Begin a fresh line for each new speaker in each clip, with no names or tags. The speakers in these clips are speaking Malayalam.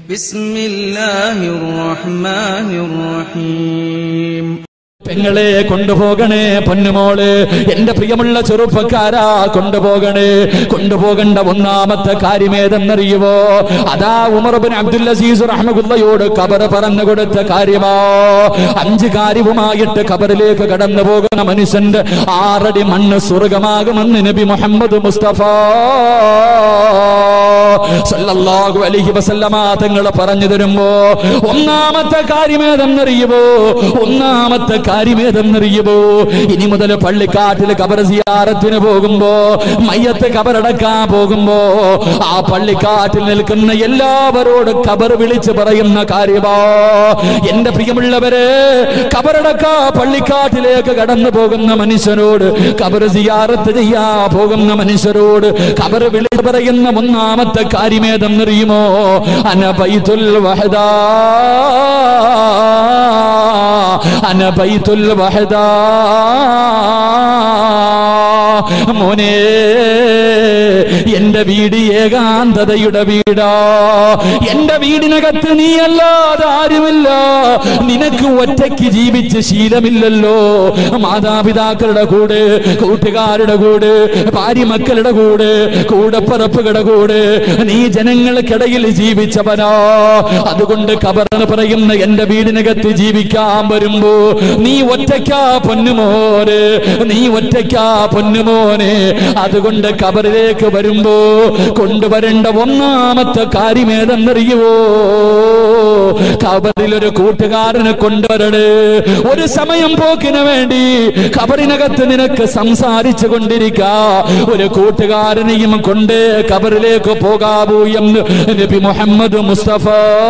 بسم الله الرحمن الرحيم
പെങ്ങളെ കൊണ്ടുപോകണേ പൊന്നുമോള് എന്റെ പ്രിയമുള്ള ചെറുപ്പക്കാരാ കൊണ്ടുപോകണേ കൊണ്ടുപോകേണ്ട ഒന്നാമത്തെ കാര്യമേതെന്നറിയുവോ അതാ ഉമർബിൻ അബ്ദുൽ അസീസ് റഹ്മഗുല്ലയോട് കബർ പറഞ്ഞു കൊടുത്ത കാര്യമോ അഞ്ച് കാര്യവുമായിട്ട് കബറിലേക്ക് കടന്നു പോകുന്ന മനുഷ്യന്റെ ആറടി മണ്ണ് സ്വർഗമാകുമെന്ന് നബി മുഹമ്മദ് മുസ്തഫ സല്ലല്ലാഹു അലൈഹി വസല്ലമ തങ്ങൾ പറഞ്ഞു തരുമ്പോ ഒന്നാമത്തെ കാര്യമേതെന്നറിയുമോ ഒന്നാമത്തെ കാര്യമേതെന്നറിയുമോ ഇനി മുതൽ പള്ളിക്കാട്ടിൽ കബർ സിയാറത്തിന് പോകുമ്പോ മയ്യത്ത് കബറടക്കാൻ പോകുമ്പോ ആ പള്ളിക്കാട്ടിൽ നിൽക്കുന്ന എല്ലാവരോട് കബർ വിളിച്ച് പറയുന്ന കാര്യമോ എന്റെ പ്രിയമുള്ളവരെ കബറടക്കാ പള്ളിക്കാട്ടിലേക്ക് കടന്നു പോകുന്ന മനുഷ്യനോട് കബർ സിയാറത്ത് ചെയ്യാ പോകുന്ന മനുഷ്യരോട് കബർ വിളിച്ച് പറയുന്ന ഒന്നാമത്തെ കാര്യമേതെന്നറിയുമോ അനബൈതുൽ വഹദാ അനബൈതുൽ വഹദാ മോനെ എന്റെ വീട് ഏകാന്തതയുടെ വീടാ എന്റെ വീടിനകത്ത് നീ അല്ലാതെ ആരുമില്ല നിനക്ക് ഒറ്റയ്ക്ക് ജീവിച്ച് ശീലമില്ലല്ലോ മാതാപിതാക്കളുടെ കൂടെ കൂട്ടുകാരുടെ കൂടെ ഭാര്യ മക്കളുടെ കൂടെ കൂടപ്പറപ്പുകളുടെ കൂടെ നീ ജനങ്ങൾക്കിടയിൽ ജീവിച്ചവനാ അതുകൊണ്ട് കബറെന്ന് പറയുന്ന എന്റെ വീടിനകത്ത് ജീവിക്കാൻ വരുമ്പോ നീ ഒറ്റയ്ക്കാ പൊന്നുമോനെ നീ ഒറ്റയ്ക്കാ പൊന്നുമോനെ അതുകൊണ്ട് കബറിലേക്ക് വരുമ്പോ കൊണ്ടുവരേണ്ട ഒന്നാമത്തെ കാര്യം ഏതെന്നറിയുവോ കബറിൽ ഒരു കൂട്ടുകാരനെ കൊണ്ടുവരണേ ഒരു സമയം പോക്കിന് വേണ്ടി കബറിനകത്ത് നിനക്ക് സംസാരിച്ചു കൊണ്ടിരിക്ക ഒരു കൂട്ടുകാരനെയും കൊണ്ട് കബറിലേക്ക് പോകാവൂ എന്ന് നബി മുഹമ്മദ് മുസ്തഫ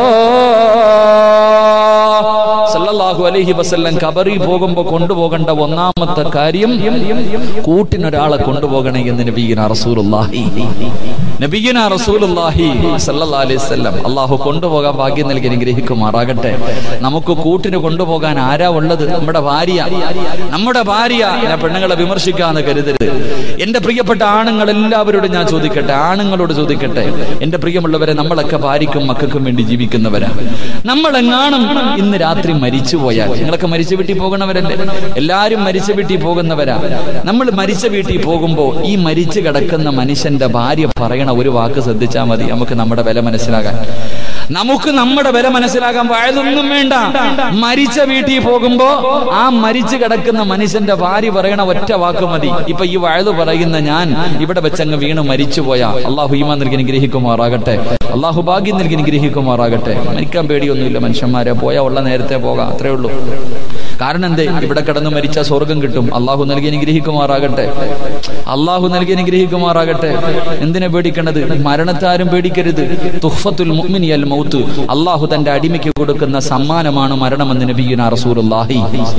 സല്ലല്ലാഹു അലൈഹി വസല്ലം കബറി പോകുമ്പോ കൊണ്ടുപോകേണ്ട ഒന്നാമത്തെ കാര്യം കൂട്ടിനൊരാളെ കൊണ്ടുപോകണേ എന്ന് നബീന റസൂലുള്ളാഹി നബീന റസൂലുള്ളാഹി സല്ലല്ലാഹു അലൈഹി വസല്ലം അള്ളാഹു കൊണ്ടുപോകാൻ ഭാഗ്യം നൽകി അനുഗ്രഹിക്കുമാറാകട്ടെ നമുക്ക് കൂട്ടിന് കൊണ്ടുപോകാൻ ആരാ ഉള്ളത് നമ്മുടെ ഭാര്യ നമ്മുടെ ഭാര്യ ഞാൻ പെണ്ണുങ്ങളെ വിമർശിക്കാന്ന് കരുതരുത് എന്റെ പ്രിയപ്പെട്ട ആണുങ്ങൾ എല്ലാവരോടും ഞാൻ ചോദിക്കട്ടെ ആണുങ്ങളോട് ചോദിക്കട്ടെ എന്റെ പ്രിയമുള്ളവരെ നമ്മളൊക്കെ ഭാര്യയ്ക്കും മക്കൾക്കും വേണ്ടി ജീവിക്കുന്നവരാ നമ്മളെങ്ങാനും ഇന്ന് രാത്രി മരിച്ചു പോയാൽ നിങ്ങളൊക്കെ മരിച്ച വീട്ടിൽ പോകുന്നവരല്ലേ എല്ലാരും മരിച്ച വീട്ടിൽ പോകുന്നവരാ നമ്മൾ മരിച്ച വീട്ടിൽ പോകുമ്പോ ഈ മരിച്ചു കിടക്കുന്ന മനുഷ്യന്റെ ഭാര്യ പറയണ ഒരു വാക്ക് ശ്രദ്ധിച്ചാൽ മതി നമുക്ക് നമ്മുടെ വില മനസ്സിലാകാൻ നമുക്ക് നമ്മുടെ വില മനസ്സിലാക്കാൻ വയതൊന്നും വേണ്ട മരിച്ച വീട്ടിൽ പോകുമ്പോ ആ മരിച്ചു കിടക്കുന്ന മനുഷ്യന്റെ ഭാര്യ പറയണ ഒറ്റ വാക്ക് മതി ഇപ്പൊ ഈ വയല് പറയുന്ന ഞാൻ ഇവിടെ വെച്ചങ്ങ് വീണ് മരിച്ചു പോയാ അള്ളാഹു ഈമാ നൽകി അനുഗ്രഹിക്കുമാറാകട്ടെ അള്ളാഹു ഭാഗ്യം നൽകി അനുഗ്രഹിക്കുമാറാകട്ടെ മരിക്കാൻ പേടിയൊന്നുമില്ല മനുഷ്യന്മാരെ പോയാ ഉള്ള നേരത്തെ പോകാം അത്രേ ഉള്ളൂ കാരണം എന്തേ ഇവിടെ കിടന്ന് മരിച്ച സ്വർഗം കിട്ടും അള്ളാഹു നൽകി അനുഗ്രഹിക്കുമാറാകട്ടെ അള്ളാഹു നൽകി അനുഗ്രഹിക്കുമാറാകട്ടെ എന്തിനെ പേടിക്കണത് മരണത്താരും പേടിക്കരുത് തുഹഫത്തുൽ മുഅ്മിനി അൽ മൗത്ത് അള്ളാഹു തന്റെ അടിമയ്ക്ക് കൊടുക്കുന്ന സമ്മാനമാണ് മരണമെന്ന് നബിയുന റസൂലുള്ളാഹി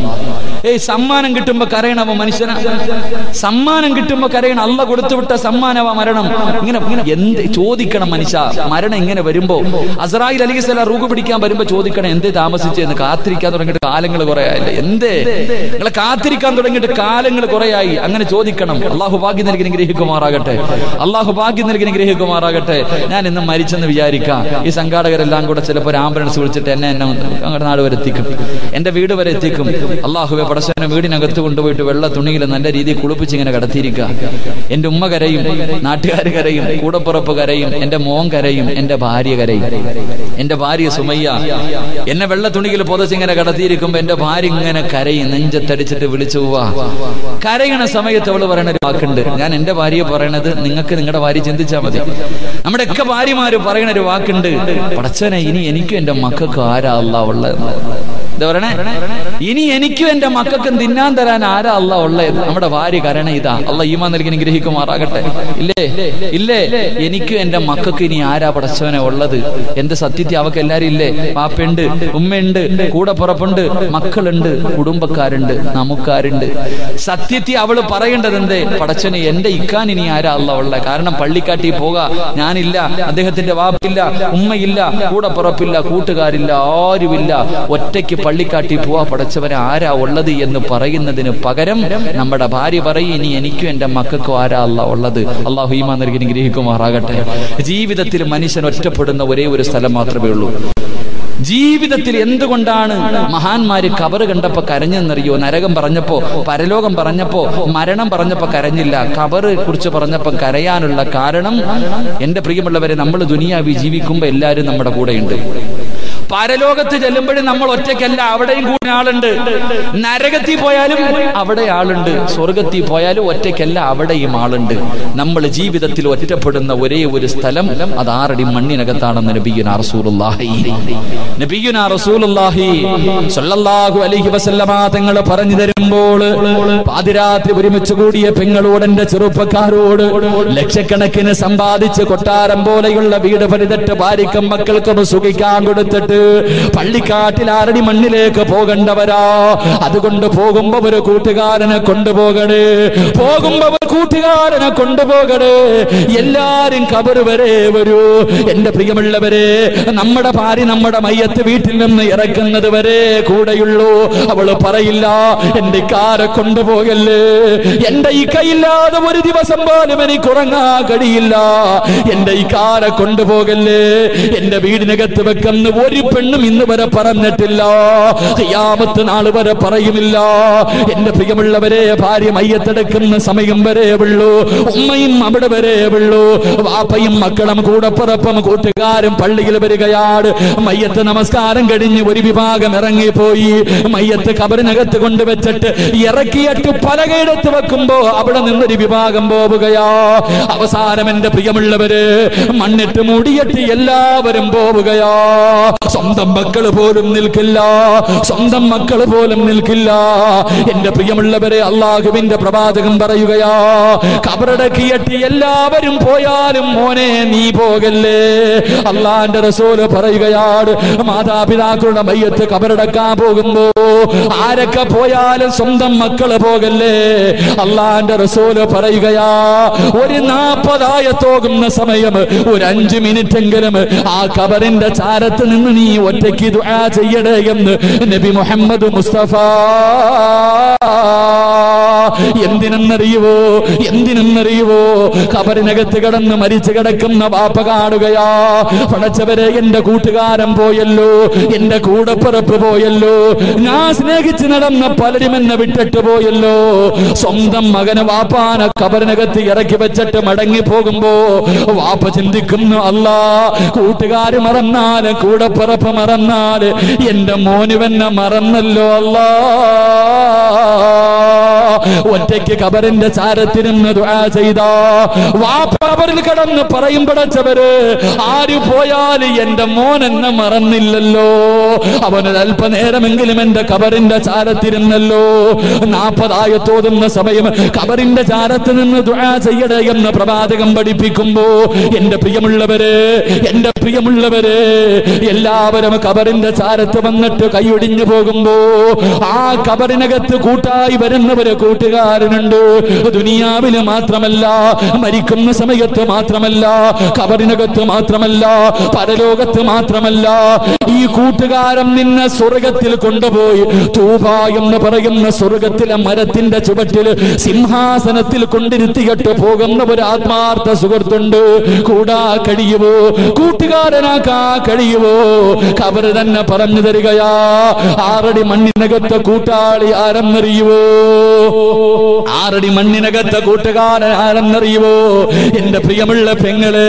ഏയ് സമ്മാനം കിട്ടുമ്പോ കരയണവ മനുഷ്യന സമ്മാനം കിട്ടുമ്പോ കരയണം അല്ല കൊടുത്തുവിട്ട സമ്മാനമാ മരണം ഇങ്ങനെ ഇങ്ങനെ എന്ത് ചോദിക്കണം മനുഷ്യ മരണം ഇങ്ങനെ വരുമ്പോ അസറായിൽ അലി സ്വലാ റൂഖ് പിടിക്കാൻ വരുമ്പോ ചോദിക്കണം എന്തേ താമസിച്ചെന്ന് കാത്തിരിക്കാൻ തുടങ്ങിയിട്ട് കാലങ്ങൾ കുറെ ആയില്ലേ എന്തേ നിങ്ങളെ കാത്തിരിക്കാൻ തുടങ്ങിയിട്ട് കാലങ്ങൾ കുറെയായി അങ്ങനെ ചോദിക്കണം അള്ളാഹു ഭാഗ്യം നൽകി അനുഗ്രഹിക്കുമാറാകട്ടെ അള്ളാഹു ഭാഗ്യം നൽകി അനുഗ്രഹിക്കുമാറാകട്ടെ ഞാൻ ഇന്ന് മരിച്ചെന്ന് വിചാരിക്കാം ഈ സംഘാടകരെല്ലാം കൂടെ ചിലപ്പോൾ ഒരു ആംബുലൻസ് വിളിച്ചിട്ട് എന്നെ എന്നെ അങ്ങോട്ട് നാട് വരെ എത്തിക്കും എന്റെ വീട് വരെ എത്തിക്കും അള്ളാഹുവെ പടച്ചവനെ വീടിനകത്ത് കൊണ്ടുപോയിട്ട് വെള്ള തുണിയിൽ നല്ല രീതിയിൽ കുളിപ്പിച്ച് ഇങ്ങനെ കടത്തിയിരിക്കുക എന്റെ ഉമ്മ കരയും നാട്ടുകാർ കരയും കൂടപ്പുറപ്പ് കരയും എന്റെ മോൻ കരയും എന്റെ ഭാര്യ കരയും എന്റെ ഭാര്യ സുമയ്യ എന്നെ വെള്ള തുണിയിൽ പൊതച്ചിങ്ങനെ കടത്തിയിരിക്കുമ്പോ എന്റെ ഭാര്യ ഇങ്ങനെ കരയും നെഞ്ചത്തടിച്ചിട്ട് വിളിച്ചു പോവാ കരയണ സമയത്ത് അവള് പറയുന്ന ഒരു വാക്കുണ്ട് ഞാൻ എന്റെ ഭാര്യയെ പറയണത് നിങ്ങൾക്ക് നിങ്ങളുടെ ഭാര്യ ചിന്തിച്ചാൽ മതി നമ്മുടെ ഒക്കെ ഭാര്യമാര് പറയണ ഒരു വാക്കുണ്ട് പടച്ചനെ ഇനി എനിക്കും എന്റെ മക്കൾക്കും ആരാ അല്ല ഉള്ളത് എന്താ പറയണേ ഇനി എനിക്കും എന്റെ മക്കൾക്കും തിന്നാൻ തരാൻ ആരാ അല്ല ഉള്ളത് നമ്മുടെ ഭാര്യ കരണ ഇതാ അല്ല ഈമാ നൽകി അനുഗ്രഹിക്കുമാറാകട്ടെ ഇല്ലേ ഇല്ലേ എനിക്കും എന്റെ മക്കൾക്ക് ഇനി ആരാ പടച്ചവനെ ഉള്ളത് എന്ത് സത്യത്തിൽ അവക്ക് എല്ലാരും ഇല്ലേ പാപ്പയുണ്ട് ഉമ്മയുണ്ട് കൂടെ പുറപ്പുണ്ട് മക്കളുണ്ട് കുടുംബക്കാരുണ്ട് നമുക്കാരുണ്ട് സത്യത്തിൽ അവള് പറയേണ്ടത് എന്തേ പടച്ചനെ എന്റെ ഇക്കാൻ ഇനി ആരാ അല്ല ഉള്ളത് കാരണം പള്ളിക്കാട്ടി പോകാ ഞാനില്ല അദ്ദേഹത്തിന്റെ വാപ്പില്ല ഉമ്മയില്ല കൂടെ പുറപ്പില്ല കൂട്ടുകാരില്ല ആരുമില്ല ഒറ്റയ്ക്ക് പള്ളിക്കാട്ടി പോവാ പടച്ചവനെ ആരാ ഉള്ളത് എന്ന് പറയുന്നതിന് പകരം നമ്മുടെ ഭാര്യ പറയും ഇനി എനിക്കും എന്റെ മക്കൾക്കും ആരാ അല്ല ഉള്ളത് അള്ളാഹു ഈമാ നൽകി ഗ്രഹിക്കുമാറാകട്ടെ ജീവിതത്തിൽ മനുഷ്യൻ ഒറ്റപ്പെടുന്ന ഒരേ ഒരു സ്ഥലം മാത്രമേ ഉള്ളൂ ജീവിതത്തിൽ എന്തുകൊണ്ടാണ് മഹാന്മാര് കബറ് കണ്ടപ്പോ കരഞ്ഞെന്നറിയോ നരകം പറഞ്ഞപ്പോ പരലോകം പറഞ്ഞപ്പോ മരണം പറഞ്ഞപ്പോ കരഞ്ഞില്ല കബറ് കുറിച്ച് പറഞ്ഞപ്പോ കരയാനുള്ള കാരണം എന്റെ പ്രിയമുള്ളവരെ നമ്മൾ ദുനിയാവി ജീവിക്കുമ്പോ എല്ലാരും നമ്മുടെ കൂടെയുണ്ട് പരലോകത്ത് ചെല്ലുമ്പോഴും നമ്മൾ ഒറ്റയ്ക്കല്ല അവിടെയും കൂടെ ആളുണ്ട് നരകത്തിൽ പോയാലും അവിടെ ആളുണ്ട് സ്വർഗത്തിൽ പോയാലും ഒറ്റയ്ക്കല്ല അവിടെയും ആളുണ്ട് നമ്മൾ ജീവിതത്തിൽ ഒറ്റപ്പെടുന്ന ഒരേ ഒരു സ്ഥലം അത് ആറടി മണ്ണിനകത്താണെന്ന് നബിയുന റസൂലുള്ളാഹി നബിയുന റസൂലുള്ളാഹി സല്ലല്ലാഹു അലൈഹി വസല്ലമ തങ്ങൾ പറഞ്ഞു തരുമ്പോൾ പാതിരാത്രി ഒരുമിച്ച് കൂടിയ പെങ്ങളോട് എന്റെ ചെറുപ്പക്കാരോട് ലക്ഷക്കണക്കിന് സമ്പാദിച്ച് കൊട്ടാരം പോലെയുള്ള വീട് പണിതിട്ട് ഭാര്യക്കും മക്കൾക്കും സുഖിക്കാൻ കൊടുത്തിട്ട് പള്ളിക്കാട്ടിൽ ആരടി മണ്ണിലേക്ക് പോകണ്ടവരാ അതുകൊണ്ട് പോകുമ്പോ ഒരു കൂട്ടുകാരനെ കൊണ്ടുപോകണേ പോകുമ്പോ ഒരു കൂട്ടുകാരനെ കൊണ്ടുപോകണേ എല്ലാരും കബറ് വരെ വരൂ എന്റെ പ്രിയമുള്ളവരെ നമ്മുടെ ഭാര്യ നമ്മുടെ മയ്യത്ത് വീട്ടിൽ നിന്ന് ഇറക്കുന്നത് വരെ കൂടെയുള്ളൂ അവള് പറയില്ല എന്റെ കാരെ കൊണ്ടുപോകല്ലേ എന്റെ ഈ കൈയില്ലാതെ ഒരു ദിവസം പോലും എനിക്ക് ഉറങ്ങാൻ കഴിയില്ല എന്റെ ഈ കാരെ കൊണ്ടുപോകല്ലേ എന്റെ വീടിനകത്ത് വെക്കുന്ന ഒരു പെണ്ണും ഇന്ന് വരെ പറഞ്ഞിട്ടില്ല ഖിയാമത്ത് നാൾ വരെ പറയുമില്ല എന്റെ പ്രിയമുള്ളവരെ ഭാര്യ മയ്യത്തെടുക്കുന്ന സമയം വരെ ഉള്ളൂ ഉമ്മയും അവിടെ വരെ ഉള്ളൂ വാപ്പയും മക്കളും കൂടപ്പുറപ്പം കൂട്ടുകാരും പള്ളിയിൽ വരികയാണ് മയ്യത്ത് നമസ്കാരം കഴിഞ്ഞ് ഒരു വിഭാഗം ഇറങ്ങിപ്പോയി മയ്യത്ത് കബറിനകത്ത് കൊണ്ടുവച്ചിട്ട് ഇറക്കിയിട്ട് പലകയിടത്ത് വെക്കുമ്പോ അവിടെ നിന്നൊരു വിഭാഗം പോവുകയാ അവസാനം എന്റെ പ്രിയമുള്ളവര് മണ്ണിട്ട് മൂടിയിട്ട് എല്ലാവരും പോവുകയാ സ്വന്തം മക്കൾ പോലും നിൽക്കില്ല സ്വന്തം മക്കൾ പോലും നിൽക്കില്ല എന്റെ പ്രിയമുള്ളവരെ അള്ളാഹുവിന്റെ പ്രവാചകം പറയുകയാ കബറടക്കിയിട്ട് എല്ലാവരും പോയാലും മോനെ നീ പോകല്ലേ അള്ളാന്റെ റസൂല് പറയുകയാണ് മാതാപിതാക്കളുടെ മയ്യത്ത് കബറടക്കാൻ പോകുമ്പോ ആരൊക്കെ പോയാലും സ്വന്തം മക്കള് പോകല്ലേ അള്ളാന്റെ റസൂല് പറയുകയാ ഒരു നാപ്പതായത്തോകുന്ന സമയം ഒരു അഞ്ചു മിനിറ്റ് എങ്കിലും ആ കബറിന്റെ ചാരത്ത് നിന്ന് നീ ഒറ്റയ്ക്ക് ദുആ ചെയ്യണേ എന്ന് നബി മുഹമ്മദ് മുസ്തഫ എന്തിനെന്നറിയുവോ എന്തിനെന്നറിയുവോ കബറിനകത്ത് കിടന്ന് മരിച്ചു കിടക്കുന്ന വാപ്പ കാണുകയാ പടച്ചവരെ എന്റെ കൂട്ടുകാരൻ പോയല്ലോ എന്റെ കൂടപ്പിറപ്പ് പോയല്ലോ ഞാൻ സ്നേഹിച്ച് നടന്ന പലരും എന്നെ വിട്ടിട്ട് പോയല്ലോ സ്വന്തം മകന് വാപ്പാന കബറിനകത്ത് ഇറക്കി വെച്ചിട്ട് മടങ്ങി പോകുമ്പോ വാപ്പ ചിന്തിക്കുന്നു അല്ലാ കൂട്ടുകാര് മറന്നാല് കൂടപ്പിറപ്പ് മറന്നാല് എന്റെ മോനുവെന്നെ മറന്നല്ലോ അല്ലാ ഒറ്റയ്ക്ക് കബറിന്റെ ചാരത്തിരുന്ന് ദുആ ചെയ്ത വാപ്പ കബറിൽ കിടന്ന് പറയും പടച്ചവര് ആര് പോയാൽ എന്റെ മോൻ എന്നെ മറന്നില്ലല്ലോ അവനൊരു അല്പനേരമെങ്കിലും എന്റെ കബറിന്റെ ചാരത്തിരുന്നല്ലോ നാപ്പതായ തോതുന്ന സമയം കബറിന്റെ ചാരത്ത് നിന്ന് ദുആ ചെയ്യടേ എന്ന് പ്രവാചകം പഠിപ്പിക്കുമ്പോ എന്റെ പ്രിയമുള്ളവര് എന്റെ പ്രിയമുള്ളവര് എല്ലാവരും കബറിന്റെ ചാരത്ത് വന്നിട്ട് കൈയൊടിഞ്ഞു പോകുമ്പോ ആ കബറിനകത്ത് കൂട്ടായി വരുന്നവര് കൂട്ടുകാരനുണ്ട് ദുനിയാവില് മാത്രമല്ല മരിക്കുന്ന സമയത്ത് മാത്രമല്ല കബറിനകത്ത് മാത്രമല്ല പരലോകത്ത് മാത്രമല്ല ഈ കൂട്ടുകാരൻ നിന്നെ സ്വർഗത്തിൽ കൊണ്ടുപോയി തൂബ എന്ന് പറയുന്ന സ്വർഗത്തിലെ മരത്തിന്റെ ചുവട്ടില് സിംഹാസനത്തിൽ കൊണ്ടിരുത്തിയിട്ട് പോകുന്ന ഒരു ആത്മാർത്ഥ സുഹൃത്തുണ്ട് കൂടാ കഴിയുവോ കൂട്ടുകാരനാക്കാ കഴിയുവോ കബർ തന്നെ പറഞ്ഞു തരികയാ ആറടി മണ്ണിനകത്തെ കൂട്ടാളി ആരെന്നറിയുവോ ആറടി മണ്ണിനകത്തെ കൂട്ടുകാരൻ ആരെന്നറിയുവോ എന്റെ പ്രിയമുള്ള പെങ്ങള്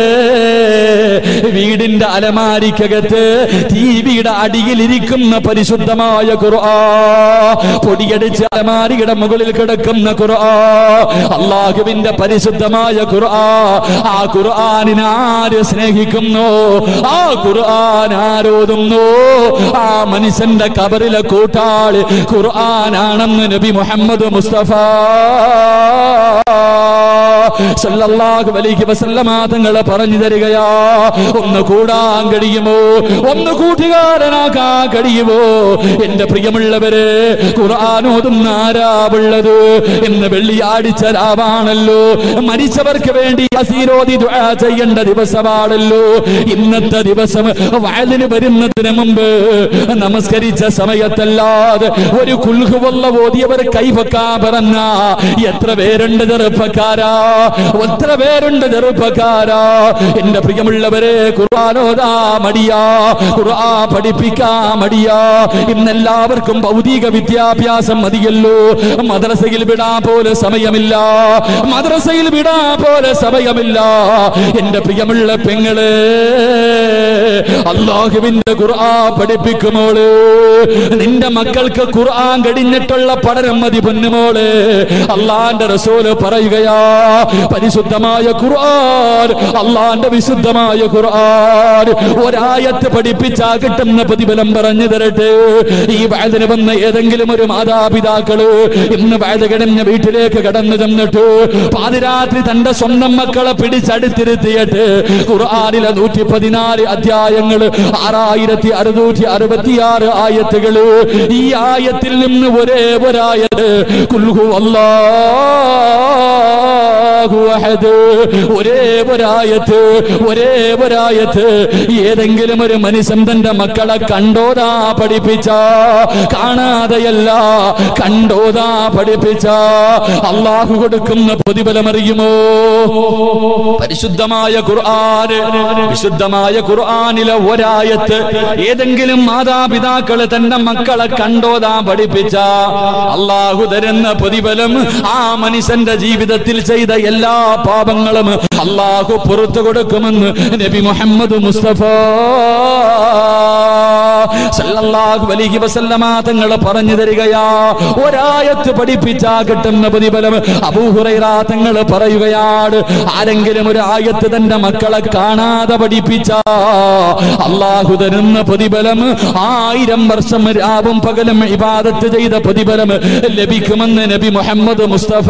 വീടിന്റെ അലമാരിക്കകത്ത് ടിവിയുടെ അടിയിലിരിക്കുന്ന പരിശുദ്ധമായ ഖുർആ പൊടിയടിച്ച് അലമാരിയുടെ മുകളിൽ കിടക്കുന്ന ഖുർആ അള്ളാഹുവിന്റെ പരിശുദ്ധമായ ഖുർആ ആ ഖുർആനിനെ ആര് സ്നേഹിക്കുന്നു ആ ഖുർആൻ ആരോതുന്നു ആ മനുഷ്യന്റെ കബറിലെ കൂട്ടാളി ഖുർആനാണെന്ന് നബി മുഹമ്മദ് മുസ്തഫ സല്ലല്ലാഹു അലൈഹി വസല്ലമ തങ്ങൾ പറഞ്ഞു തരികയാ ഒന്ന് കൂടാൻ കഴിയുമോ ഒന്ന് കൂട്ടുകാരനാക്കാൻ കഴിയുമോ എന്റെ പ്രിയമുള്ളവര് ഖുർആൻ ഓതുന്ന ആരാവുള്ളത് എന്ന് വെള്ളിയാഴ്ച രാവാണല്ലോ മരിച്ചവർക്ക് വേണ്ടി അസീരോധി ദുആ ചെയ്യേണ്ട ദിവസമാണല്ലോ ഇന്നത്തെ ദിവസം വയലിന് വരുന്നതിന് മുമ്പ് നമസ്കരിച്ച സമയത്തല്ലാതെ ഒരു കുൽഹുവല്ല ഓതിയവർ കൈവക്കാ പറഞ്ഞ എത്ര പേരുണ്ട് ചെറുപ്പക്കാരാ എത്ര പേരുണ്ട് ചെറുപ്പക്കാരാ എന്റെ പ്രിയമുള്ളവരെ ഖുർആാനോദാ മടിയാ ഖുർആ പഠിപ്പിക്കാ മടിയാ ഇന്നെല്ലാവർക്കും ഭൗതിക വിദ്യാഭ്യാസം മതിയല്ലോ മദ്രസയിൽ വിടാ പോലെ സമയമില്ല മദ്രസയിൽ വിടാ പോലെ സമയമില്ല എന്റെ പ്രിയമുള്ള പെങ്ങള് അള്ളാഹുവിന്റെ ഖുർആ പഠിപ്പിക്കുമോള് നിന്റെ മക്കൾക്ക് ഖുർആൻ കഴിഞ്ഞിട്ടുള്ള പഠനം മതി പൊന്നുമോള് അള്ളാന്റെ റസൂല് പറയുകയാ പരിശുദ്ധമായ ഖുർആൻ അള്ളാന്റെ വിശുദ്ധമായ ഖുർആൻ ഒരായത്ത് പഠിപ്പിച്ചാ കിട്ടുന്ന പ്രതിഫലം പറഞ്ഞു തരട്ടെ ഈ വയതിന് വന്ന ഏതെങ്കിലും ഒരു മാതാപിതാക്കള് ഇന്ന് വയലുകിടഞ്ഞ വീട്ടിലേക്ക് കടന്നു ചെന്നിട്ട് പാതിരാത്രി തന്റെ സ്വന്തം മക്കളെ പിടിച്ചടുത്തിരുത്തിയിട്ട് ഖുർആനിലെ നൂറ്റി പതിനാല് അധ്യായങ്ങള് ആറായിരത്തി അറുന്നൂറ്റി അറുപത്തിയാറ് ആയത്തുകള് ഈ ആയത്തിൽ നിന്ന് ഒരേ ഒരായത് കുൽഹു അല്ലാഹു അഹദ് ഒരേ ഒരായത്ത് ഒരേ ഒരായത്ത് ഏതെങ്കിലും ഒരു മനുഷ്യൻ തന്റെ മക്കളെ കണ്ടോതാ പഠിപ്പിച്ച കാണാതെയല്ല കണ്ടോതാ പഠിപ്പിച്ച അള്ളാഹു കൊടുക്കുന്ന പ്രതിഫലമറിയുമോ പരിശുദ്ധമായ ഖുർആൻ വിശുദ്ധമായ ഖുർആനിലെ ഒരായത്ത് ഏതെങ്കിലും മാതാപിതാക്കള് തന്റെ മക്കളെ കണ്ടോതാ പഠിപ്പിച്ച അള്ളാഹു തരുന്ന പ്രതിഫലം ആ മനുഷ്യന്റെ ജീവിതത്തിൽ ചെയ്ത എല്ലാ പാപങ്ങളും അള്ളാഹു പുറത്തു കൊടുക്കുമെന്ന് നബി മുഹമ്മദ് മുസ്തഫ സല്ലല്ലാഹു അലൈഹി വസല്ലമ തങ്ങൾ പറഞ്ഞു തരികയാ ഒരായത്ത് പഠിപ്പിച്ചാ കിട്ടുന്ന പ്രതിഫലം അബൂഹുറൈറ തങ്ങൾ പറയുകയാണ് ആരെങ്കിലും ഒരു ആയത്ത് തന്റെ മക്കളെ കാണാതെ പഠിപ്പിച്ച അള്ളാഹു തരുന്ന പ്രതിഫലം ആയിരം വർഷം രാവും പകലും ഇബാദത്ത് ചെയ്ത പ്രതിഫലം ലഭിക്കുമെന്ന് നബി മുഹമ്മദ് മുസ്തഫ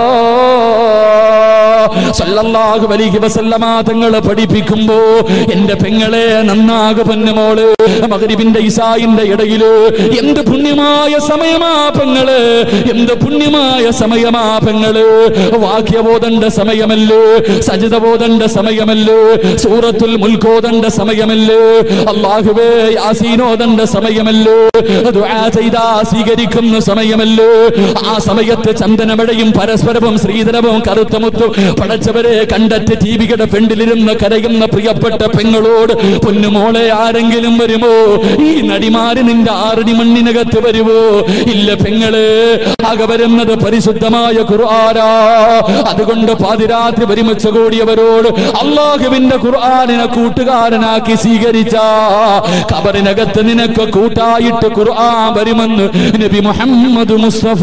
സല്ലല്ലാഹു അലൈഹി വസല്ലമ തങ്ങൾ പഠിപ്പിക്കുമ്പോ എന്റെ പെങ്ങളെ നന്നാകു പൊന്നുമോള് മഗ്രിബിന്റെ ഇസായിന്റെ ഇടയില് എന്ത് പുണ്യമായ സമയമാ പെങ്ങള് എന്ത് പുണ്യമായ സമയമാ പെങ്ങള് വാക്യബോധണ്ട സമയമല്ലേ സജിത ബോധണ്ട സമയമല്ലേ സൂറത്തുൽ മുൽക്കോദണ്ട സമയമല്ലേ അള്ളാഹുവേ യാസീനോദണ്ട സമയമല്ലേ ദുആ ചെയ്താ സ്വീകരിക്കുന്ന സമയമല്ലേ ആ സമയത്ത് ചന്ദനമഴയും പരസ്പരവും ശ്രീധരവും കറുത്തമുത്തും പടച്ചവരെ കണ്ടറ്റ് ജീവികളുടെ ഫ്രണ്ടിലിരുന്ന് കരയുന്ന പ്രിയപ്പെട്ട പെങ്ങളോട് പൊന്നുമോളെ ആരെങ്കിലും വരുമോ ഈ നടിമാര് നിന്റെ ആറടി മണ്ണിനകത്ത് വരുമോ ഇല്ല പെങ്ങള് ആകെ വരുന്നത് പരിശുദ്ധമായ ഖുർആനാ അതുകൊണ്ട് പാതിരാത്രി ഒരുമിച്ച് കൂടിയവരോട് അള്ളാഹുവിന്റെ ഖുർആാനിനെ കൂട്ടുകാരനാക്കി സ്വീകരിച്ച കബറിനകത്ത് നിനക്ക് കൂട്ടായിട്ട് ഖുർആൻ വരുമെന്ന് നബി മുഹമ്മദ് മുസ്തഫ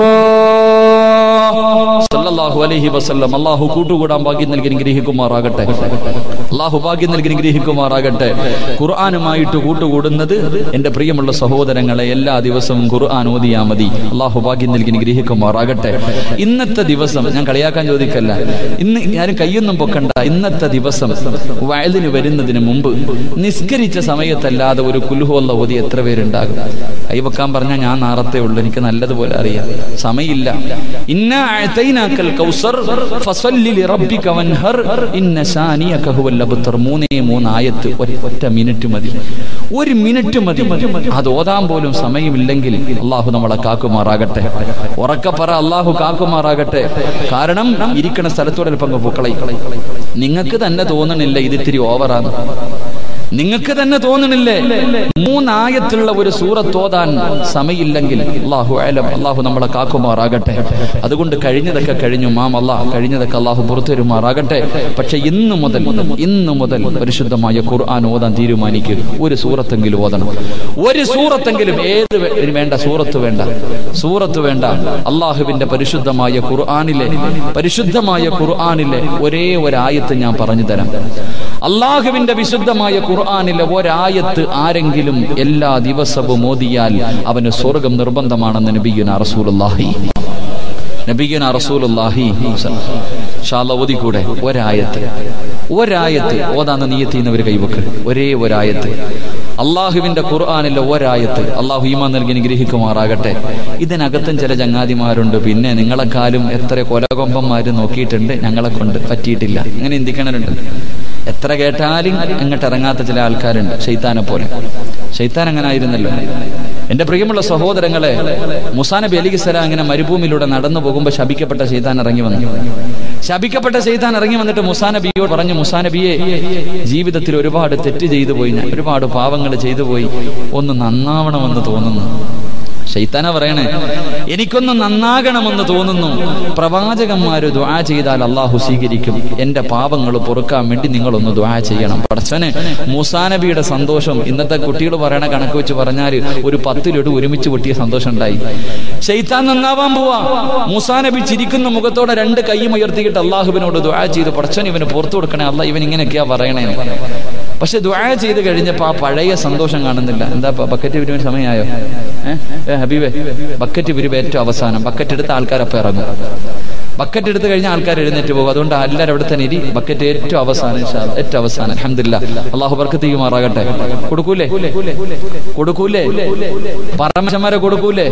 സല്ലല്ലാഹു അലൈഹി വസല്ലം അള്ളാഹു കൂട്ടുകൂടാൻ ഭാഗ്യം നൽകി അനുഗ്രഹിക്കുമാറാകട്ടെ അള്ളാഹു ഭാഗ്യം നൽകി അനുഗ്രഹിക്കുമാറാകട്ടെ ഖുർആാനുമായിട്ട് കൂട്ടുകൂടുന്നത് എന്റെ പ്രിയമുള്ള സഹോദരങ്ങളെ എല്ലാ ദിവസവും ഖുർആൻ ഓതിയാ മതി അള്ളാഹു ഭാഗ്യം നൽകി അനുഗ്രഹിക്കുമാറാകട്ടെ ഇന്നത്തെ ദിവസം ഞാൻ കളിയാക്കാൻ ചോദിക്കല്ല ഇന്ന് ഞാനും കയ്യൊന്നും പൊക്കണ്ട ഇന്നത്തെ ദിവസം വയലിന് വരുന്നതിന് മുമ്പ് നിസ്കരിച്ച സമയത്തല്ലാതെ ഒരു കുലുഹോല്ല ഓതി എത്ര പേരുണ്ടാകും കൈവെക്കാൻ പറഞ്ഞാൽ ഞാൻ നാറത്തേ ഉള്ളൂ എനിക്ക് നല്ലതുപോലെ അറിയാം സമയമില്ല ഇന്ന അഅതൈനാക്കൽ കൗസർ ഫസല്ലി ലിറബ്ബിക വൻഹർ ഇന്ന ശാനിയക ഹുവൽ അബ്തർ മൂന്നേ മൂന്ന് ആയത്ത് ഒര- ഒറ്റ മിനിറ്റ് മതി ഒരു മിനിറ്റ് മതി അത് ഓതാൻ പോലും സമയമില്ലെങ്കിൽ അള്ളാഹു നമ്മളെ കാക്കുമാറാകട്ടെ ഉറക്കെ പറ അള്ളാഹു കാക്കുമാറാകട്ടെ കാരണം ഇരിക്കണ സ്ഥലത്തോടെ പങ്ക് പൂക്കളை നിങ്ങൾക്ക് തന്നെ തോന്നണില്ല ഇത് ഇത്തിരി ഓവറാണ് നിങ്ങൾക്ക് തന്നെ തോന്നണില്ലേ മൂന്നായത്തുള്ള ഒരു സൂറത്ത് ഓതാൻ സമയമില്ലെങ്കിൽ അള്ളാഹു ആലം അള്ളാഹു നമ്മളെ കാക്കുമാറാകട്ടെ അതുകൊണ്ട് കഴിഞ്ഞതൊക്കെ കഴിഞ്ഞു മാം അള്ളാഹ് കഴിഞ്ഞതൊക്കെ അള്ളാഹു പുറത്തുവരുമാറാകട്ടെ പക്ഷെ ഇന്ന് മുതൽ ഇന്ന് മുതൽ പരിശുദ്ധമായ ഖുർആൻ ഓതാൻ തീരുമാനിക്കുക ഒരു സൂറത്തെങ്കിലും ഓതണം ഒരു സൂറത്തെങ്കിലും ഏത് വേ- വേണ്ട സൂറത്ത് വേണ്ട സൂറത്ത് വേണ്ട അള്ളാഹുവിന്റെ പരിശുദ്ധമായ ഖുർആനിലെ പരിശുദ്ധമായ ഖുർആനിലെ ഒരേ ഒരായത്ത് ഞാൻ പറഞ്ഞു തരാം അള്ളാഹുവിന്റെ വിശുദ്ധമായ ഖുർആനിലെ ഒരായത്ത് ആരെങ്കിലും എല്ലാ ദിവസവും ഓതിയാൽ അവന് സ്വർഗം നിർബന്ധമാണെന്ന് നബിയുന റസൂലുള്ളാഹി നബിഗന റസൂലുള്ളാഹി ഷാല്ല ഓതിക്കൂടെ ഒരായത്ത് ഒരായത്ത് ഓതാന്ന് നീയത്തിന്നവർ കൈവക്ക് ഒരേ ഒരായത്ത് അള്ളാഹുവിന്റെ ഖുർആാനിലെ ഒരായത്ത് അള്ളാഹു ഈമാൻ നൽകി അനുഗ്രഹിക്കുമാറാകട്ടെ ഇതിനകത്തും ചില ചങ്ങാതിമാരുണ്ട് പിന്നെ നിങ്ങളെക്കാളും എത്ര കൊലകൊമ്പന്മാര് നോക്കിയിട്ടുണ്ട് ഞങ്ങളെ കൊണ്ട് പറ്റിയിട്ടില്ല അങ്ങനെ ചിന്തിക്കണരുണ്ട് എത്ര കേട്ടാലും അങ്ങോട്ട് ഇറങ്ങാത്ത ചില ആൾക്കാരുണ്ട് ഷെയ്ത്താനെ പോലെ ഷെയ്ത്താൻ അങ്ങനെ ആയിരുന്നല്ലോ എന്റെ പ്രിയമുള്ള സഹോദരങ്ങളെ മുസാ നബി അലി സ്വലാം ഇങ്ങനെ മരുഭൂമിയിലൂടെ നടന്നു പോകുമ്പോൾ ശപിക്കപ്പെട്ട ഷെയ്ത്താൻ ഇറങ്ങി വന്നു ശപിക്കപ്പെട്ട ഷെയ്ത്താൻ ഇറങ്ങി വന്നിട്ട് മുസാ നബിയോട് പറഞ്ഞു മുസാ നബിയെ ജീവിതത്തിൽ ഒരുപാട് തെറ്റ് ചെയ്തു പോയി ഞാൻ ഒരുപാട് പാവങ്ങൾ ചെയ്തു പോയി ഒന്ന് നന്നാവണമെന്ന് തോന്നുന്നു ഷെയ്ത്താന പറയണേ എനിക്കൊന്ന് നന്നാകണമെന്ന് തോന്നുന്നു പ്രവാചകന്മാര് ദ്വാ ചെയ്താൽ അള്ളാഹു സ്വീകരിക്കും എന്റെ പാപങ്ങൾ പൊറുക്കാൻ വേണ്ടി നിങ്ങളൊന്ന് ദ്വാ ചെയ്യണം പടച്ചനെ മൂസാനബിയുടെ സന്തോഷം ഇന്നത്തെ കുട്ടികൾ പറയണ കണക്ക് വെച്ച് പറഞ്ഞാൽ ഒരു പത്തിലൊട് ഒരുമിച്ച് പൊട്ടിയ സന്തോഷം ഉണ്ടായി ഷെയ്ത്താൻ നന്നാവാൻ പോവാ മൂസാനബി ചിരിക്കുന്ന മുഖത്തോടെ രണ്ട് കൈയും ഉയർത്തിയിട്ട് അള്ളാഹുവിനോട് ദ്വാ ചെയ്ത് പടച്ചൻ ഇവന് പുറത്തു കൊടുക്കണേ അല്ല ഇവൻ ഇങ്ങനെയൊക്കെയാ പറയണേ പക്ഷെ ദ്വാ ചെയ്ത് കഴിഞ്ഞപ്പോ ആ പഴയ സന്തോഷം കാണുന്നില്ല എന്താ ബക്കറ്റ് വിരുവൻ സമയമായോ ഏഹ് ഹബീബെ ബക്കറ്റ് വിരിവ് ഏറ്റവും അവസാനം ബക്കറ്റ് എടുത്ത ആൾക്കാരപ്പം ഇറങ്ങും ബക്കറ്റ് എടുത്തു കഴിഞ്ഞാൽ ആൾക്കാർ എഴുന്നേറ്റ് പോകും അതുകൊണ്ട് എല്ലാവരും അവിടെ തന്നെ ഇരി ബക്കറ്റ് ഏറ്റവും അവസാനം ഇൻഷാ അല്ലാ. ഏറ്റവും അവസാനം അലഹമില്ല അള്ളാഹു ബർക്കത്ത് ചെയ്യുമാറാകട്ടെ കൊടുക്കൂലേ കൊടുക്കൂലേ പരമശന്മാരെ കൊടുക്കൂലേ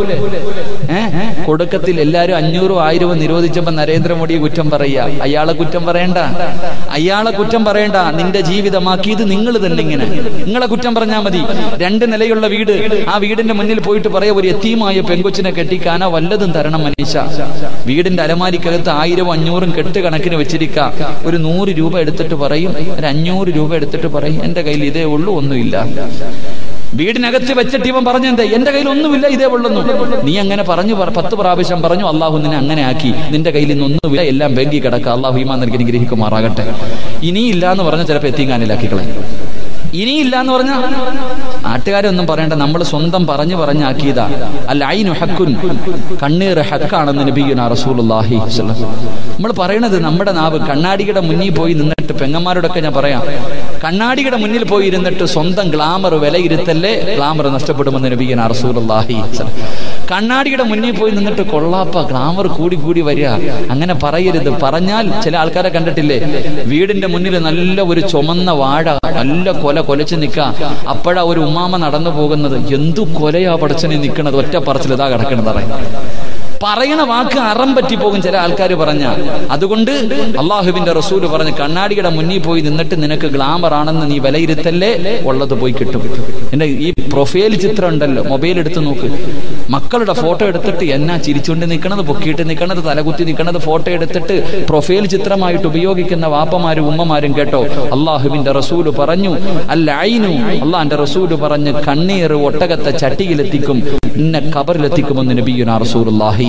ഏഹ് കൊടുക്കത്തിൽ എല്ലാരും അഞ്ഞൂറും ആയിരവും നിരോധിച്ചപ്പോ നരേന്ദ്രമോദിയെ കുറ്റം പറയുക അയാളെ കുറ്റം പറയണ്ട അയാളെ കുറ്റം പറയണ്ട നിന്റെ ജീവിതമാക്കിയത് നിങ്ങൾ തന്നെ ഇങ്ങനെ നിങ്ങളെ കുറ്റം പറഞ്ഞാൽ മതി രണ്ട് നിലയുള്ള വീട് ആ വീടിന്റെ മുന്നിൽ പോയിട്ട് പറയാ ഒരു എത്തിയുമായ പെങ്കൊച്ചിനെ കെട്ടിക്കാനാ വല്ലതും തരണം മനുഷ്യ വീടിന്റെ അലമാരിക്കകത്ത് ആയിരവും അഞ്ഞൂറും കെട്ട് കണക്കിന് വെച്ചിരിക്ക ഒരു നൂറ് രൂപ എടുത്തിട്ട് പറയും ഒരു അഞ്ഞൂറ് രൂപ എടുത്തിട്ട് പറയും എന്റെ കയ്യിൽ ഇതേ ഉള്ളൂ ഒന്നുമില്ല വീടിനകത്ത് വെച്ചിട്ട് ഇവൻ പറഞ്ഞെന്തേ എന്റെ കയ്യിൽ ഒന്നുമില്ല ഇതേ ഉള്ളെന്നു നീ അങ്ങനെ പറഞ്ഞു പറ- പത്ത് പ്രാവശ്യം പറഞ്ഞു അള്ളാഹു നിന്നെ അങ്ങനെ ആക്കി നിന്റെ കയ്യിൽ നിന്നൊന്നുമില്ല എല്ലാം ബാങ്കിൽ കിടക്കുക അള്ളാഹു ഈമാൻ നൽകി അനുഗ്രഹിക്കുമാറാകട്ടെ ഇനിയില്ല എന്ന് പറഞ്ഞാൽ ചിലപ്പോൾ എത്തിങ്ങാനിലാക്കിക്കളെ ഇനിയില്ല എന്ന് പറഞ്ഞ നാട്ടുകാരൊന്നും പറയണ്ട നമ്മൾ സ്വന്തം പറഞ്ഞു പറഞ്ഞാക്കിയതാ അല്ല ഐനു ഹക്കുൻ കണ്ണീർ ഹക്കാണെന്ന് നബിയുന റസൂലുള്ളാഹി നമ്മൾ പറയണത് നമ്മുടെ നാവ് കണ്ണാടിയുടെ മുന്നിൽ പോയി നിന്നിട്ട് പെങ്ങന്മാരോടൊക്കെ ഞാൻ പറയാം കണ്ണാടിയുടെ മുന്നിൽ പോയി ഇരുന്നിട്ട് സ്വന്തം ഗ്ലാമർ വിലയിരുത്തല്ലേ ഗ്ലാമർ നഷ്ടപ്പെടുമെന്ന് നബിയുന റസൂലുള്ളാഹി കണ്ണാടിയുടെ മുന്നിൽ പോയി നിന്നിട്ട് കൊള്ളാപ്പ ഗ്ലാമർ കൂടി കൂടി വരിക അങ്ങനെ പറയരുത് പറഞ്ഞാൽ ചില ആൾക്കാരെ കണ്ടിട്ടില്ലേ വീടിന്റെ മുന്നിൽ നല്ല ഒരു ചുമന്ന വാഴ നല്ല കൊല കൊലച്ച് നിൽക്ക അപ്പോഴാ ഒരു ഉമ്മാമ നടന്നു പോകുന്നത് എന്തു കൊലയാ പടച്ചനെ നിൽക്കണത് ഒറ്റ പറച്ചിൽ ഇതാ കിടക്കണത് അറിയാം പറയണ വാക്ക് അറം പറ്റി പോകും ചില ആൾക്കാർ പറഞ്ഞ അതുകൊണ്ട് അള്ളാഹുവിന്റെ റസൂല് പറഞ്ഞ് കണ്ണാടിയുടെ മുന്നിൽ പോയി നിന്നിട്ട് നിനക്ക് ഗ്ലാമർ ആണെന്ന് നീ വിലയിരുത്തല്ലേ ഉള്ളത് പോയി കിട്ടും എന്റെ ഈ പ്രൊഫൈൽ ചിത്രം ഉണ്ടല്ലോ മൊബൈൽ എടുത്ത് നോക്ക് മക്കളുടെ ഫോട്ടോ എടുത്തിട്ട് എന്നാ ചിരിച്ചുകൊണ്ട് നിൽക്കണത് പൊക്കിയിട്ട് നിൽക്കണത് തലകുത്തി നിൽക്കണത് ഫോട്ടോ എടുത്തിട്ട് പ്രൊഫൈൽ ചിത്രമായിട്ട് ഉപയോഗിക്കുന്ന വാപ്പമാരും ഉമ്മമാരും കേട്ടോ അള്ളാഹുവിന്റെ റസൂല് പറഞ്ഞു അല്ല ഐനു അള്ളാന്റെ റസൂല് പറഞ്ഞ് കണ്ണീർ ഒട്ടകത്തെ ചട്ടിയിലെത്തിക്കും ഇന്ന കബറിലെത്തിക്കുമെന്ന് നബിയുന റസൂലുള്ളാഹി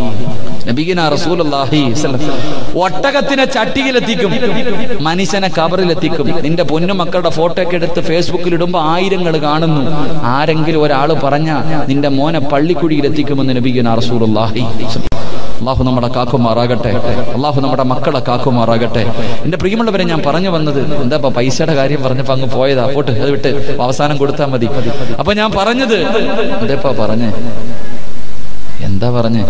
നബിയുന റസൂലുള്ളാഹി ഒട്ടകത്തിനെ ചട്ടിയിലെത്തിക്കും മനുഷ്യനെ കബറിലെത്തിക്കും നിന്റെ പൊന്നു മക്കളുടെ ഫോട്ടോ ഒക്കെ എടുത്ത് ഫേസ്ബുക്കിൽ ഇടുമ്പോ ആയിരങ്ങൾ കാണുന്നു ആരെങ്കിലും ഒരാൾ പറഞ്ഞ നിന്റെ മോനെ പള്ളിക്കുഴിയിൽ എത്തിക്കുമെന്ന് നബിയുന റസൂലുള്ളാഹി അള്ളാഹു നമ്മുടെ കാക്കുമാറാകട്ടെ അള്ളാഹു നമ്മുടെ മക്കളെ കാക്കുമാറാകട്ടെ എന്റെ പ്രിയമുള്ളവരെ ഞാൻ പറഞ്ഞു വന്നത് എന്താ ഇപ്പൊ പൈസയുടെ കാര്യം പറഞ്ഞപ്പോ അങ്ങ് പോയതാ പോട്ട് അത് വിട്ട് അവസാനം കൊടുത്താൽ മതി അപ്പൊ ഞാൻ പറഞ്ഞത് എന്താ പറഞ്ഞേ എന്താ പറഞ്ഞേ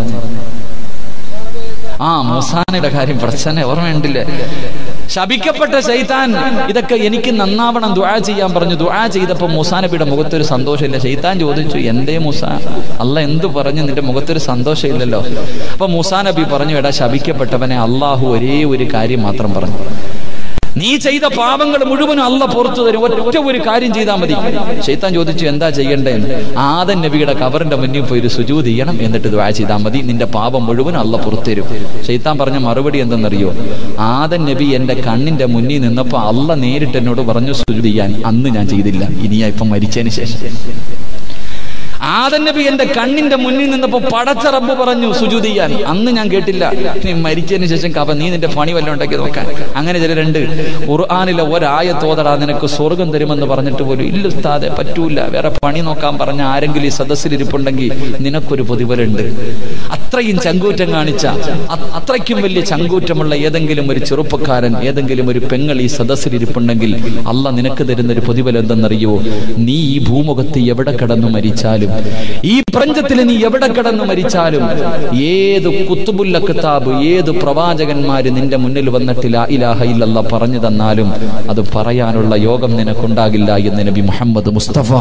ആ മൂസാനയുടെ കാര്യം പ്രശ്നം ഓർമ്മയുണ്ടില്ലേ ശപിക്കപ്പെട്ട ശൈത്താൻ ഇതൊക്കെ എനിക്ക് നന്നാവണം ദുആ ചെയ്യാൻ പറഞ്ഞു ദുആ ചെയ്തപ്പോ മൂസാനബിയുടെ മുഖത്തൊരു സന്തോഷമില്ല ശൈത്താൻ ചോദിച്ചു എന്തേ മൂസ അല്ല എന്തു പറഞ്ഞു നിന്റെ മുഖത്തൊരു സന്തോഷമില്ലല്ലോ അപ്പൊ മൂസാനബി പറഞ്ഞു എടാ ശപിക്കപ്പെട്ടവനെ അള്ളാഹു ഒരേ ഒരു കാര്യം മാത്രം പറഞ്ഞു നീ ചെയ്ത പാപങ്ങൾ മുഴുവനും അല്ല പുറത്തു തരും ഒറ്റ ഒരു കാര്യം ചെയ്താൽ മതി ഷെയ്ത്താൻ ചോദിച്ചു എന്താ ചെയ്യണ്ടേ ആദൻ നബിയുടെ കബറിന്റെ മുന്നിൽ പോയി ഒരു സുജൂത് ചെയ്യണം എന്നിട്ട് ദ്വാ ചെയ്താൽ മതി നിന്റെ പാപം മുഴുവനും അല്ല പുറത്തു തരും ഷെയ്ത്താൻ പറഞ്ഞ മറുപടി എന്തെന്നറിയോ ആദൻ നബി എന്റെ കണ്ണിന്റെ മുന്നിൽ നിന്നപ്പോ അല്ല നേരിട്ട് എന്നോട് പറഞ്ഞു സുജൂത് ചെയ്യാൻ അന്ന് ഞാൻ ചെയ്തില്ല ഇനിയാ ഇപ്പം മരിച്ചതിന് ശേഷം ആദൻ നബി എന്റെ കണ്ണിന്റെ മുന്നിൽ നിന്നപ്പോ പടച്ച റബ്ബ് പറഞ്ഞു സുജൂത് ചെയ്യാൻ അന്ന് ഞാൻ കേട്ടില്ല നീ മരിച്ചതിന് ശേഷം കപ നീ നിന്റെ പണി വല്ലതും ഉണ്ടാക്കി നോക്കാൻ അങ്ങനെ ചിലരുണ്ട് ഖുർആാനിലെ ഒരായത്തോതടാ നിനക്ക് സ്വർഗം തരുമെന്ന് പറഞ്ഞിട്ട് പോലും ഇല്ല ഉസ്താദെ പറ്റൂല വേറെ പണി നോക്കാൻ പറഞ്ഞ ആരെങ്കിലും ഈ സദസ്സിൽ ഇരിപ്പുണ്ടെങ്കിൽ നിനക്കൊരു പ്രതിഫലുണ്ട് അത്രയും ചങ്കൂറ്റം കാണിച്ച അ- അത്രയ്ക്കും വലിയ ചങ്കൂറ്റമുള്ള ഏതെങ്കിലും ഒരു ചെറുപ്പക്കാരൻ ഏതെങ്കിലും ഒരു പെങ്ങൾ ഈ സദസ്സിൽ ഇരിപ്പുണ്ടെങ്കിൽ അല്ല നിനക്ക് തരുന്ന ഒരു പ്രതിഫലം എന്തെന്നറിയോ നീ ഈ ഭൂമുഖത്ത് എവിടെ കിടന്നു മരിച്ചാലും ഈ പ്രപഞ്ചത്തിൽ നീ എവിടെ കിടന്ന് മരിച്ചാലും ഏത് കുത്തുബുല്ല കിതാബ് ഏത് പ്രവാചകന്മാര് നിന്റെ മുന്നിൽ വന്നിട്ട് ലാ ഇലാഹ ഇല്ലല്ല പറഞ്ഞു തന്നാലും അത് പറയാനുള്ള യോഗം നിനക്കുണ്ടാകില്ല എന്ന് നബി മുഹമ്മദ് മുസ്തഫ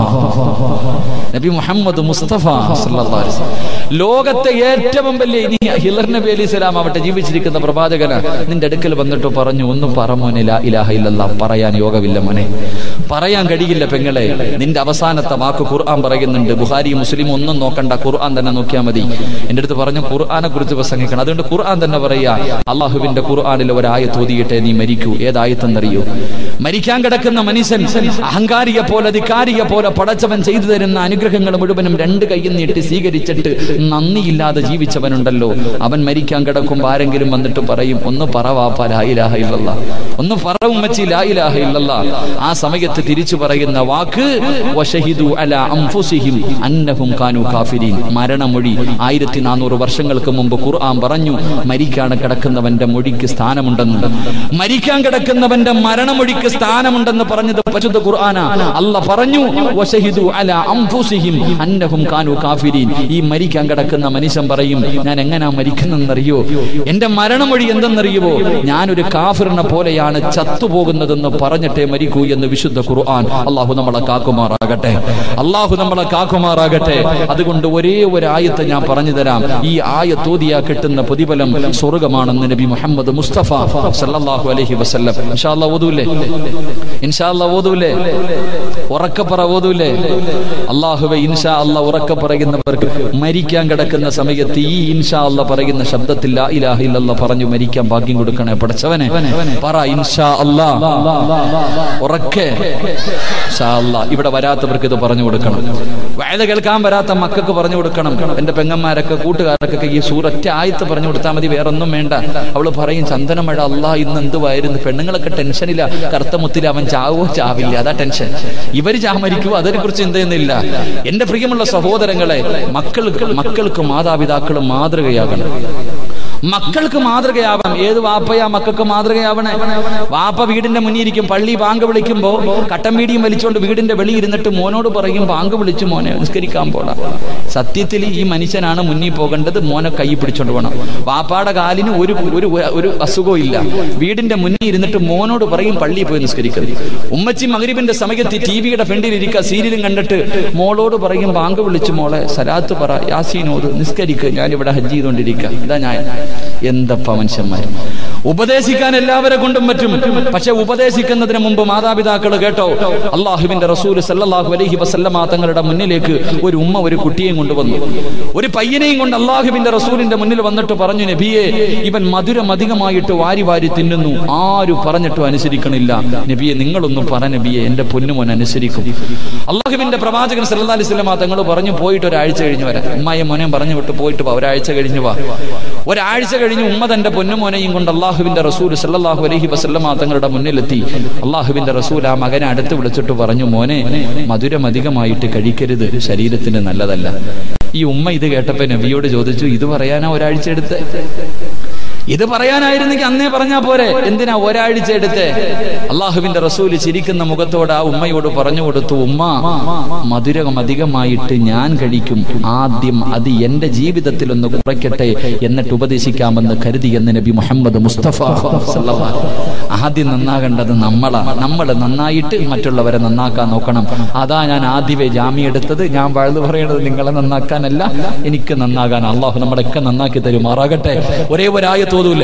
നബി മുഹമ്മദ് മുസ്തഫ സല്ലല്ലാഹു അലൈഹി വസല്ലം. ലോകത്തെ ഏറ്റവും വലിയ ഇനി ഹിലർ നബി അലി സ്വലാം ആവട്ടെ ജീവിച്ചിരിക്കുന്ന പ്രവാചകന് നിന്റെ അടുക്കൽ വന്നിട്ട് പറഞ്ഞു ഒന്ന് പറ മോനെ ലാ ഇലാഹ ഇല്ലല്ലാ പറയാൻ യോഗമില്ല മോനെ പറയാൻ കഴിയില്ല പെങ്ങളെ നിന്റെ അവസാനത്തെ വാക്ക് ഖുർആൻ പറയുന്നുണ്ട് ബുഹാരി മുസ്ലിം ഒന്നും നോക്കണ്ട ഖുർആൻ തന്നെ നോക്കിയാൽ മതി എന്റെ അടുത്ത് പറഞ്ഞു ഖുർആനെ കുറിച്ച് പ്രസംഗിക്കണം അതുകൊണ്ട് ഖുർആൻ തന്നെ പറയാ അള്ളാഹുവിന്റെ ഖുർആനിൽ ഒരായത്ത് ഓതിയിട്ടേ നീ മരിക്കൂ ഏതായത്തെന്നറിയൂ മരിക്കാൻ കിടക്കുന്ന മനുഷ്യൻ അഹങ്കാരിയെ പോലെ ധിക്കാരിയെ പോലെ പടച്ചവൻ ചെയ്തു തരുന്ന അനുഗ്രഹങ്ങൾ മുഴുവനും രണ്ട് കൈയും നീട്ടി സ്വീകരിച്ചിട്ട് നന്ദിയില്ലാതെ ജീവിച്ചവനുണ്ടല്ലോ അവൻ മരിക്കാൻ കിടക്കുമ്പോൾ ആരെങ്കിലും വന്നിട്ട് പറയും ഒന്ന് പറവാപ്പ ലായിലാഹ ഇല്ലല്ല ഒന്ന് പറ ഉമ്മച്ചി ലായിലാഹ ഇല്ലല്ല ആ സമയത്ത് തിരിച്ചു പറയുന്ന വാക്ക് വശഹിദു അല അംഫുസിഹിം അന്നഹും കാനു കാഫിരീൻ മരണമൊഴി ആയിരത്തി നാനൂറ് വർഷങ്ങൾക്ക് മുമ്പ് ഖുർആൻ പറഞ്ഞു മരിക്കാണ് കിടക്കുന്നവന്റെ മൊഴിക്ക് സ്ഥാനമുണ്ടെന്ന് മരിക്കാൻ കിടക്കുന്നവന്റെ മരണമൊഴിക്ക് സ്ഥാനമുണ്ടെന്ന് പറഞ്ഞത് പരിശുദ്ധ ഖുർആന അല്ല പറഞ്ഞു വശഹിദു അല അംഫുസിഹിം അന്നഹും കാനു കാഫിരീൻ ഈ മരിക്കാൻ കിടക്കുന്ന മനുഷ്യൻ പറയും ഞാൻ എങ്ങനാ മരിക്കുന്നെന്നറിയോ എന്റെ മരണമൊഴി എന്തെന്നറിയുമോ ഞാനൊരു കാഫിറിനെ പോലെയാണ് ചത്തുപോകുന്നതെന്ന് പറഞ്ഞിട്ടേ മരിക്കൂ എന്ന് വിശുദ്ധ ഖുർആൻ അള്ളാഹു നമ്മളെ കാക്കുമാറാകട്ടെ അള്ളാഹു നമ്മളെ കാക്കുമാറാകട്ടെ അതുകൊണ്ട് ഒരേ ഒരു ആയത്ത് ഞാൻ പറഞ്ഞു തരാം ഈ ആയത്തോതിയാ കിട്ടുന്ന പ്രതിഫലം സ്വർഗമാണെന്ന് നബി മുഹമ്മദ് മുസ്തഫ സല്ലല്ലാഹു അലൈഹി വസല്ലം ഇൻഷാ അല്ലാഹ് ഓതൂലേ ഇൻഷാ അല്ലാഹ് ഓതൂലേ ഉറക്കപ്പറ ഓതൂലേ അള്ളാഹുവെ ഇൻഷാ അല്ലാഹ് ഉറക്ക പറയുന്നവർക്ക് മരിക്കാൻ കിടക്കുന്ന സമയത്ത് ഈ ഇൻഷാ അല്ലാഹ് പറയുന്ന ശബ്ദത്തിൽ ലാ ഇലാഹ ഇല്ലല്ലാഹ് പറഞ്ഞു മരിക്കാൻ ഭാഗ്യം കൊടുക്കണേ പടച്ചവനെ പറ ഇൻഷാ അല്ലാഹ് ഉറക്കെ ഇൻഷാ അല്ലാഹ് ഇവിടെ വരാത്തവർക്ക് ഇത് പറഞ്ഞു കൊടുക്കണം വയത് കേൾക്കാൻ വരാത്ത മക്കൾക്ക് പറഞ്ഞു കൊടുക്കണം എന്റെ പെങ്ങന്മാരൊക്കെ കൂട്ടുകാർക്കൊക്കെ ഈ സൂററ്റ ആയത്ത് പറഞ്ഞു കൊടുത്താൽ മതി വേറൊന്നും വേണ്ട അവള് പറയും ചന്ദനമഴ അല്ലാ ഇന്ന് എന്തുവായിരുന്നു പെണ്ണുങ്ങളൊക്കെ ടെൻഷനില്ല കറുത്ത മുത്തിൽ അവൻ ചാവോ ചാവില്ല അതാ ടെൻഷൻ ഇവര് ചാ മരിക്കുവോ അതിനെ കുറിച്ച് ചിന്തയൊന്നുമില്ല എന്റെ പ്രിയമുള്ള സഹോദരങ്ങളെ മക്കൾക്ക് മക്കൾക്ക് മാതാപിതാക്കളും മാതൃകയാകണം മക്കൾക്ക് മാതൃകയാവാം ഏത് വാപ്പയാ മക്കൾക്ക് മാതൃകയാവണേ വാപ്പ വീടിന്റെ മുന്നിൽ ഇരിക്കും പള്ളി ബാങ്ക് വിളിക്കുമ്പോ കട്ടൻ വീടിയും വലിച്ചുകൊണ്ട് വീടിന്റെ വെളി ഇരുന്നിട്ട് മോനോട് പറയും ബാങ്ക് വിളിച്ചു മോനെ നിസ്കരിക്കാൻ പോടാ സത്യത്തിൽ ഈ മനുഷ്യനാണ് മുന്നിൽ പോകേണ്ടത് മോനെ കൈ പിടിച്ചോണ്ട് പോകണം വാപ്പാടെ കാലിന് ഒരു ഒരു ഒരു അസുഖവും ഇല്ല വീടിന്റെ മുന്നിൽ ഇരുന്നിട്ട് മോനോട് പറയും പള്ളിയിൽ പോയി നിസ്കരിക്കുന്നത് ഉമ്മച്ചി മകരിബിന്റെ സമയത്ത് ടി വിയുടെ ഫ്രണ്ടിൽ ഇരിക്കുക സീരിയലും കണ്ടിട്ട് മോളോട് പറയും ബാങ്ക് വിളിച്ചു മോളെ സലാത്ത് പറ യാസീനോട് നിസ്കരിക്കുക ഞാനിവിടെ ഹജ്ജ് ചെയ്തുകൊണ്ടിരിക്കുക ഇതാ ഞാൻ എന്തപ്പ മനുഷ്യന്മാർ ഉപദേശിക്കാൻ എല്ലാവരെ കൊണ്ടും പറ്റും പക്ഷെ ഉപദേശിക്കുന്നതിന് മുമ്പ് മാതാപിതാക്കൾ കേട്ടോ അള്ളാഹുവിന്റെ റസൂൽ സല്ലല്ലാഹു അലൈഹി വസല്ലമ തങ്ങളുടെ മുന്നിലേക്ക് ഒരു ഉമ്മ ഒരു കുട്ടിയെയും കൊണ്ടുവന്നു ഒരു പയ്യനെയും കൊണ്ട് അള്ളാഹുവിന്റെ റസൂലിന്റെ മുന്നിൽ വന്നിട്ട് പറഞ്ഞു നബിയെ ഇവൻ മധുരം അധികമായിട്ട് വാരി വാരി തിന്നുന്നു ആരും പറഞ്ഞിട്ടും അനുസരിക്കണില്ല നബിയെ നിങ്ങളൊന്നും പറ നബിയെ എന്റെ പൊന്നുമോൻ അനുസരിക്കും അള്ളാഹുവിന്റെ പ്രവാചകൻ സല്ലല്ലാഹു അലൈഹി വസല്ലമ തങ്ങൾ പറഞ്ഞു പോയിട്ട് ഒരാഴ്ച കഴിഞ്ഞ് വരാം ഉമ്മയെ മോനെ പറഞ്ഞു വിട്ട് പോയിട്ട് വാ ഒരാഴ്ച കഴിഞ്ഞ് വാ ഒരാഴ്ച കഴിഞ്ഞ് ഉമ്മ തന്റെ പൊന്നുമോനെയും കൊണ്ട് അള്ളാഹുവിന്റെ റസൂൽ സല്ലല്ലാഹു അലൈഹി വസല്ലമ തങ്ങളുടെ മുന്നിലെത്തി അള്ളാഹുവിന്റെ റസൂൽ ആ മകനെ അടുത്ത് വിളിച്ചിട്ട് പറഞ്ഞു മോനെ മധുരം അധികമായിട്ട് കഴിക്കരുത് ശരീരത്തിന് നല്ലതല്ല ഈ ഉമ്മ ഇത് കേട്ടപ്പോ നബിയോട് ചോദിച്ചു ഇത് പറയാനാ ഒരാഴ്ച എടുത്ത് ഇത് പറയാനായിരുന്നെങ്കിൽ അന്നേ പറഞ്ഞാ പോരെ എന്തിനാ ഒരാഴ്ച എടുത്ത് അള്ളാഹുവിന്റെ റസൂല് ചിരിക്കുന്ന മുഖത്തോട് ആ ഉമ്മയോട് പറഞ്ഞു കൊടുത്തു ഉമ്മ മധുരം അധികമായിട്ട് ഞാൻ കഴിക്കും ആദ്യം അത് എന്റെ ജീവിതത്തിൽ ഒന്ന് കുറയ്ക്കട്ടെ എന്നിട്ട് ഉപദേശിക്കാമെന്ന് കരുതി എന്ന് നബി മുഹമ്മദ് മുസ്തഫ സല്ലല്ലാഹു അലൈഹി വസല്ലം. ആദ്യം നന്നാകേണ്ടത് നമ്മളാ നമ്മൾ നന്നായിട്ട് മറ്റുള്ളവരെ നന്നാക്കാൻ നോക്കണം അതാ ഞാൻ ആദ്യമേ ജാമ്യം എടുത്തത് ഞാൻ വഴുതു പറയേണ്ടത് നിങ്ങളെ നന്നാക്കാനല്ല എനിക്ക് നന്നാകാൻ അള്ളാഹു നമ്മളൊക്കെ നന്നാക്കി തരുമാറാകട്ടെ ഒരേ ഒരായ തോതൂലേ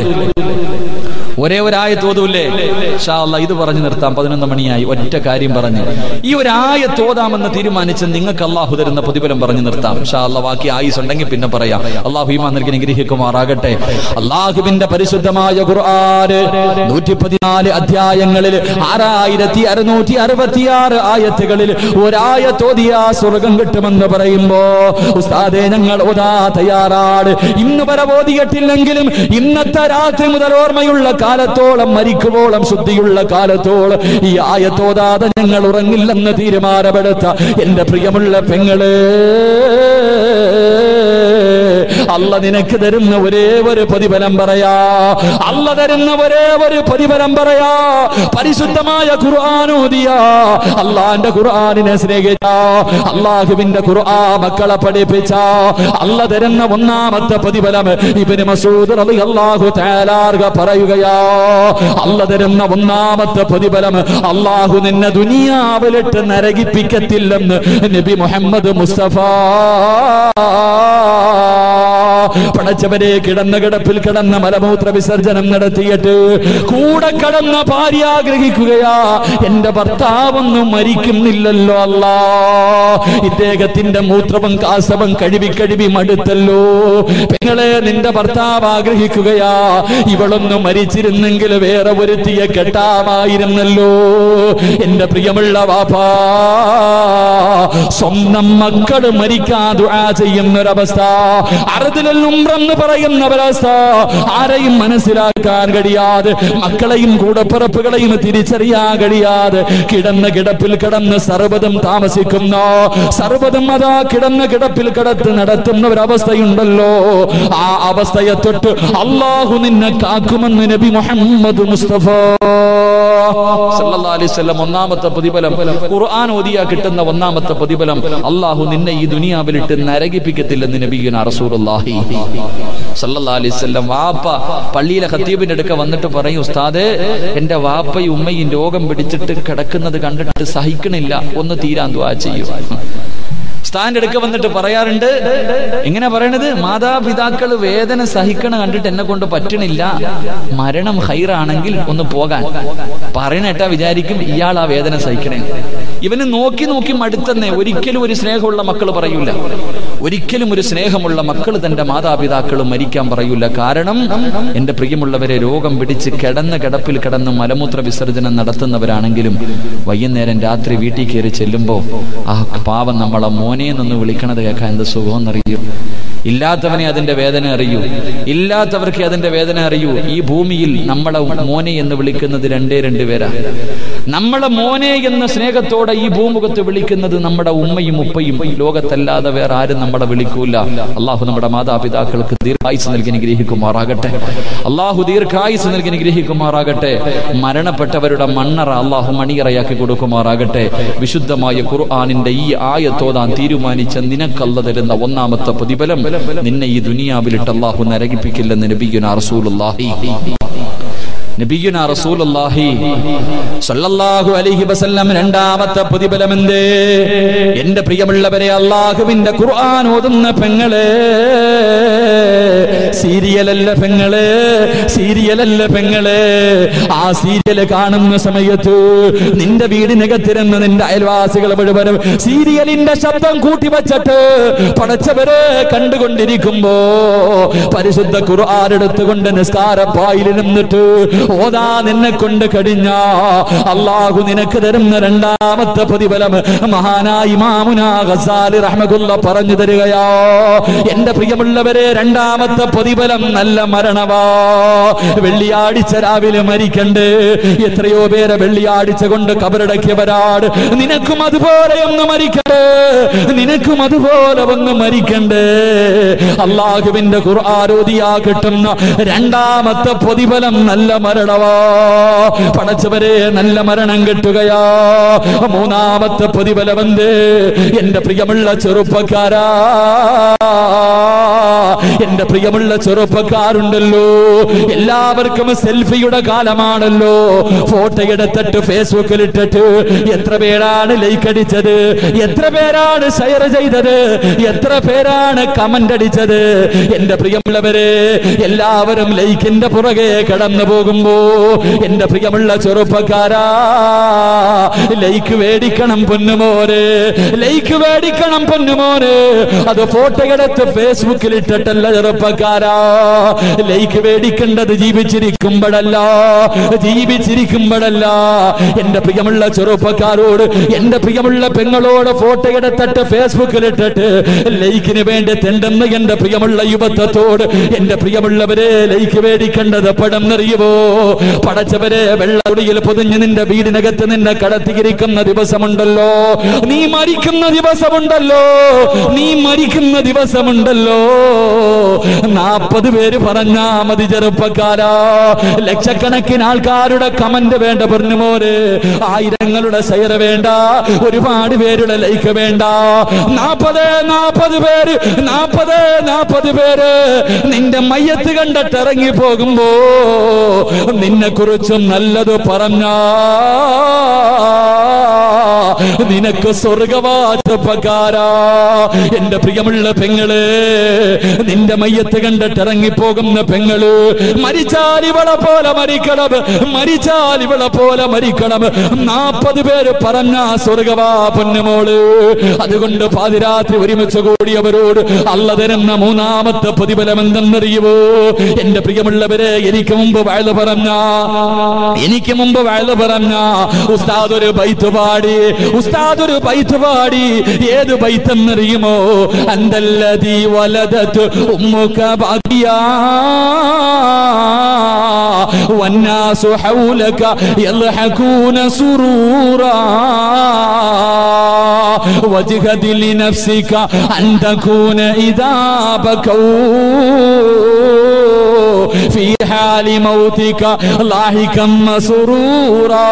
ഒരേ ഒരായ തോതൂല്ലേ ഷാ അല്ലാ ഇത് പറഞ്ഞു നിർത്താം പതിനൊന്ന് മണിയായി ഒറ്റ കാര്യം പറഞ്ഞ് ഈ ഒരായ തോതാമെന്ന് തീരുമാനിച്ച് നിങ്ങൾക്ക് അള്ളാഹു തരുന്ന പ്രതിഫലം പറഞ്ഞു നിർത്താം ഷാ അല്ല ബാക്കി ആയുസ് ഉണ്ടെങ്കിൽ പിന്നെ പറയാം അള്ളാഹു ഈമാൻ നൽകി അനുഗ്രഹിക്കുമാറാകട്ടെ അള്ളാഹുവിന്റെ പരിശുദ്ധമായ ഖുർആന് നൂറ്റി പതിനാല് അധ്യായങ്ങളിൽ ആറായിരത്തി അറുന്നൂറ്റി അറുപത്തിയാറ് ആയത്തുകളിൽ ഒരായ തോതിയ സ്വർഗം കിട്ടുമെന്ന് പറയുമ്പോ ഉസ്താദെ ഞങ്ങൾ ഓതാ തയ്യാറാണ് ഇന്ന് വരെ ഓതിയിട്ടില്ലെങ്കിലും ഇന്നത്തെ രാത്രി മുതൽ ഓർമ്മയുള്ള കാലത്തോളം മരിക്കുവോളം ശുദ്ധിയുള്ള കാലത്തോളം ഈ ആയത്തോതാതെ ഞങ്ങൾ ഉറങ്ങില്ലെന്ന് തീരുമാനമെടുത്ത എന്റെ പ്രിയമുള്ള പെങ്ങള് അല്ല നിനക്ക് തരുന്ന ഒരേ ഒരു പ്രതിഫലം പറയാ അല്ല തരുന്ന ഒരേ ഒരു പ്രതിഫലം പറയാ പരിശുദ്ധമായ ഖുർആാനോദിയ അള്ളാന്റെ ഖുർആാനിനെ സ്നേഹിച്ച അള്ളാഹുവിന്റെ ഖുർആ മക്കളെ പഠിപ്പിച്ച അല്ല തരുന്ന ഒന്നാമത്തെ പ്രതിഫലം ഇബിന് മസൂദ് റളിയല്ലാഹു തആലാർക പറയുകയാ അല്ല തരുന്ന ഒന്നാമത്തെ പ്രതിഫലം അള്ളാഹു നിന്നെ ദുനിയാവിലിട്ട് നരകിപ്പിക്കത്തില്ലെന്ന് നബി മുഹമ്മദ് മുസ്തഫ പടച്ചവരെ കിടന്ന കിടപ്പിൽ കിടന്ന മലമൂത്ര വിസർജനം നടത്തിയിട്ട് കൂടെ കടന്ന ഭാര്യ ആഗ്രഹിക്കുകയാ എന്റെ ഭർത്താവൊന്നും മരിക്കുന്നില്ലല്ലോ അല്ല ഇദ്ദേഹത്തിന്റെ മൂത്രവും കാസവും കഴുകി കഴുകി മടുത്തല്ലോ പെങ്ങളെ നിന്റെ ഭർത്താവ് ആഗ്രഹിക്കുകയാ ഇവളൊന്നും മരിച്ചിരുന്നെങ്കിൽ വേറെ ഒരുത്തിയെ കെട്ടാമായിരുന്നല്ലോ എന്റെ പ്രിയമുള്ള വാപ്പാ സ്വന്തം മക്കൾ മരിക്കാ ദുആ ചെയ്യുന്നൊരവസ്ഥ അറുതിലും ഉംറെന്ന് പറയുന്ന ഒരവസ്ഥ ആരെയും മനസ്സിലാക്കാൻ കഴിയാതെ മക്കളെയും കൂടപ്പിറപ്പുകളെയും തിരിച്ചറിയാൻ കഴിയാതെ കിടന്ന കിടപ്പിൽ കിടന്ന് സർവ്വതും താമസിക്കുന്ന സർവ്വതും അതാ കിടന്ന കിടപ്പിൽ കിടത്ത് നടത്തുന്ന ഒരവസ്ഥയുണ്ടല്ലോ ആ അവസ്ഥയെ തൊട്ട് അള്ളാഹു നിന്നെ കാക്കുമെന്ന് നബി മുഹമ്മദ് മുസ്തഫ സല്ലല്ലാഹു അലൈഹി വസല്ലം ഒന്നാമത്തെ പ്രതിഫലം ഖുർആൻ ഓതിയാ കിട്ടുന്ന ഒന്നാമത്തെ പ്രതിഫലം അള്ളാഹു നിന്നെ ഈ ദുനിയാവിലിട്ട് നരകിപ്പിക്കത്തില്ലെന്ന് നബിയുന റസൂലുള്ളാഹി സല്ലല്ലാഹു അലൈഹി വസല്ലം വാപ്പ പള്ളിയിലെ ഖത്തീബിന്റെ അടുക്ക വന്നിട്ട് പറയും ഉസ്താദേ എന്റെ വാപ്പയും ഉമ്മയും രോഗം പിടിച്ചിട്ട് കിടക്കുന്നത് കണ്ടിട്ട് സഹിക്കണില്ല ഒന്ന് തീരാൻ ദുആ ചെയ്യൂ സ്ഥാന്റെ അടുക്ക വന്നിട്ട് പറയാറുണ്ട് എങ്ങനെ പറയണത് മാതാപിതാക്കൾ വേദന സഹിക്കണ കണ്ടിട്ട് എന്നെ കൊണ്ട് പറ്റണില്ല മരണം ഹൈറാണെങ്കിൽ ഒന്ന് പോകാൻ പറയണേട്ടാ വിചാരിക്കും ഇയാൾ ആ വേദന സഹിക്കണേ ഇവന് നോക്കി നോക്കി മടുത്തെന്നേ ഒരിക്കലും ഒരു സ്നേഹമുള്ള മക്കൾ പറയൂല ഒരിക്കലും ഒരു സ്നേഹമുള്ള മക്കൾ തന്റെ മാതാപിതാക്കൾ മരിക്കാൻ പറയൂല കാരണം എന്റെ പ്രിയമുള്ളവരെ രോഗം പിടിച്ച് കിടന്ന കിടപ്പിൽ കിടന്ന് മലമൂത്ര വിസർജനം നടത്തുന്നവരാണെങ്കിലും വൈകുന്നേരം രാത്രി വീട്ടിൽ കയറി ചെല്ലുമ്പോൾ ആ പാവം നമ്മളെ മോനെ നിന്ന് വിളിക്കണത് കേൾക്കാൻ എന്ത് സുഖമെന്നറിയൂ ഇല്ലാത്തവനെ അതിന്റെ വേദന അറിയൂ ഇല്ലാത്തവർക്ക് അതിന്റെ വേദന അറിയൂ ഈ ഭൂമിയിൽ നമ്മളെ മോനെ എന്ന് വിളിക്കുന്നത് രണ്ടേ രണ്ട് പേരാ നമ്മളെ മോനെ എന്ന സ്നേഹത്തോടെ ഈ ഭൂമുഖത്ത് വിളിക്കുന്നത് നമ്മുടെ ഉമ്മയും ഉപ്പയും ഈ ലോകത്തല്ലാതെ വേറെ ആരും നമ്മളെ വിളിക്കൂല അള്ളാഹു നമ്മുടെ മാതാപിതാക്കൾക്ക് ദീർഘായുസ് നൽകി അനുഗ്രഹിക്കുമാറാകട്ടെ അള്ളാഹു ദീർഘായുസ് നൽകി അനുഗ്രഹിക്കുമാറാകട്ടെ മരണപ്പെട്ടവരുടെ മണ്ണറ അള്ളാഹു മണിയറയാക്കി കൊടുക്കുമാറാകട്ടെ വിശുദ്ധമായ ഖുർആാനിന്റെ ഈ ആയത്തോതാൻ തീരുമാനിച്ച നിനക്കല്ല തരുന്ന ഒന്നാമത്തെ പ്രതിഫലം നിന്നെ ഈ ദുനിയാവിലിട്ട് അള്ളാഹു നരകിപ്പിക്കില്ലെന്ന് നബിയുന റസൂലുള്ളാഹി നബിയുന റസൂലുള്ളാഹി സല്ലല്ലാഹു അലൈഹി വസല്ലം രണ്ടാമത്തെ പ്രതിഫലം എന്തേ എന്റെ പ്രിയമുള്ളവരെ അള്ളാഹുവിന്റെ ഖുർആൻ ഓതുന്ന പെങ്ങളെ സീരിയലല്ല പെങ്ങളെ സീരിയലല്ല പെങ്ങളെ ആ സീരിയൽ കാണുന്ന സമയത്ത് നിന്റെ വീടിനകത്തിരുന്ന് നിന്റെ അയൽവാസികൾ മുഴുവനും സീരിയലിന്റെ ശബ്ദം കൂട്ടി വച്ചിട്ട് പടച്ചവരെ കണ്ടുകൊണ്ടിരിക്കുമ്പോ പരിശുദ്ധ ഖുർആൻ എടുത്തുകൊണ്ട് നിസ്കാരപ്പായിൽ നിന്നിട്ട് ഓതാ നിന്നെ കൊണ്ട് കഴിഞ്ഞ അള്ളാഹു നിനക്ക് തരുന്ന രണ്ടാമത്തെ പ്രതിഫലം മഹാനായി ഇമാമുനാ ഗസാലി റഹ്മത്തുള്ള പറഞ്ഞു തരികയോ എന്റെ പ്രിയമുള്ളവരെ രണ്ടാമത്തെ പ്രതിഫലം നല്ല മരണവാ വെള്ളിയാഴ്ച രാവിലെ മരിക്കണ്ടേ എത്രയോ പേരെ വെള്ളിയാഴ്ച കൊണ്ട് കബറടക്കിയവരാട് നിനക്കും അതുപോലെ ഒന്ന് മരിക്കണ്ടേ നിനക്കും അതുപോലെ ഒന്ന് മരിക്കണ്ടേ അള്ളാഹുവിന്റെ ഖുർആാരോദിയാ കിട്ടുന്ന രണ്ടാമത്തെ പ്രതിഫലം നല്ല മരണവാ പടച്ചവരെ നല്ല മരണം കിട്ടുകയാ മൂന്നാമത്തെ പ്രതിഫലം എന്ത് എന്റെ പ്രിയമുള്ള ചെറുപ്പക്കാരാ എന്റെ പ്രിയമുള്ള ചെറുപ്പക്കാരുണ്ടല്ലോ എല്ലാവർക്കും സെൽഫിയുടെ കാലമാണല്ലോ ഫോട്ടോ എടുത്തിട്ട് ഫേസ്ബുക്കിൽ ഇട്ടിട്ട് എത്ര പേരാണ് ലൈക്ക് അടിച്ചത് എത്ര പേരാണ് ഷെയർ ചെയ്തത് എത്ര പേരാണ് കമന്റ് അടിച്ചത് എന്റെ പ്രിയമുള്ളവരെ എല്ലാവരും ലൈക്കിന്റെ പുറകെ കടന്നു പോകുമ്പോ എന്റെ പ്രിയമുള്ള ചെറുപ്പക്കാരാ ലൈക്ക് മേടിക്കണം പൊന്നുമോര് ലൈക്ക് മേടിക്കണം പൊന്നുമോര് അത് ഫോട്ടോ എടുത്ത് ഫേസ്ബുക്കിൽ ഇട്ടിട്ടല്ല ചെറുപ്പക്കാരാ ലൈക്ക് മേടിക്കേണ്ടത് ജീവിച്ചിരിക്കുമ്പോഴല്ല ജീവിച്ചിരിക്കുമ്പോഴല്ല എന്റെ പ്രിയമുള്ള ചെറുപ്പക്കാരോട് എന്റെ പ്രിയമുള്ള പെങ്ങളോട് ഫോട്ടോ എടുത്തിട്ട് ഫേസ്ബുക്കിൽ ഇട്ടിട്ട് ലൈക്കിന് വേണ്ടി തെണ്ടെന്ന് എന്റെ പ്രിയമുള്ള യുവത്വത്തോട് എന്റെ പ്രിയമുള്ളവരെ ലൈക്ക് മേടിക്കേണ്ടത് പടം നിറയുവോ പടച്ചവരെ വെള്ളമുടിയിൽ പൊതിഞ്ഞ് നിന്റെ വീടിനകത്ത് നിന്നെ കടത്തി പ്രതികരിക്കുന്ന ദിവസമുണ്ടല്ലോ നീ മരിക്കുന്ന ദിവസമുണ്ടല്ലോ നീ മരിക്കുന്ന ദിവസമുണ്ടല്ലോ നാപ്പത് പേര് പറഞ്ഞാ മതി ചെറുപ്പക്കാരാ ലക്ഷക്കണക്കിന് ആൾക്കാരുടെ കമന്റ് വേണ്ട പറഞ്ഞുമോര് ആയിരങ്ങളുടെ ഷെയർ വേണ്ട ഒരുപാട് പേരുടെ ലൈക്ക് വേണ്ട നാപ്പത് നാപ്പത് പേര് നാപ്പത് നാപ്പത് പേര് നിന്റെ മയ്യത്ത് കണ്ടിട്ട് ഇറങ്ങി പോകുമ്പോ നിന്നെ കുറിച്ചും നല്ലത് പറഞ്ഞ നിനക്ക് സ്വർഗവാചപ്പക്കാരാ എന്റെ പ്രിയമുള്ള പെങ്ങള് നിന്റെ മയ്യത്ത് കണ്ടിട്ട് ഇറങ്ങിപ്പോകുന്ന പെങ്ങള് മരിച്ചാൽ ഇവളെ പോലെ മരിക്കണം മരിച്ചാൽ ഇവളെ പോലെ മരിക്കണം നാപ്പത് പേര് പറഞ്ഞ സ്വർഗവാ പൊന്നുമോള് അതുകൊണ്ട് പാതിരാത്രി ഒരുമിച്ച് കൂടിയവരോട് അല്ല തരുന്ന മൂന്നാമത്തെ പ്രതിഫലം എന്തെന്നറിയുവോ എന്റെ പ്രിയമുള്ളവരെ എനിക്ക് മുമ്പ് വയല് പറഞ്ഞ എനിക്ക് മുമ്പ് വയല് പറഞ്ഞ ഉസ്താദ് ഒരു ബൈത്ത് പാടി ഉസ്താദ് ഒരു ബൈത്ത് പാടി ഏത് ബൈത്തെന്നറിയുമോ അന്തല്ലതി വലതത്ത് ഉമ്മുക ബാക്കിയാ والناس حولك يضحكون سرورا وجهد لنفسك أن تكون إذا بكوا في حال موتك لاحقا مسرورا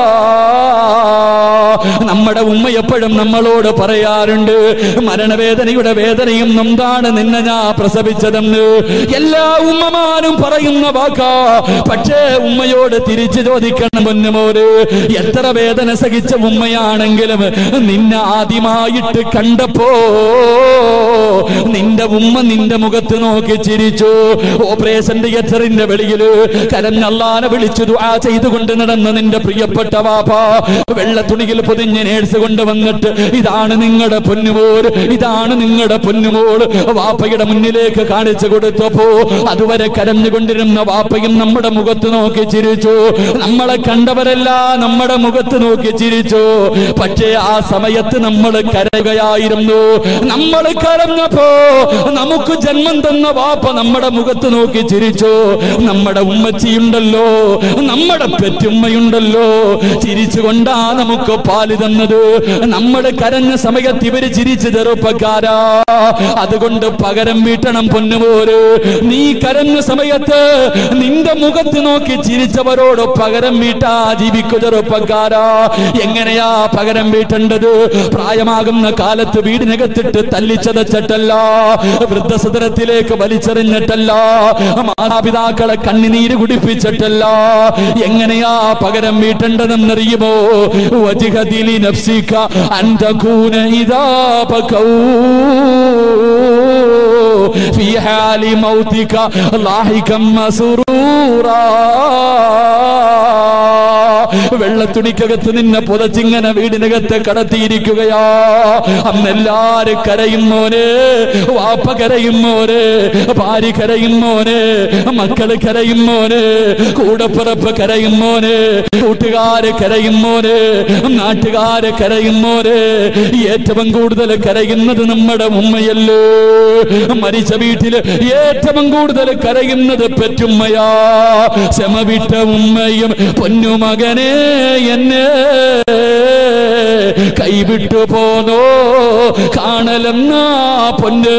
നമ്മുടെ ഉമ്മ എപ്പോഴും നമ്മളോട് പറയാറുണ്ട് മരണവേദനയുടെ വേദനയും നൊന്താണ് നിന്നെ ഞാൻ പ്രസവിച്ചതെന്ന് എല്ലാ ഉമ്മമാരും പറയുന്ന വാക്കാ പക്ഷേ ഉമ്മയോട് തിരിച്ചു ചോദിക്കണം പൊന്നുമോര് എത്ര വേദന സഹിച്ച ഉമ്മയാണെങ്കിലും നിന്നെ ആദ്യമായിട്ട് കണ്ടപ്പോ നിന്റെ ഉമ്മ നിന്റെ മുഖത്ത് നോക്കി ചിരിച്ചു ഓപ്പറേഷൻ തിയേറ്ററിന്റെ വെളിയില് കരഞ്ഞല്ലാനെ വിളിച്ചു ദുആ ചെയ്തുകൊണ്ട് നടന്ന നിന്റെ പ്രിയപ്പെട്ട വാപ്പ വെള്ള തുണിയിൽ പൊതിഞ്ഞ് നേഴ്സ് കൊണ്ടുവന്നിട്ട് ഇതാണ് നിങ്ങളുടെ പൊന്നുമോൾ ഇതാണ് നിങ്ങളുടെ പൊന്നുമോൾ വാപ്പയുടെ മുന്നിലേക്ക് കാണിച്ചു കൊടുത്തപ്പോ അതുവരെ കരഞ്ഞുകൊണ്ടിരുന്ന വാപ്പയും നമ്മുടെ മുഖത്ത് നോക്കി ചിരിച്ചു നമ്മളെ കണ്ടവരല്ല നമ്മുടെ മുഖത്ത് നോക്കി ചിരിച്ചു പക്ഷേ ആ സമയത്ത് നമ്മൾ കരയുകയായിരുന്നു നമ്മൾ കരഞ്ഞപ്പോ നമുക്ക് ജന്മം തന്ന വാപ്പ നമ്മുടെ മുഖത്ത് നോക്കി ചിരിച്ചു നമ്മുടെ ഉമ്മച്ചിയുണ്ടല്ലോ നമ്മുടെ പെറ്റുമ്മയുണ്ടല്ലോ ചിരിച്ചുകൊണ്ടാ നമുക്ക് പാല് തന്നത് നമ്മൾ കരഞ്ഞ സമയത്ത് ഇവര് ചിരിച്ചു ചെറുപ്പക്കാരാ അതുകൊണ്ട് പകരം വീട്ടണം പൊന്നുപോര് നീ കരഞ്ഞ സമയത്ത് നിന്റെ മുഖത്ത് നോക്കി ചിരിച്ചവരോട് പകരം വീട്ടാ ജീവിക്കു ചെറുപ്പക്കാരാ എങ്ങനെയാ പകരം വീട്ടേണ്ടത് പ്രായമാകുന്ന കാലത്ത് വീടിനകത്തിട്ട് തല്ലിച്ചതച്ചിട്ടല്ല വൃദ്ധസദനത്തിലേക്ക് വലിച്ചെറിഞ്ഞിട്ടല്ല മാതാപിതാക്കളെ കണ്ണിനീര് കുടിപ്പിച്ചിട്ടല്ല എങ്ങനെയാ പകരം വീട്ടേണ്ടതെന്നറിയുമോ വജിഹദിലി നഫ്സിക അന്തകൂന ഇദാ ബകൗ في حال موتك لاحقا مسرورا വെള്ളത്തുണിക്കകത്ത് നിന്നെ പുതച്ചിങ്ങനെ വീടിനകത്ത് കടത്തിയിരിക്കുകയാ അന്ന് എല്ലാരും കരയും മോനെ വാപ്പ കരയും മോനെ ഭാര്യ കരയും മോനെ മക്കള് കരയും മോനെ കൂടപ്പിറപ്പ് കരയും മോനെ കൂട്ടുകാര് കരയും മോനെ നാട്ടുകാര് കരയും മോനെ ഏറ്റവും കൂടുതൽ കരയുന്നത് നമ്മുടെ ഉമ്മയല്ലേ മരിച്ച വീട്ടില് ഏറ്റവും കൂടുതൽ കരയുന്നത് പെറ്റുമ്മയാ ക്ഷമ വിട്ട ഉമ്മയും പൊന്നുമകനെ എന്നെ കൈവിട്ടു പോന്നോ കാണലെന്നാ പൊന്ന്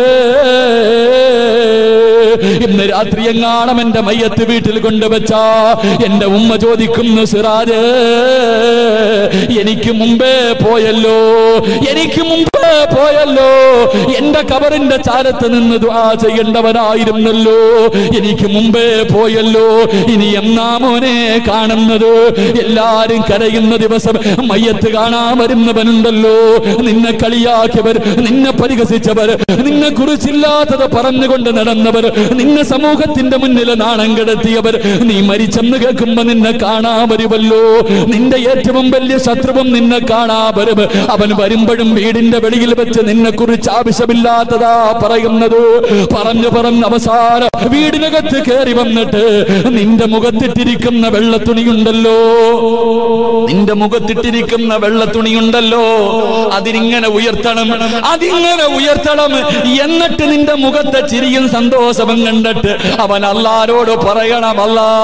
ഇന്ന് രാത്രി എങ്ങാണം എന്റെ മയ്യത്ത് വീട്ടിൽ കൊണ്ടുവച്ച എന്റെ ഉമ്മ ചോദിക്കുന്നു സിറാജ് എനിക്ക് മുമ്പേ പോയല്ലോ എനിക്ക് മുമ്പേ പോയല്ലോ എന്റെ കബറിന്റെ ചാരത്ത് നിന്ന് ദുആ ചെയ്യേണ്ടവനായിരുന്നല്ലോ എനിക്ക് മുമ്പേ പോയല്ലോ ഇനി എന്നാ മോനെ കാണുന്നത് എല്ലാരും കരയുന്ന ദിവസം മയ്യത്ത് കാണാൻ വരുന്നവനുണ്ടല്ലോ നിന്നെ കളിയാക്കിയവർ നിന്നെ പരിഹസിച്ചവർ നിന്നെ കുറിച്ചില്ലാത്തത് പറഞ്ഞുകൊണ്ട് നടന്നവർ നിന്നെ സമൂഹത്തിന്റെ മുന്നിൽ നാണം കെടുത്തിയവർ നീ മരിച്ചെന്ന് കേൾക്കുമ്പോ നിന്നെ കാണാൻ വരുമല്ലോ നിന്റെ ഏറ്റവും വലിയ ശത്രുവും നിന്നെ കാണാ വരും അവൻ വരുമ്പോഴും വീടിന്റെ വെളിയിൽ വെച്ച് നിന്നെ കുറിച്ച് ആവശ്യമില്ലാത്തതാ പറയുന്നത് പറഞ്ഞു പറഞ്ഞ് അവസാനം വീടിനകത്ത് കയറി വന്നിട്ട് നിന്റെ മുഖത്തിട്ടിരിക്കുന്ന വെള്ളത്തുണിയുണ്ടല്ലോ നിന്റെ മുഖത്തിട്ടിരിക്കുന്ന വെള്ളത്തുണിയുണ്ടല്ലോ ഉണ്ടല്ലോ അതിനിങ്ങനെ ഉയർത്തണം അതിങ്ങനെ ഉയർത്തണം എന്നിട്ട് നിന്റെ മുഖത്തെ ചിരിയും സന്തോഷവും കണ്ടിട്ട് അവൻ അല്ലാരോട് പറയണം അല്ലാ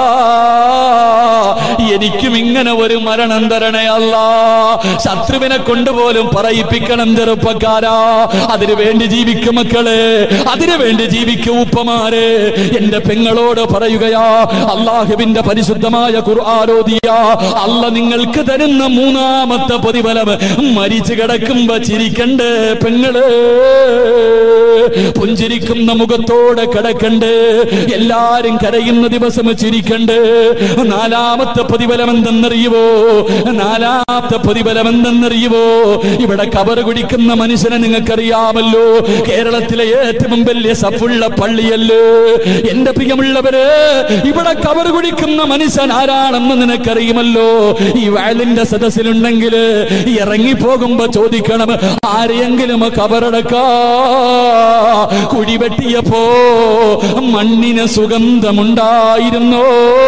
എനിക്കും ഇങ്ങനെ ഒരു മരണം തരണേ അല്ല ശത്രുവിനെ കൊണ്ടുപോലും പറയിപ്പിക്കണം ചെറുപ്പക്കാരാ അതിനു വേണ്ടി ജീവിക്കും മക്കളെ അതിനു വേണ്ടി ജീവിക്കും ഉപ്പമാരെ എന്റെ പെങ്ങളോട് പറയുകയാ അള്ളാഹുവിന്റെ പരിശുദ്ധമായ ഖുർആാരോദിയ അല്ല നിങ്ങൾക്ക് തരുന്ന മൂന്നാമത്തെ പ്രതിഫലം മരിച്ചു കിടക്കുമ്പോ ചിരിക്കണ്ടേ പെങ്ങള് പുഞ്ചിരിക്കുന്ന മുഖത്തോടെ കിടക്കണ്ട് എല്ലാരും കരയുന്ന ദിവസം ചിരിക്കണ്ട് നാലാമത്തെ പ്രതിഫലം എന്തെന്നറിയുവോ നാലാമത്തെ പ്രതിഫലം എന്തെന്നറിയുവോ ഇവിടെ കബർ കുടിക്കുന്ന മനുഷ്യനെ നിങ്ങൾക്കറിയാമല്ലോ കേരളത്തിലെ ഏറ്റവും വലിയ സഫുള്ള പള്ളിയല്ലോ എന്റെ പ്രിയമുള്ളവര് ഇവിടെ കബർ കുടിക്കുന്ന മനുഷ്യൻ ആരാണെന്ന് നിനക്കറിയുമല്ലോ ഈ വയലിന്റെ സദസ്സിലുണ്ടെങ്കിൽ ഇറങ്ങി പോകുമ്പോ ചോദിക്കണം ആരെയെങ്കിലും കബറടക്കാ കുഴി വെട്ടിയപ്പോ മണ്ണിന് സുഗന്ധമുണ്ടായിരുന്നോ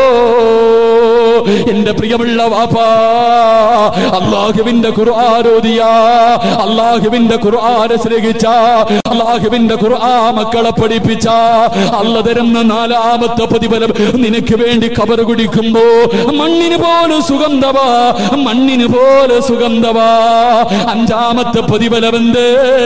എന്റെ പ്രിയമുള്ള വാപ്പാ അള്ളാഹുവിന്റെ ഖുർആാരോദിയ അള്ളാഹുവിന്റെ ഖുർആാനെ സ്നേഹിച്ച അള്ളാഹുവിന്റെ ഖുർആ മക്കളെ പഠിപ്പിച്ച അല്ല തരുന്ന നാലാമത്തെ പ്രതിഫലം നിനക്ക് വേണ്ടി കബർ കുടിക്കുമ്പോ മണ്ണിന് പോലെ സുഗന്ധവാ മണ്ണിന് പോലെ സുഗന്ധവാ അഞ്ചാമത്തെ പ്രതിഫലം എന്തേ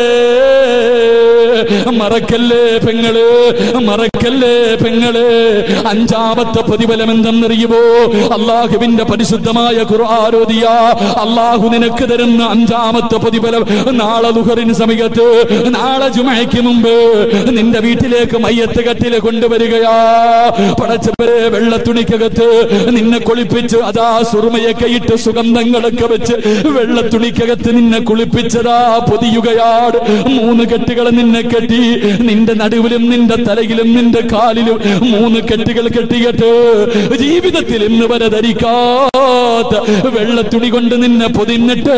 മറക്കല്ലേ പെങ്ങള് മറക്കല്ലേ പെങ്ങള് അഞ്ചാമത്തെ പ്രതിഫലം എന്തെന്നറിയുമോ അള്ളാഹുവിന്റെ പരിശുദ്ധമായ ഖുർആാരോദിയ അള്ളാഹു നിനക്ക് തരുന്ന അഞ്ചാമത്തെ പ്രതിഫലം നാളെ ദുഹറിന് സമയത്ത് നാളെ ജുമയ്ക്ക് മുമ്പ് നിന്റെ വീട്ടിലേക്ക് മയ്യത്ത് കട്ടില് കൊണ്ടുവരികയാ പടച്ചവരെ വെള്ളത്തുണിക്കകത്ത് നിന്നെ കുളിപ്പിച്ച് അതാ സുറുമയൊക്കെ ഇട്ട് സുഗന്ധങ്ങളൊക്കെ വെച്ച് വെള്ളത്തുണിക്കകത്ത് നിന്നെ കുളിപ്പിച്ചതാ പൊതിയുകയാണ് മൂന്ന് കെട്ടുകൾ നിന്നെ കെട്ടി നിന്റെ നടുവിലും നിന്റെ തലയിലും നിന്റെ കാലിലും മൂന്ന് കെട്ടുകൾ കെട്ടിയിട്ട് ജീവിതത്തിൽ ഇന്ന് വരെ ധരിക്കാത്ത വെള്ളത്തുണി കൊണ്ട് നിന്നെ പൊതിന്നിട്ട്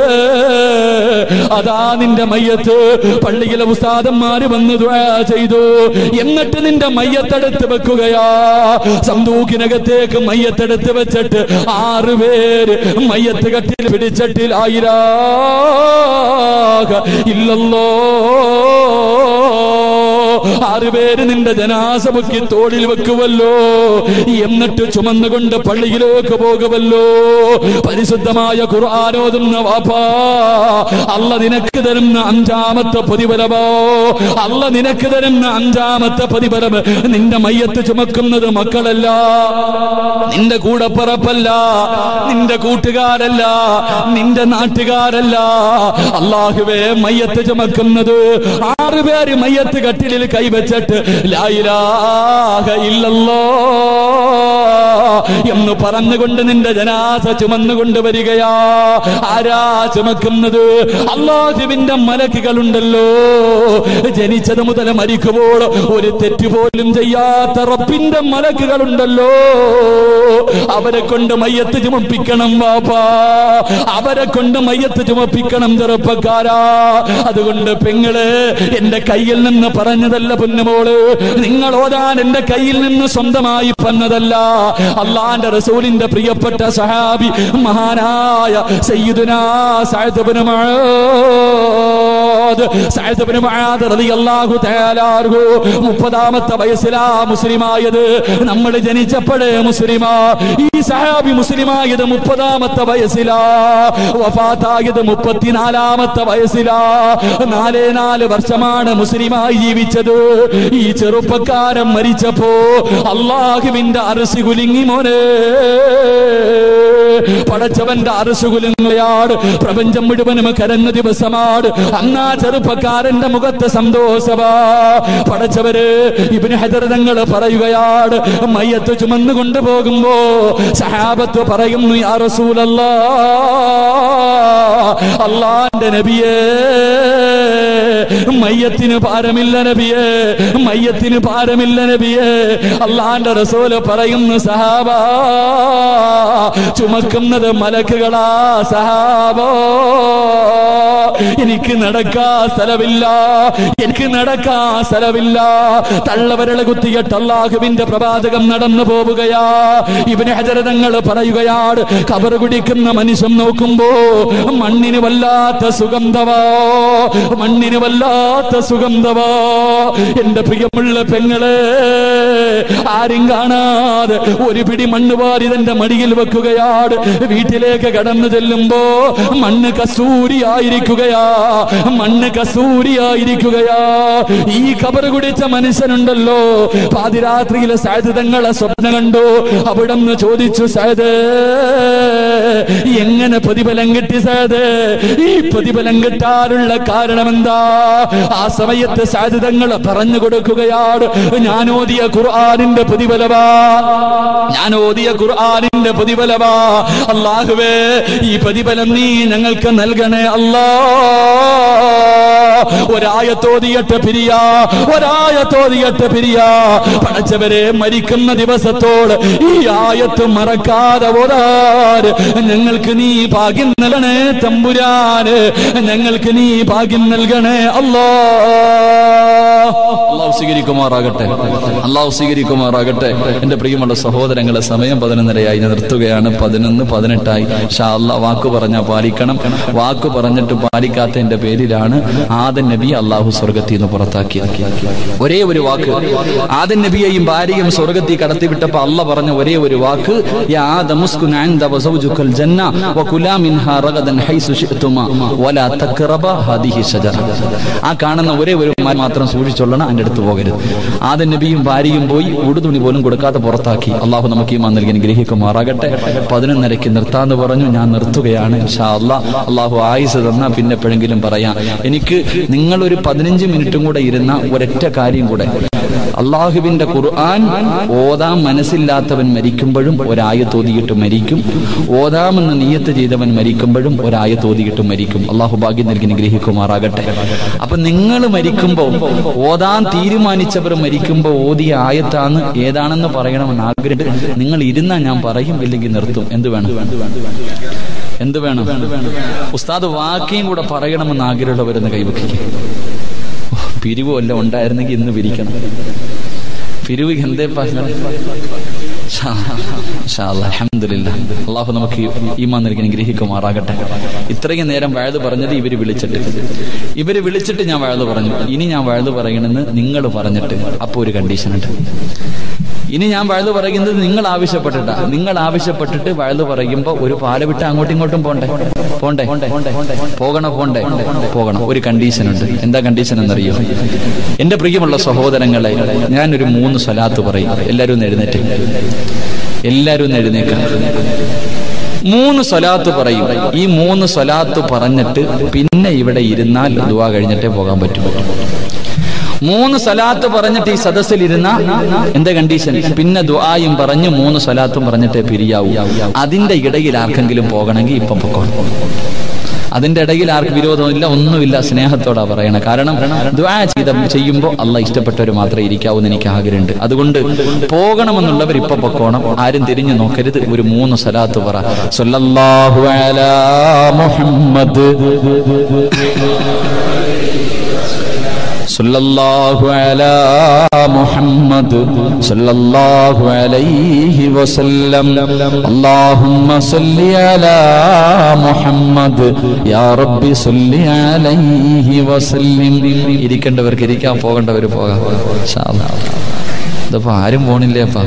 അതാ നിന്റെ മയ്യത്ത് പള്ളിയിലെ ഉസ്താദന്മാര് വന്ന് ദുആ ചെയ്തു എന്നിട്ട് നിന്റെ മയ്യത്തെടുത്ത് വെക്കുകയാ സന്തൂക്കിനകത്തേക്ക് മയ്യത്തെടുത്ത് വെച്ചിട്ട് ആറ് പേര് മയ്യത്ത് കട്ടിൽ പിടിച്ചിട്ടിൽ ആയിരാ ഇല്ലല്ലോ ആറുപേര് നിന്റെ ജനാസ പൊക്കി തോളിൽ വെക്കുവല്ലോ എന്നിട്ട് ചുമന്നുകൊണ്ട് പള്ളിയിലേക്ക് പോകുമല്ലോ പരിശുദ്ധമായ ഖുർആാനോതുന്ന വാപ്പാ അല്ല നിനക്ക് തരുന്ന അഞ്ചാമത്തെ പ്രതിഫലമോ അല്ല നിനക്ക് തരുന്ന അഞ്ചാമത്തെ പ്രതിഫലം നിന്റെ മയ്യത്ത് ചുമക്കുന്നത് മക്കളല്ല നിന്റെ കൂടെ പറപ്പല്ല നിന്റെ കൂട്ടുകാരല്ല നിന്റെ നാട്ടുകാരല്ല അള്ളാഹുവേ മയ്യത്ത് ചുമക്കുന്നത് ആറുപേര് മയ്യത്ത് കട്ടിലിൽ കൈവച്ചിട്ട് ലായിലാഹ ഇല്ലല്ലോ എന്ന് പറഞ്ഞുകൊണ്ട് നിന്റെ ജനാസ ചുമന്നുകൊണ്ട് വരികയാ ആരാ ചുമക്കുന്നത് അള്ളാഹുവിന്റെ മലക്കുകളുണ്ടല്ലോ ജനിച്ചത് മുതൽ മരിക്കുമ്പോൾ ഒരു തെറ്റ് പോലും ചെയ്യാത്ത റബ്ബിന്റെ മലക്കുകളുണ്ടല്ലോ അവരെ കൊണ്ട് മയ്യത്ത് ചുമപ്പിക്കണം വാപ്പാ അവരെ കൊണ്ട് മയ്യത്ത് ചുമപ്പിക്കണം ചെറുപ്പക്കാരാ അതുകൊണ്ട് പെങ്ങള് എന്റെ കയ്യിൽ നിന്ന് പറഞ്ഞതല്ല പൊന്നുമോള് നിങ്ങൾ ഓതാൻ എന്റെ കയ്യിൽ നിന്ന് സ്വന്തമായി പറഞ്ഞതല്ല അള്ളാന്റെ റസൂലിന്റെ പ്രിയപ്പെട്ട സഹാബി മഹാനായ സയ്യിദുനാ Saad ibn Muadh Saad ibn Muadh റളിയല്ലാഹു തആല അൻഹു മുപ്പതാമത്തെ വയസ്സിലാ മുസ്ലിമായത് നമ്മൾ ജനിച്ചപ്പോഴേ മുസ്ലിമാ ഈ സഹാബി മുസ്ലിമായത് മുപ്പതാമത്തെ വയസ്സിലാ വഫാത്തായത് മുപ്പത്തിനാലാമത്തെ വയസ്സിലാ നാലേ നാല് വർഷമാണ് മുസ്ലിമായി ജീവിച്ചത് ഈ ചെറുപ്പക്കാരൻ മരിച്ചപ്പോ അള്ളാഹുവിന്റെ അരസി കുലുങ്ങി മോനെ പടച്ചവന്റെ അരസു കുലുങ്ങുകയാണ് പ്രപഞ്ചം മുഴുവനും കരഞ്ഞ ദിവസമാണ് അന്നാ ചെറുപ്പക്കാരന്റെ മുഖത്ത് സന്തോഷമാ പടച്ചവര് ഇബിന് ഹജർ തങ്ങൾ പറയുകയാണ് മയ്യത്ത് ചുമന്നു കൊണ്ടുപോകുമ്പോ സഹാബത്ത് പറയുന്നു യാ റസൂലല്ലാ അള്ളാന്റെ നബിയേ മയ്യത്തിന് ഭാരമില്ല നബിയേ മയ്യത്തിന് ഭാരമില്ല നബിയേ അള്ളാന്റെ റസൂല് പറയുന്നു സഹാബ ചുമക്കുന്നത് മലക്കുകളാ സഹാബോ എനിക്ക് നടക്കാ സ്ഥലമില്ല എനിക്ക് നടക്കാ സ്ഥലമില്ല തള്ളവരള കുത്തിയിട്ട് അള്ളാഹുവിന്റെ പ്രവാചകം നടന്നു പോവുകയാ ഇവന് ഹജരതങ്ങൾ പറയുകയാണ് കബർ കുടിക്കുന്ന മനുഷ്യൻ നോക്കുമ്പോ മണ്ണിന് വല്ലാത്ത സുഗന്ധവാ മണ്ണിന് വല്ലാത്ത സുഗന്ധവാ എന്റെ പ്രിയമുള്ള പെങ്ങളെ ആരും കാണാതെ ഒരു പിടി മണ്ണ് വാരി തന്റെ മടിയിൽ വെക്കുകയാണ് വീട്ടിലേക്ക് കടന്നു ചെല്ലുമ്പോ മണ്ണ് കസൂരിയായിരിക്കുകയാ മണ്ണ് കസൂരിയായിരിക്കുകയാ ഈ കബർ കുടിച്ച മനുഷ്യനുണ്ടല്ലോ പാതിരാത്രിയിലെ സാധ്യതങ്ങളെ സ്വപ്നം കണ്ടു അവിടന്ന് ചോദിച്ചു സാദ് എങ്ങനെ പ്രതിഫലം കിട്ടി സാദ് ഈ പ്രതിഫലം കിട്ടാനുള്ള കാരണം എന്താ ആ സമയത്ത് സാധ്യതങ്ങൾ പറഞ്ഞു കൊടുക്കുകയാണ് ഞാൻ ഓതിയ ഖുർആാനിന്റെ പ്രതിഫലവാ ഞാൻ ഓതിയ ഖുർആാനിന്റെ പ്രതിഫലവാ അള്ളാഹുവേ ഈ പ്രതിഫലം നീ ഞങ്ങൾക്ക് നൽകണേ അല്ലാ ഒരായത്തോതിയട്ട് പിരിയ ഒരായത്തോതിയട്ട് പിരിയ പടച്ചവരെ മരിക്കുന്ന ദിവസത്തോട് ഈ ആയത്ത് മറക്കാതെ ഓതാൻ ഞങ്ങൾക്ക് നീ ഭാഗ്യം നൽകണേ തമ്പുരാന് ഞങ്ങൾക്ക് നീ ഭാഗ്യം നൽകണേ അല്ലാ അള്ളാഹു സ്വീകരിക്കുമാറാകട്ടെ അള്ളാഹു സ്വീകരിക്കുമാറാകട്ടെ എന്റെ പ്രിയമുള്ള സഹോദരങ്ങളെ സമയം പതിനൊന്നരയായി ഞാൻ നിർത്തുകയാണ് പതിനൊന്ന് പതിനെട്ടായി ഷാ അള്ളാഹ് വാക്ക് പറഞ്ഞാൽ പാലിക്കണം വാക്ക് പറഞ്ഞിട്ട് പാലിക്കാത്തതിന്റെ പേരിലാണ് ആദൻ നബി അള്ളാഹു സ്വർഗത്തിൽ നിന്ന് പുറത്താക്കിയത് ഒരേ ഒരു വാക്ക് ആദൻ നബിയെയും ഭാര്യയും സ്വർഗത്തിൽ കടത്തിവിട്ടപ്പോ അല്ല പറഞ്ഞ ഒരേ ഒരു വാക്ക് യാ ആദം ഉസ്കുൻ അൻത വസൗജുക്കൽ ജന്ന വകുലാ മിൻഹാ റഗദൻ ഹൈസു ശിഅ്തുമാ വലാ തഖറബ ഹാദിഹി ഷജറ ആ കാണുന്ന ഒരേ ഒരു മരം മാത്രം സൂക്ഷിച്ചൊള്ളണം അതിന്റെ അടുത്ത് പോകരുത് ആദൻ നബിയും ഭാര്യയും പോയി ഉടുതുണി പോലും കൊടുക്കാതെ പുറത്താക്കി അള്ളാഹു നമുക്ക് ഈ നൽകി അനുഗ്രഹിക്കുമാറാകട്ടെ പതിനൊന്നരയ്ക്ക് നിർത്താന്ന് പറഞ്ഞു ഞാൻ നിർത്തുകയാണ് ഇൻഷാ അല്ലാ അള്ളാഹു ആയുസ് തന്നാ പിന്നെ എപ്പോഴെങ്കിലും പറയാം എനിക്ക് നിങ്ങൾ ഒരു പതിനഞ്ച് മിനിറ്റും കൂടെ ഇരുന്ന ഒരൊറ്റ കാര്യം കൂടെ അള്ളാഹുവിന്റെ ഖുർആൻ ഓതാം മനസ്സില്ലാത്തവൻ മരിക്കുമ്പോഴും ഒരായത്തോതിയിട്ട് മരിക്കും ഓതാമെന്ന് നീയത്ത് ചെയ്തവൻ മരിക്കുമ്പോഴും ഒരായത്തോതിയിട്ട് മരിക്കും അള്ളാഹു ഭാഗ്യം നൽകി നിഗ്രഹിക്കുമാറാകട്ടെ അപ്പൊ നിങ്ങൾ മരിക്കുമ്പോൾ ഓതാൻ തീരുമാനിച്ചവർ മരിക്കുമ്പോൾ ഓതിയ ആയത്താണ് ഏതാണെന്ന് പറയണമെന്ന് ആഗ്രഹം നിങ്ങൾ ഇരുന്നാ ഞാൻ പറയും ഇല്ലെങ്കിൽ നിർത്തും എന്ത് വേണം എന്ത് വേണം ഉസ്താദ് വാക്കിയും കൂടെ പറയണമെന്ന് ആഗ്രഹമുള്ളവരെന്ന് കൈവയ്ക്കുക പിരിവ് വല്ലതും ഉണ്ടായിരുന്നെങ്കിൽ ഇന്ന് പിരിക്കണം പിരിവ് എന്തേ അലഹമില്ല അള്ളാഹു നമുക്ക് ഈമാൻ നൽകി ഗ്രഹിക്കുമാറാകട്ടെ ഇത്രയും നേരം വഴുത് പറഞ്ഞത് ഇവര് വിളിച്ചിട്ട് ഇവര് വിളിച്ചിട്ട് ഞാൻ വഴുത് പറഞ്ഞു ഇനി ഞാൻ വഴുത് പറയണമെന്ന് നിങ്ങൾ പറഞ്ഞിട്ട് അപ്പൊ ഒരു കണ്ടീഷൻ ഉണ്ട് ഇനി ഞാൻ വഴുത് പറയുന്നത് നിങ്ങൾ ആവശ്യപ്പെട്ടിട്ടാ നിങ്ങൾ ആവശ്യപ്പെട്ടിട്ട് വഴുത് പറയുമ്പോ ഒരു പാല വിട്ട് അങ്ങോട്ടും ഇങ്ങോട്ടും പോണ്ടേ പോണ്ടേ പോകണോ പോണ്ടേ പോകണം ഒരു കണ്ടീഷൻ ഉണ്ട് എന്താ കണ്ടീഷൻ എന്നറിയോ എന്റെ പ്രിയമുള്ള സഹോദരങ്ങളെ ഞാനൊരു മൂന്ന് സ്വലാത്ത് പറയും എല്ലാരും ഒന്ന് എഴുന്നേറ്റ് എല്ലാരും ഒന്ന് എഴുന്നേക്കാം മൂന്ന് സ്വലാത്ത് പറയും ഈ മൂന്ന് സ്വലാത്ത് പറഞ്ഞിട്ട് പിന്നെ ഇവിടെ ഇരുന്നാൽ ദുവാ കഴിഞ്ഞിട്ടേ പോകാൻ പറ്റും മൂന്ന് സലാത്ത് പറഞ്ഞിട്ട് ഈ സദസ്സിൽ ഇരുന്ന എന്താ കണ്ടീഷൻ പിന്നെ ദുആയും പറഞ്ഞ് മൂന്ന് സലാത്തും പറഞ്ഞിട്ടേ പിരിയാവൂ അതിന്റെ ഇടയിൽ ആർക്കെങ്കിലും പോകണമെങ്കിൽ ഇപ്പം പൊക്കോണം അതിന്റെ ഇടയിൽ ആർക്ക് വിരോധമില്ല ഒന്നുമില്ല സ്നേഹത്തോടാ പറയണം കാരണം ദ്വാ ചെയ്ത ചെയ്യുമ്പോൾ അല്ല ഇഷ്ടപ്പെട്ടവർ മാത്രമേ ഇരിക്കാവൂ എന്ന് എനിക്ക് ആഗ്രഹമുണ്ട് അതുകൊണ്ട് പോകണമെന്നുള്ളവർ ഇപ്പൊ പൊക്കോണം ആരും തിരിഞ്ഞു നോക്കരുത് ഒരു മൂന്ന് സലാത്ത് പറ സല്ലല്ലാഹു അലാ മുഹമ്മദ് صلى الله على محمد صلى الله عليه وسلم اللهم صل على محمد يا رب صل عليه وسلم ഇരിക്കേണ്ടവർക്ക് ഇരിക്കാൻ പോകേണ്ടവർ പോകാം ഇതിപ്പോ ആരും പോണില്ലേ അപ്പ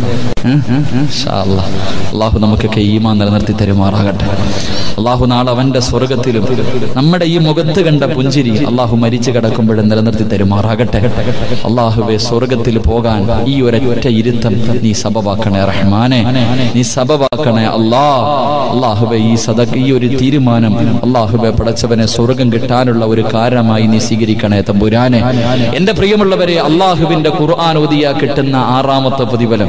അള്ളാഹു നമുക്കൊക്കെ ഈമാ നിലനിർത്തി തരുമാറാകട്ടെ അള്ളാഹു നാളെ അവന്റെ സ്വർഗത്തിലും നമ്മുടെ ഈ മുഖത്ത് കണ്ട പുഞ്ചിരി അള്ളാഹു മരിച്ചു കിടക്കുമ്പോഴും നിലനിർത്തി തരുമാറാകട്ടെ അള്ളാഹുവെ സ്വർഗത്തിൽ പോകാൻ ഈ ഒരൊറ്റ ഇരുത്തം നീ സബവാക്കണേ റഹ്മാനെ നീ സബവാക്കണേ അള്ളാ അള്ളാഹുബെ ഈ സദ ഈ ഒരു തീരുമാനം അള്ളാഹുബെ പടച്ചവനെ സ്വർഗം കിട്ടാനുള്ള ഒരു കാരണമായി നീ സ്വീകരിക്കണേ തമ്പുരാനെ എന്റെ പ്രിയമുള്ളവരെ അള്ളാഹുവിന്റെ ഖുർആൻ ഓതിയാ കിട്ടുന്ന കിട്ടുന്ന ആറാമത്തെ പ്രതിഫലം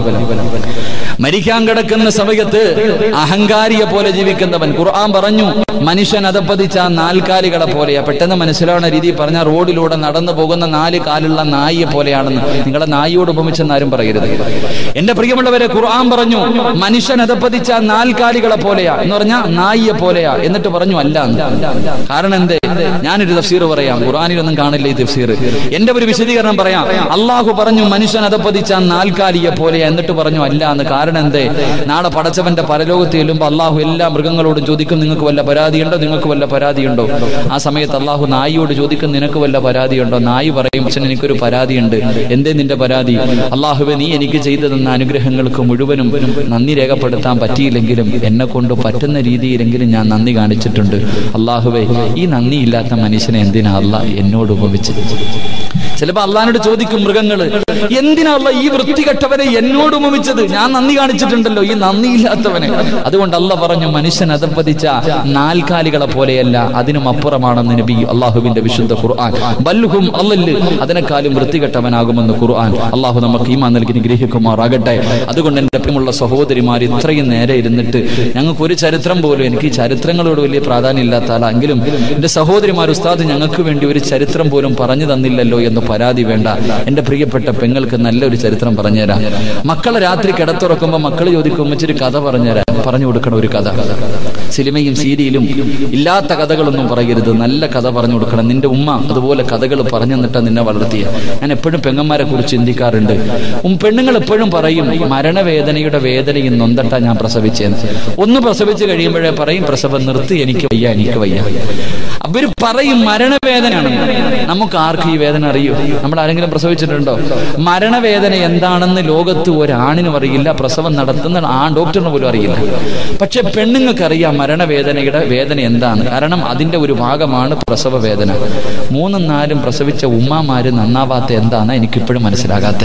മരിക്കാൻ കിടക്കുന്ന സമയത്ത് അഹങ്കാരിയെ പോലെ ജീവിക്കുന്നവൻ ഖുർആൻ പറഞ്ഞു മനുഷ്യൻ അതപ്പതിച്ച നാൽക്കാലികളെ പോലെയാ പെട്ടെന്ന് മനസ്സിലാവുന്ന രീതി പറഞ്ഞ റോഡിലൂടെ നടന്നു പോകുന്ന നാല് കാലുള്ള നായിയെ പോലെയാണെന്ന് നിങ്ങളെ നായിയോട് ഉപമിച്ചെന്ന് ആരും പറയരുത് എന്റെ പ്രിയമുള്ളവരെ ഖുർആൻ പറഞ്ഞു മനുഷ്യൻ അതപ്പതിച്ച നാൽക്കാലികളെ പോലെയാ എന്ന് പറഞ്ഞാൽ നായിയെ പോലെയാ എന്നിട്ട് പറഞ്ഞു അല്ല എന്ന്. കാരണം എന്തേ ഞാനൊരു തഫ്സീർ പറയാം ഖുർആനിലൊന്നും കാണില്ല ഈ തഫ്സീർ എന്റെ ഒരു വിശദീകരണം പറയാം അള്ളാഹു പറഞ്ഞു മനുഷ്യൻ അതപ്പതിച്ച നാൽക്കാലിയെ പോലെയാ എന്നിട്ട് പറഞ്ഞു അല്ല എന്ന് കാരണം എന്തേ നാളെ പടച്ചവന്റെ പരലോകത്ത് ചെല്ലുമ്പോൾ അള്ളാഹു എല്ലാ മൃഗങ്ങളോടും ചോദിക്കും നിങ്ങൾക്ക് വല്ല പരാതിയുണ്ടോ നിങ്ങൾക്ക് വല്ല പരാതിയുണ്ടോ ആ സമയത്ത് അള്ളാഹു നായിയോട് ചോദിക്കും നിനക്ക് വല്ല പരാതിയുണ്ടോ നായി പറയും പക്ഷെ എനിക്കൊരു പരാതിയുണ്ട് എന്തേ നിന്റെ പരാതി അള്ളാഹുവെ നീ എനിക്ക് ചെയ്തു തന്ന അനുഗ്രഹങ്ങൾക്ക് മുഴുവനും നന്ദി രേഖപ്പെടുത്താൻ പറ്റിയില്ലെങ്കിലും എന്നെ കൊണ്ട് പറ്റുന്ന രീതിയിലെങ്കിലും ഞാൻ നന്ദി കാണിച്ചിട്ടുണ്ട് അള്ളാഹുവെ ഈ നന്ദിയില്ലാത്ത മനുഷ്യനെ എന്തിനാ അല്ല എന്നോട് ഉപമിച്ചത് ചിലപ്പോ അള്ളഹാനോട് ചോദിക്കും മൃഗങ്ങള് എന്തിനാ അല്ല ഈ വൃത്തികെട്ടവനെ എന്നോട് ഉപമിച്ചത് ഞാൻ നന്ദി കാണിച്ചിട്ടുണ്ടല്ലോ ഈ നന്ദിയില്ലാത്തവനെ അതുകൊണ്ട് അല്ല പറഞ്ഞു മനുഷ്യൻ അതപ്പതിച്ച നാൽക്കാലികളെ പോലെയല്ല അതിനും അപ്പുറമാണെന്ന് നബി അള്ളാഹുവിന്റെ വിശുദ്ധ ഖുർആൻ ബൽഹും അല്ലല് അതിനേക്കാളും വൃത്തികെട്ടവനാകുമെന്ന് ഖുർആൻ അള്ളാഹു നമുക്ക് ഈമാൻ നൽകി ഗ്രഹിക്കുമാറാകട്ടെ അതുകൊണ്ട് എന്റെ പ്രിയമുള്ള സഹോദരിമാർ ഇത്രയും നേരെ ഇരുന്നിട്ട് ഞങ്ങൾക്ക് ഒരു ചരിത്രം പോലും എനിക്ക് ഈ ചരിത്രങ്ങളോട് വലിയ പ്രാധാന്യം ഇല്ലാത്ത ആളെങ്കിലും എന്റെ സഹോദരിമാർ ഉസ്താദ് ഞങ്ങൾക്ക് വേണ്ടി ഒരു ചരിത്രം പോലും പറഞ്ഞു തന്നില്ലല്ലോ എന്ന് പരാതി വേണ്ട എന്റെ പ്രിയപ്പെട്ട പെങ്ങൾക്ക് നല്ലൊരു ചരിത്രം പറഞ്ഞുതരാം മക്കളെ രാത്രി കിടത്തുറക്കുമ്പോൾ മക്കൾ ചോദിക്കും ഇച്ചിരി കഥ പറഞ്ഞുതരാം പറഞ്ഞു കൊടുക്കണം ഒരു കഥ സിനിമയും സീരിയലും ഇല്ലാത്ത കഥകളൊന്നും പറയരുത് നല്ല കഥ പറഞ്ഞു കൊടുക്കണം നിന്റെ ഉമ്മ അതുപോലെ കഥകൾ പറഞ്ഞു തന്നിട്ടാ നിന്നെ വളർത്തിയ ഞാൻ എപ്പോഴും പെങ്ങന്മാരെ കുറിച്ച് ചിന്തിക്കാറുണ്ട് ഉം പെണ്ണുങ്ങൾ എപ്പോഴും പറയും മരണവേദനയുടെ വേദനയും നൊന്തട്ടാ ഞാൻ പ്രസവിച്ചേന്ന് ഒന്ന് പ്രസവിച്ച് കഴിയുമ്പോഴേ പറയും പ്രസവം നിർത്തി എനിക്ക് വയ്യ എനിക്ക് വയ്യ അവര് പറയും മരണവേദനയാണ് നമുക്ക് ആർക്കും ഈ വേദന അറിയൂ നമ്മൾ ആരെങ്കിലും പ്രസവിച്ചിട്ടുണ്ടോ മരണവേദന എന്താണെന്ന് ലോകത്ത് ഒരാണിനും അറിയില്ല പ്രസവം നടത്തുന്ന ആ ഡോക്ടറിന് പോലും അറിയില്ല പക്ഷെ പെണ്ണുങ്ങൾക്ക് അറിയാം മരണവേദനയുടെ വേദന എന്താണ് കാരണം അതിന്റെ ഒരു ഭാഗമാണ് പ്രസവ വേദന മൂന്നും നാലും പ്രസവിച്ച ഉമ്മാമാര് നന്നാവാത്ത എന്താണ് എനിക്കിപ്പോഴും മനസ്സിലാകാത്ത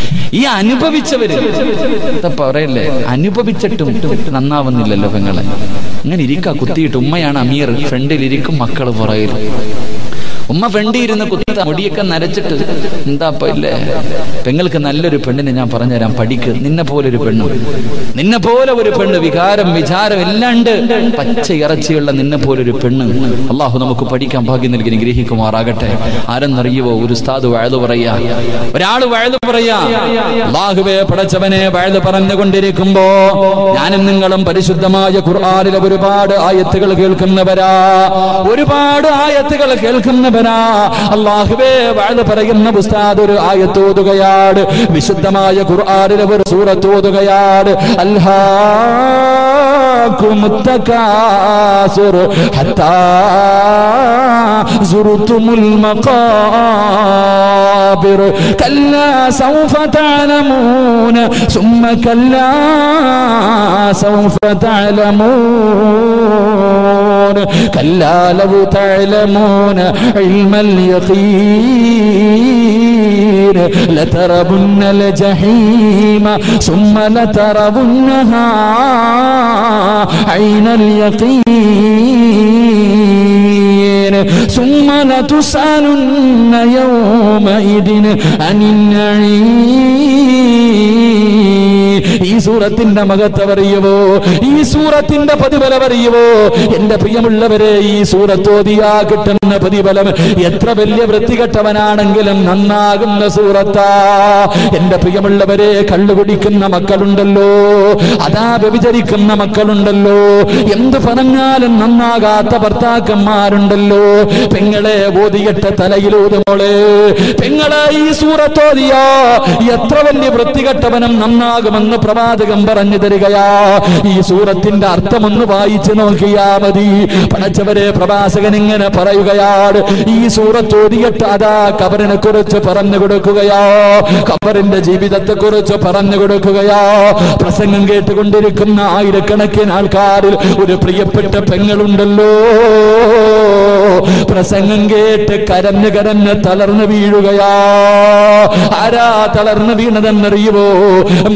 ഈ അനുഭവിച്ചവര് എന്താ പറയല്ലേ അനുഭവിച്ചിട്ടും നന്നാവുന്നില്ലല്ലോ പെങ്ങളെ ഇങ്ങനെ ഇരിക്ക കുത്തിയിട്ട് ഉമ്മയാണ് അമീർ ഫ്രണ്ടിൽ ഇരിക്കും മക്കള് പുറകിൽ ഉമ്മ ഫ്രണ്ടി ഇരുന്ന് കുത്ത മുടിയൊക്കെ നരച്ചിട്ട് എന്താ ഇപ്പൊ ഇല്ലേ പെങ്ങൾക്ക് നല്ലൊരു പെണ്ണിനെ ഞാൻ പറഞ്ഞുതരാം പഠിക്ക് നിന്നെ പോലെ ഒരു പെണ്ണ് നിന്നെ പോലെ ഒരു പെണ്ണ് വികാരം വിചാരം എല്ലാം ഉണ്ട് പച്ച ഇറച്ചിയുള്ള നിന്നെ പോലെ ഒരു പെണ്ണ് അള്ളാഹു നമുക്ക് പഠിക്കാൻ ഭാഗ്യം നൽകി ഗ്രഹിക്കുമാറാകട്ടെ ആരെന്നറിയുവോ ഒരു ഉസ്താദ് വഴുതു പറയാ ഒരാള് വഴുതു പറയാ അള്ളാഹുവേ പടച്ചവനെ വഴുതു പറഞ്ഞുകൊണ്ടിരിക്കുമ്പോ ഞാനും നിങ്ങളും പരിശുദ്ധമായ ഖുർആാനിലെ ഒരുപാട് ആയത്തുകൾ കേൾക്കുന്നവരാ ഒരുപാട് ആയത്തുകൾ കേൾക്കുന്നവരാ അള്ളാഹുവേ വഴുതു പറയുന്ന ഉസ്താദ് ഒരു ആയത്തോതുകയാണ് വിശുദ്ധമായ ഖുർആാനിലെ ഒരു സൂറത്തോതുകയാണ് അൽഹാ ألهاكم التكاثر حتى زرتم المقابر كلا سوف تعلمون ثم كلا سوف تعلمون كلا لو تعلمون علم اليقين لتربن الجحيم ثم لتربنها عين اليقين ثم لتسألن يومئذ عن النعيم ഈ സൂറത്തിന്റെ മഹത്വറിയുവോ ഈ സൂറത്തിന്റെ പ്രതിഫലമറിയുവോ എന്റെ പ്രിയമുള്ളവരെ ഈ സൂറത്തോതിയാ കിട്ടുന്ന പ്രതിഫലം എത്ര വലിയ വൃത്തികെട്ടവനാണെങ്കിലും നന്നാകുന്ന സൂറത്താ എന്റെ പ്രിയമുള്ളവരെ കള്ളുകുടിക്കുന്ന മക്കളുണ്ടല്ലോ അതാ വ്യഭിചരിക്കുന്ന മക്കളുണ്ടല്ലോ എന്ത് പറഞ്ഞാലും നന്നാകാത്ത ഭർത്താക്കന്മാരുണ്ടല്ലോ പെങ്ങളെ ഓതിയിട്ട തലയിലൂതുമോളെ പെങ്ങളെ ഈ സൂറത്തോതിയാ എത്ര വലിയ വൃത്തികെട്ടവനും നന്നാകുമെന്ന് പ്രവാചകം പറഞ്ഞു തരികയാ ഈ സൂറത്തിന്റെ അർത്ഥമൊന്ന് വായിച്ചു നോക്കിയാ മതി പടച്ചവരെ പ്രവാചകൻ ഇങ്ങനെ പറയുകയാണ് ഈ സൂറത്തോതിയിട്ട് അതാ കബറിനെ കുറിച്ച് പറഞ്ഞു കൊടുക്കുകയാ കബറിന്റെ ജീവിതത്തെ കുറിച്ച് പറഞ്ഞു കൊടുക്കുകയാ പ്രസംഗം കേട്ടുകൊണ്ടിരിക്കുന്ന ആയിരക്കണക്കിന് ആൾക്കാരിൽ ഒരു പ്രിയപ്പെട്ട പെങ്ങളുണ്ടല്ലോ പ്രസംഗം കേട്ട് കരഞ്ഞ് കരഞ്ഞ് തളർന്നു വീഴുകയാ ആരാ തളർന്നു വീണതെന്നറിയുമോ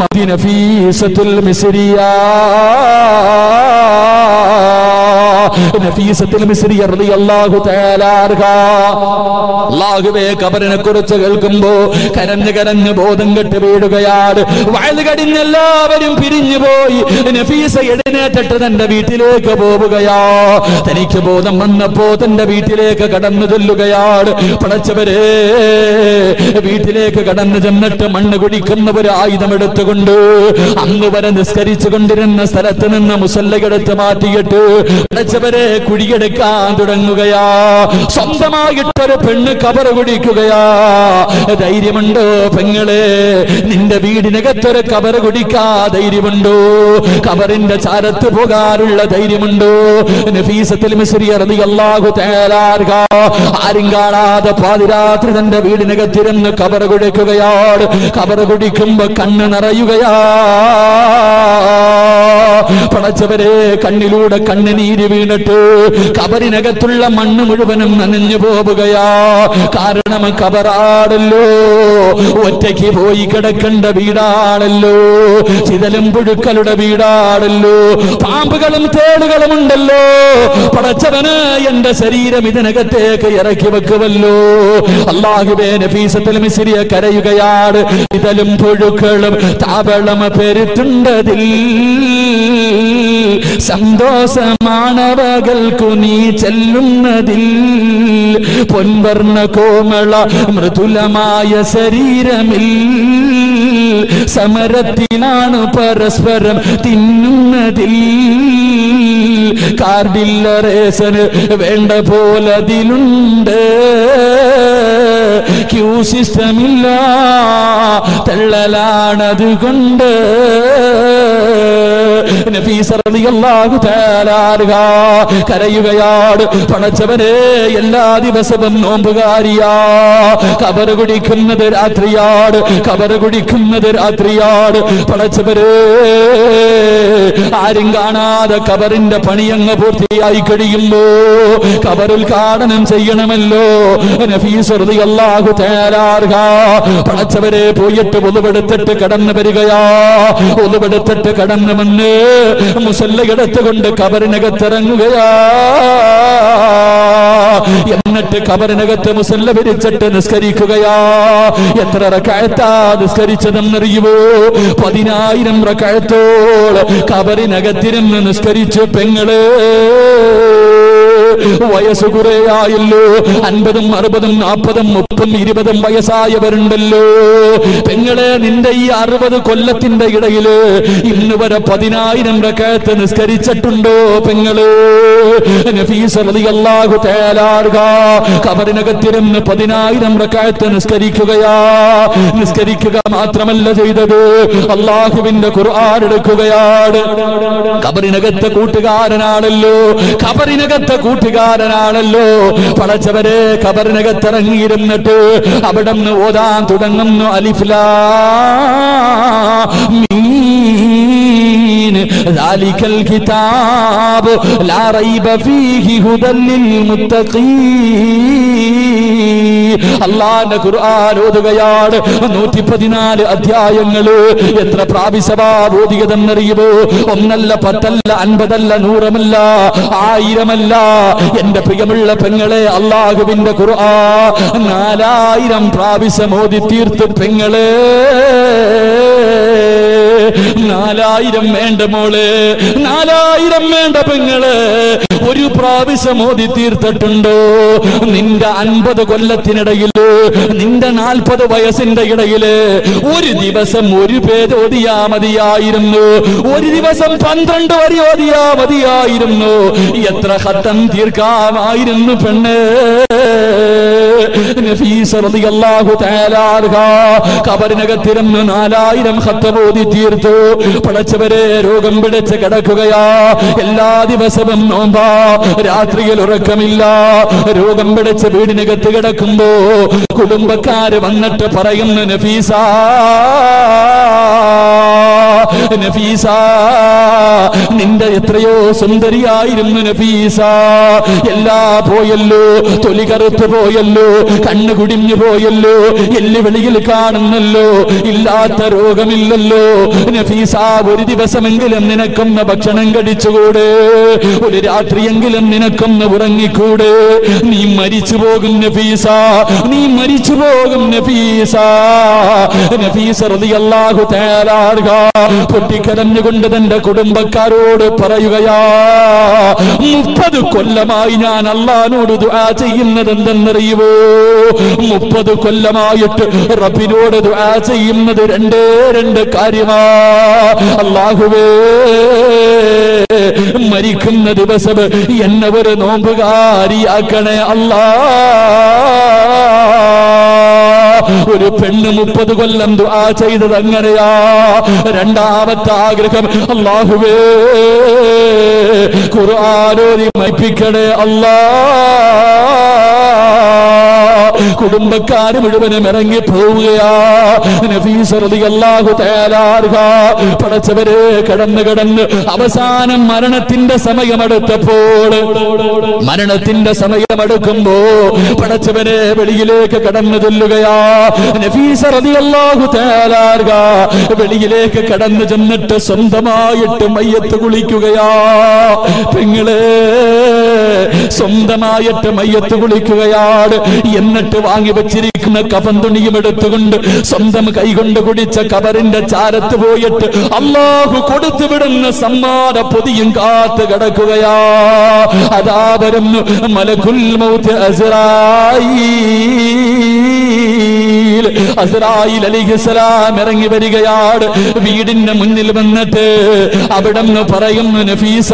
മദിനഫീസത്തുൽ മിസ്രിയ നഫീസത്തിൽ മിസ്രി റളിയല്ലാഹു തആല അൻഹ അല്ലാഹുവേ ഖബറിനെ കുറിച്ച് കേൾക്കുമ്പോ കരഞ്ഞ് കരഞ്ഞ് ബോധം കെട്ട് വീടുകയാണ് വയല് കടിഞ്ഞ് എല്ലാവരും പിരിഞ്ഞു പോയി നഫീസ എഴുന്നേറ്റിട്ട് തന്റെ വീട്ടിലേക്ക് പോവുകയാ തനിക്ക് ബോധം വന്നപ്പോ തന്റെ വീട്ടിലേക്ക് കടന്നു ചെല്ലുകയാണ് പടച്ചവരെ വീട്ടിലേക്ക് കടന്നു ചെന്നിട്ട് മണ്ണ് കുടിക്കുന്ന ഒരു ആയുധം എടുത്തുകൊണ്ട് അന്ന് വരെ നിസ്കരിച്ചു കൊണ്ടിരുന്ന സ്ഥലത്ത് നിന്ന് മുസല്ലകെടുത്ത് മാറ്റിയിട്ട് പടച്ചവരെ കുഴിയെടുക്കാൻ തുടങ്ങുകയാ സ്വന്തമായിട്ടൊരു പെണ്ണ് കബറ് കുടിക്കുകയാ ധൈര്യമുണ്ടോ പെങ്ങളെ നിന്റെ വീടിനകത്തൊരു കബറ് കുടിക്കാ ധൈര്യമുണ്ടോ കബറിന്റെ ചാരത്ത് പോകാനുള്ള ധൈര്യമുണ്ടോ നഫീസത്തിൽ മിസ്രി റളിയല്ലാഹു തആല അൻഹ ആരും കാണാതെ പാതിരാത്രി തന്റെ വീടിനകത്തിരുന്ന് കബറ് കുടിക്കുകയാണ് കബറ് കുടിക്കുമ്പോ കണ്ണ് നിറയുകയാ പടച്ചവരെ കണ്ണിലൂടെ കണ്ണുനീര് വീണിട്ട് കബറിനകത്തുള്ള മണ്ണ് മുഴുവനും നനഞ്ഞു പോവുകയാ കാരണം കബറാടല്ലോ ഒറ്റയ്ക്ക് പോയി കിടക്കേണ്ട വീടാണല്ലോ ചിതലും പുഴുക്കളുടെ വീടാണല്ലോ പാമ്പുകളും തേളുകളും ഉണ്ടല്ലോ പടച്ചവന് എന്റെ ശരീരം ഇതിനകത്തേക്ക് ഇറക്കി വെക്കുമല്ലോ അള്ളാഹുബേ നഫീസത്തിൽ മിസിരിയ കരയുകയാണ് ഇതലും പുഴുക്കളും താവളം പെരുത്തുണ്ടതിൽ സന്തോഷമാണവകൾക്കു നീ ചെല്ലുന്നതിൽ പൊൻവർണ്ണ കോമള മൃദുലമായ ശരീരമിൽ സമരത്തിലാണ് പരസ്പരം തിന്നുന്നതിൽ കാർഡില്ല റേസന് വേണ്ട പോലതിലുണ്ട് ക്യൂ സിസ്റ്റമില്ല തള്ളലാണത് കൊണ്ട് കരയുകയാണ് പടച്ചവനെ എല്ലാ ദിവസവും നോമ്പുകാരിയാ കബറ് കുടിക്കുന്നത് രാത്രിയാണ് കബറ് കുടിക്കുന്നത് രാത്രിയാണ് പടച്ചവരെ ആരും കാണാതെ കബറിന്റെ പണിയങ്ങ് പൂർത്തിയായി കഴിയുമ്പോ കബർ ഉദ്ഘാടനം ചെയ്യണമല്ലോ നഫീസ് അല്ലാഹു തേരാറുക പടച്ചവരെ പോയിട്ട് ഒതുവെടുത്തിട്ട് കടന്നു വരികയാ ഒതുവെടുത്തിട്ട് കടന്നു വന്ന് മുസല്ലയെടുത്തുകൊണ്ട് കബറിനകത്തിറങ്ങുകയാ എന്നിട്ട് കബറിനകത്ത് മുസല്ല വിരിച്ചിട്ട് നിസ്കരിക്കുകയാ എത്ര റക്കായത്താ നിസ്കരിച്ചതെന്നറിയുമോ പതിനായിരം റക്കായത്തോൾ കബറിനകത്തിരുന്ന് നിസ്കരിച്ചു പെങ്ങള് വയസ്സ് കുറേയായല്ലോ അൻപതും അറുപതും നാൽപ്പതും മുപ്പതും ഇരുപതും വയസ്സായവരുണ്ടല്ലോ പെങ്ങളെ നിന്റെ ഈ അറുപത് കൊല്ലത്തിന്റെ ഇടയില് ഇന്ന് വരെ പതിനായിരം റക്കായത്ത് നിസ്കരിച്ചിട്ടുണ്ടോ പെങ്ങള് നഫീസ് റളിയല്ലാഹു തആല അൻഹ കബറിനകത്തിരുന്ന് പതിനായിരം റക്കായത്ത് നിസ്കരിക്കുകയാ നിസ്കരിക്കുക മാത്രമല്ല ചെയ്തത് അള്ളാഹുവിന്റെ ഖുർആൻ എടുക്കുകയാണ് കബറിനകത്തെ കൂട്ടുകാരനാണല്ലോ കബറിനകത്തെ കൂട്ടുകാരനാണല്ലോ പടച്ചവരെ കബറിനകത്തിറങ്ങിയിരുന്നിട്ട് അവിടെ നിന്ന് ഓതാൻ തുടങ്ങുന്നു അലിഫ്ലാ മീൻ ذلك الكتاب لا ريب فيه هدى للمتقين അള്ളാന്റെ ഖുർആൻ ഓതുകയാണ് നൂറ്റി പതിനാല് അധ്യായങ്ങള് എത്ര പ്രാവശ്യമാ ഓതിയതെന്നറിയുമോ ഒന്നല്ല പത്തല്ല അൻപതല്ല നൂറമല്ല ആയിരമല്ല എന്റെ പ്രിയമുള്ള പെങ്ങളെ അള്ളാഹുവിന്റെ ഖുർആ നാലായിരം പ്രാവശ്യം ഓതി തീർത്ത് പെങ്ങളെ നാലായിരം വേണ്ട മോള് നാലായിരം വേണ്ട പെങ്ങള് ഒരു പ്രാവശ്യം ഓതി തീർത്തിട്ടുണ്ടോ നിന്റെ അൻപത് കൊല്ലത്തിനിടയില് നിന്റെ നാൽപ്പത് വയസ്സിന്റെ ഇടയില് ഒരു ദിവസം ഒരു പേര് ഓതിയാ മതിയായിരുന്നു ഒരു ദിവസം പന്ത്രണ്ട് വരി ഓതിയാ മതിയായിരുന്നു എത്ര ഹത്തം തീർക്കാമായിരുന്നു പെണ്ണ് നഫീസ് റളിയല്ലാഹു തആല അൻഹ കബറിനകത്തിരുന്ന് നാലായിരം ഹത്തം ഓതി തീർത്തു പടച്ചവരെ രോഗം പിടിച്ച് കിടക്കുകയാ എല്ലാ ദിവസവും നോമ്പാ രാത്രിയിൽ ഉറക്കമില്ല രോഗം പിടിച്ച് വീടിനകത്ത് കിടക്കുമ്പോ കുടുംബക്കാര് വന്നിട്ട് പറയുന്നു നഫീസ നഫീസ നിന്റെ എത്രയോ സുന്ദരിയായിരുന്നു നഫീസ എല്ലാ പോയല്ലോ തൊലി കറുത്തു പോയല്ലോ കണ്ണ് കുടിഞ്ഞു പോയല്ലോ എല്ല് വെളിയിൽ കാണുന്നല്ലോ ഇല്ലാത്ത രോഗമില്ലല്ലോ നഫീസ ഒരു ദിവസമെങ്കിലും നിനക്കൊന്ന് ഭക്ഷണം കഴിച്ചുകൂടെ ഒരു രാത്രിയെങ്കിലും നിനക്കൊന്ന് ഉറങ്ങിക്കൂടെ നീ മരിച്ചു പോകും നഫീസ നീ മരിച്ചു പോകും നഫീസ നഫീസ റളിയല്ലാഹു തആല അൻഹ പൊട്ടിക്കരഞ്ഞുകൊണ്ട് തന്റെ കുടുംബക്കാരോട് പറയുകയാ മുപ്പത് കൊല്ലമായി ഞാൻ അള്ളഹാനോട് ദുആ ചെയ്യുന്നത് എന്തെന്നറിയുമോ മുപ്പത് കൊല്ലമായിട്ട് റബ്ബിനോട് ദുആ ചെയ്യുന്നത് രണ്ടേ രണ്ട് കാര്യമാ അള്ളാഹുവേ മരിക്കുന്ന ദിവസം എന്നെ ഒരു നോമ്പുകാരിയാക്കണേ അല്ലാ ഒരു പെണ്ണ് മുപ്പത് കൊല്ലം ദുആ ചെയ്തത് അങ്ങനെയാ രണ്ടാമത്തെ ആഗ്രഹം അള്ളാഹുവേ ഖുർആാനോരി മൈപ്പിക്കണേ അല്ലാ കുടുംബക്കാര് മുഴുവനും ഇറങ്ങി പോവുകയാ നഫീസറിയാഹു തയ്യാറാറുക പടച്ചവരെ കടന്ന് കടന്ന് അവസാനം മരണത്തിന്റെ സമയമെടുത്തപ്പോൾ മരണത്തിന്റെ സമയമെടുക്കുമ്പോ പടച്ചവനെ വെളിയിലേക്ക് കടന്നു ചെല്ലുകയാ നഫീസറിയാഹു തയ്യാറാറുക വെളിയിലേക്ക് കടന്നു ചെന്നിട്ട് സ്വന്തമായിട്ട് മയ്യത്ത് കുളിക്കുകയാ പെങ്ങളെ സ്വന്തമായിട്ട് മയ്യത്ത് കുളിക്കുകയാണ് എന്നിട്ട് വാങ്ങി വെച്ചിരിക്കുന്ന കഫൻ തുണിയും എടുത്തുകൊണ്ട് സ്വന്തം കൈകൊണ്ട് കുടിച്ച കബറിന്റെ ചാരത്ത് പോയിട്ട് അള്ളാഹു കൊടുത്തു വിടുന്ന സമ്മാന പൊതിയും കാത്ത് കിടക്കുകയാ അതാ വരുന്നു മലകുൽ മൗത്ത് അസ്രായി അസ്രായിൽ അലിഖിസ്ലാം ഇറങ്ങി വരികയാണ് വീടിന്റെ മുന്നിൽ വന്നിട്ട് അവിടെ നിന്ന് പറയുന്നു നഫീസ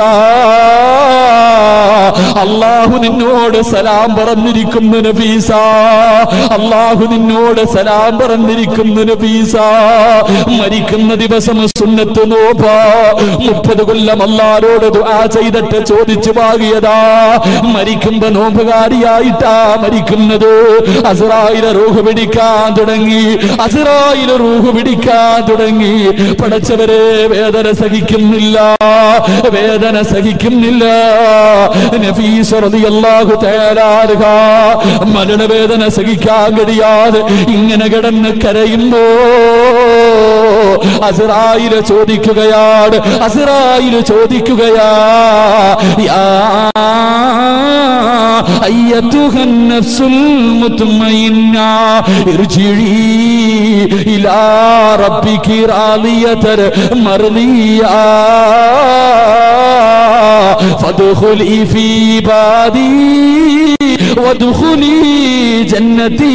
അള്ളാഹു നിന്നോട് സലാം പറഞ്ഞിരിക്കുന്നു നഫീസ അള്ളാഹു നിന്നോട് സലാം പറഞ്ഞിരിക്കുന്നു നഫീസ മരിക്കുന്ന ദിവസം സുന്നത്ത് നോപ്പ മുപ്പത് കൊല്ലം അള്ളാരോട് ദുആ ചെയ്തിട്ട് ചോദിച്ചു വാങ്ങിയതാ മരിക്കുമ്പോ നോമ്പുകാരിയായിട്ടാ മരിക്കുന്നത് അസറായിലെ റൂഹ് പിടിക്കാൻ തുടങ്ങി അസറായിലെ റൂഹ് പിടിക്കാൻ തുടങ്ങി പടച്ചവരെ വേദന സഹിക്കുന്നില്ല വേദന സഹിക്കുന്നില്ല നഫീസ് റളിയല്ലാഹു തആല അൻഹ മരണവേദന സഹിക്കാൻ കഴിയാതെ ഇങ്ങനെ കിടന്ന് കരയുമ്പോ അസറായില് ചോദിക്കുകയാണ് അസറായില് ചോദിക്കുകയാ യാ أيتها النفس المطمئنة ارجعي إلى ربك راضية مرضية فادخلي في عبادي وادخلي جنتي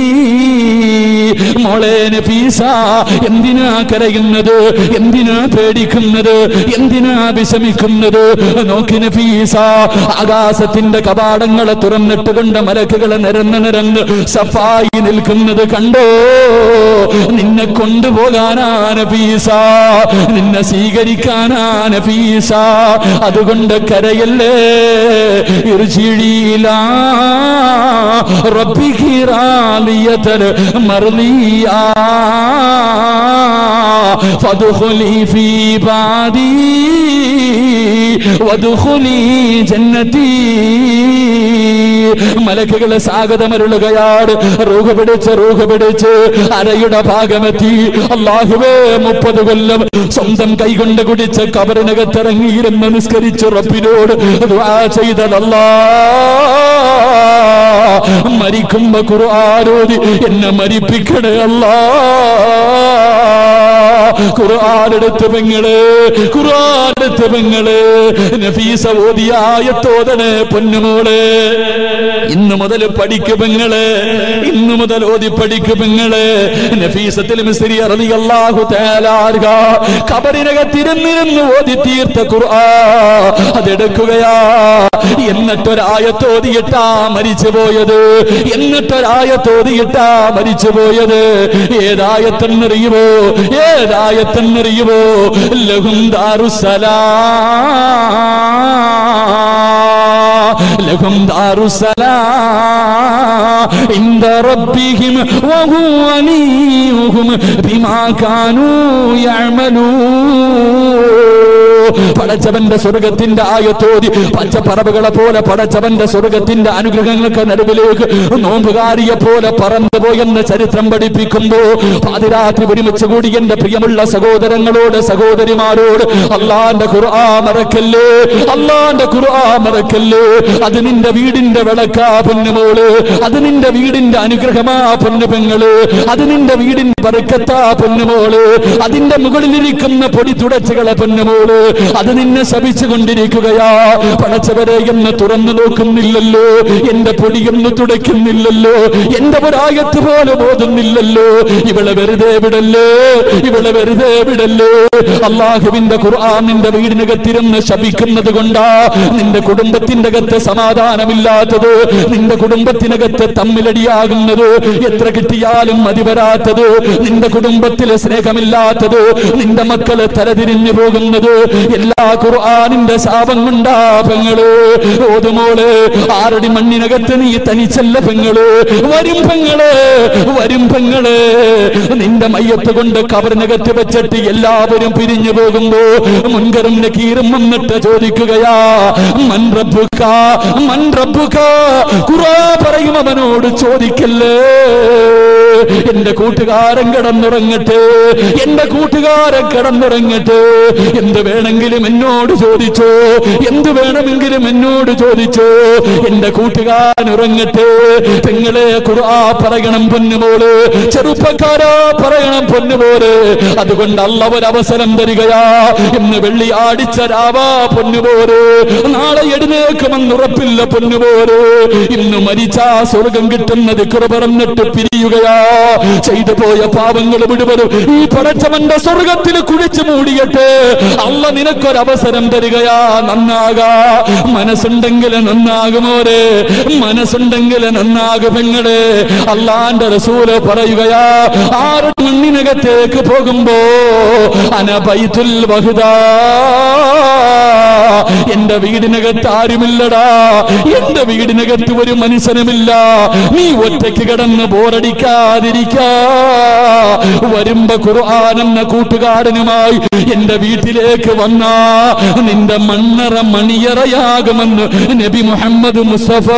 മോളെ നഫീസ എന്തിനാ കരയുന്നത് എന്തിനാ പേടിക്കുന്നത് എന്തിനാ വിഷമിക്കുന്നത് നോക്കി നഫീസ ആകാശത്തിന്റെ കവാടങ്ങളെ തുറന്നിട്ട് കൊണ്ട് മലക്കുകളെ നിരന്ന് നിരന്ന് സഫായി നിൽക്കുന്നത് കണ്ടോ നിന്നെ കൊണ്ടുപോകാനാ നഫീസ നിന്നെ സ്വീകരിക്കാനാ നഫീസ അതുകൊണ്ട് കരയല്ലേ ഇരുചിഴിയില റബ്ബിക്ക് റാലിയതൽ مرضيا فادخلي في عبادي وادخلي جنتي മലക്കുകളെ സ്വാഗതമരുളുകയാണ് റൂഹ് പിടിച്ച് റൂഹ് പിടിച്ച് അരയുടെ ഭാഗമെത്തി അള്ളാഹുവേ മുപ്പത് കൊല്ലം സ്വന്തം കൈകൊണ്ട് കുടിച്ച് കബറിനകത്തിറങ്ങിയിരുന്ന് നിസ്കരിച്ചു റബ്ബിനോട് ദുആ ചെയ്തതല്ലാ മരിക്കുമ്പോ ഖുർആാനോദി എന്നെ മരിപ്പിക്കണേ അല്ലാ ഖുർആാനെടുത്ത് പെങ്ങള് ഖുർആാനെടുത്ത് പെങ്ങള് നഫീസ ഓതിയായ തോതനെ പൊന്നുമോള് ഇന്ന് മുതൽ പഠിക്കു പെങ്ങള് ഇന്ന് മുതൽ ഓതി പഠിക്കു പെങ്ങള് നഫീസത്തിൽ മിസ്രി അള്ളാഹു തേലാർക കബറിനകത്തിരുന്നിരുന്ന് ഓതി തീർത്ത ഖുർആ അതെടുക്കുകയാ എന്നിട്ടൊരായത്തോതിയിട്ടാ മരിച്ചു പോയത് എന്നിട്ടൊരായത്തോതിയിട്ടാ മരിച്ചു പോയത് ഏതായത്തെന്നറിയുമോ ഏതായത്തെന്നറിയുമോ ലഹും ദാറുസലാ ലഹും ദാറുസ്സലാം ഇൻദ റബ്ബിഹിം വഹുവ വലിയുഹും ബിമാ കാനൂ യഅമലൂൻ പടച്ചവന്റെ സ്വർഗത്തിന്റെ ആയത്തോതി പച്ചപ്പറവുകളെ പോലെ പടച്ചവന്റെ സ്വർഗത്തിന്റെ അനുഗ്രഹങ്ങൾക്ക് നടുവിലേക്ക് നോമ്പുകാരിയെ പോലെ പറന്നുപോയെന്ന് ചരിത്രം പഠിപ്പിക്കുമ്പോ പാതിരാത്രി ഒരുമിച്ച് കൂടി എന്റെ പ്രിയമുള്ള സഹോദരങ്ങളോട് സഹോദരിമാരോട് അള്ളാന്റെ ഖുർആ മറക്കല്ലേ അള്ളാന്റെ ഖുർആ മറക്കല്ലേ അത് നിന്റെ വീടിന്റെ വിളക്കാ പൊന്നുമോള് അത് നിന്റെ വീടിന്റെ അനുഗ്രഹമാ പൊന്നുപെങ്ങള് അത് നിന്റെ വീടിന്റെ പറക്കത്താ പൊന്നുമോള് അതിന്റെ മുകളിലിരിക്കുന്ന പൊടി തുടച്ചുകളെ പൊന്നുമോള് അത് നിന്നെ ശപിച്ചു കൊണ്ടിരിക്കുകയാ പടച്ചവരെ എന്ന് തുറന്നു നോക്കുന്നില്ലല്ലോ എന്റെ പൊടിയൊന്ന് തുടയ്ക്കുന്നില്ലല്ലോ എന്റെ ഒരായത്ത് പോലെ ബോധുന്നില്ലല്ലോ ഇവളെ വെറുതെ വിടല്ലേ ഇവളെ വെറുതെ വിടല്ലേ അള്ളാഹുവിന്റെ ഖുർആൻ നിന്റെ വീടിനകത്തിരുന്ന് ശപിക്കുന്നത് കൊണ്ടാ നിന്റെ കുടുംബത്തിന്റെ അകത്ത് സമാധാനമില്ലാത്തത് നിന്റെ കുടുംബത്തിനകത്ത് തമ്മിലടിയാകുന്നത് എത്ര കിട്ടിയാലും മതി വരാത്തത് നിന്റെ കുടുംബത്തിലെ സ്നേഹമില്ലാത്തത് നിന്റെ മക്കള് തലതിരിഞ്ഞു പോകുന്നത് എല്ലാ ഖുർആനിന്റെ ശാപം കൊണ്ടാ പെങ്ങള് ഓതുമോള് ആരടി മണ്ണിനകത്ത് നീ തനിച്ചല്ല പെങ്ങള് വരും പെങ്ങള് വരും പെങ്ങള് നിന്റെ മയ്യത്ത് കൊണ്ട് കബറിനകത്ത് വെച്ചിട്ട് എല്ലാവരും പിരിഞ്ഞു പോകുമ്പോ മുൻകറും നക്കീറും വന്നിട്ട് ചോദിക്കുകയാ മൻ റബ്ബുക മൻ റബ്ബുക ഖുറാ പറയും അവനോട് ചോദിക്കല്ലേ എന്റെ കൂട്ടുകാരൻ കിടന്നുറങ്ങട്ടെ എന്റെ കൂട്ടുകാരൻ കിടന്നുറങ്ങട്ടെ എന്ത് വേണമെങ്കിലും എന്നോട് ചോദിച്ചോ എന്ത് വേണമെങ്കിലും എന്നോട് ചോദിച്ചോ എന്റെ കൂട്ടുകാരൻ ഉറങ്ങട്ടെ പെങ്ങളെ ഖുർആ പറയണം പൊന്നുമോള് ചെറുപ്പക്കാരാ പറയണം പൊന്നുപോലെ അതുകൊണ്ട് അല്ല ഒരവസരം തരികയാ ഇന്ന് വെള്ളി ആടിച്ച രാവാ പൊന്നുപോര് നാളെ എഴുന്നേക്കുമെന്ന് ഉറപ്പില്ല പൊന്നുപോര് ഇന്ന് മരിച്ചാ സ്വർഗം കിട്ടുന്നത് കുറ പറഞ്ഞിട്ട് പിരിയുകയാ ചെയ്തു പോയ പാപങ്ങൾ മുഴുവനും ഈ പടച്ചവന്റെ സ്വർഗത്തിൽ കുഴിച്ചു മൂടിയിട്ട് അല്ല നിനക്കൊരവസരം തരികയാ നന്നാകാ മനസ്സുണ്ടെങ്കിൽ നന്നാകുമോരെ മനസ്സുണ്ടെങ്കിൽ നന്നാകും പെങ്ങളെ അള്ളാന്റെ റസൂല് പറയുകയാ ആറ് മണ്ണിനകത്തേക്ക് പോകുമ്പോ അനബൈത്തുൽ വഹുദാ എന്റെ വീടിനകത്ത് ആരുമില്ലടാ എന്റെ വീടിനകത്ത് ഒരു മനുഷ്യനുമില്ല നീ ഒറ്റയ്ക്ക് കിടന്ന് ബോറടിക്കാതിരിക്കാ വരുമ്പോ ഖുർആൻ എന്ന കൂട്ടുകാരനുമായി എന്റെ വീട്ടിലേക്ക് വന്ന നിന്റെ മണ്ണറ മണിയറയാകുമെന്ന് നബി മുഹമ്മദ് മുസ്തഫ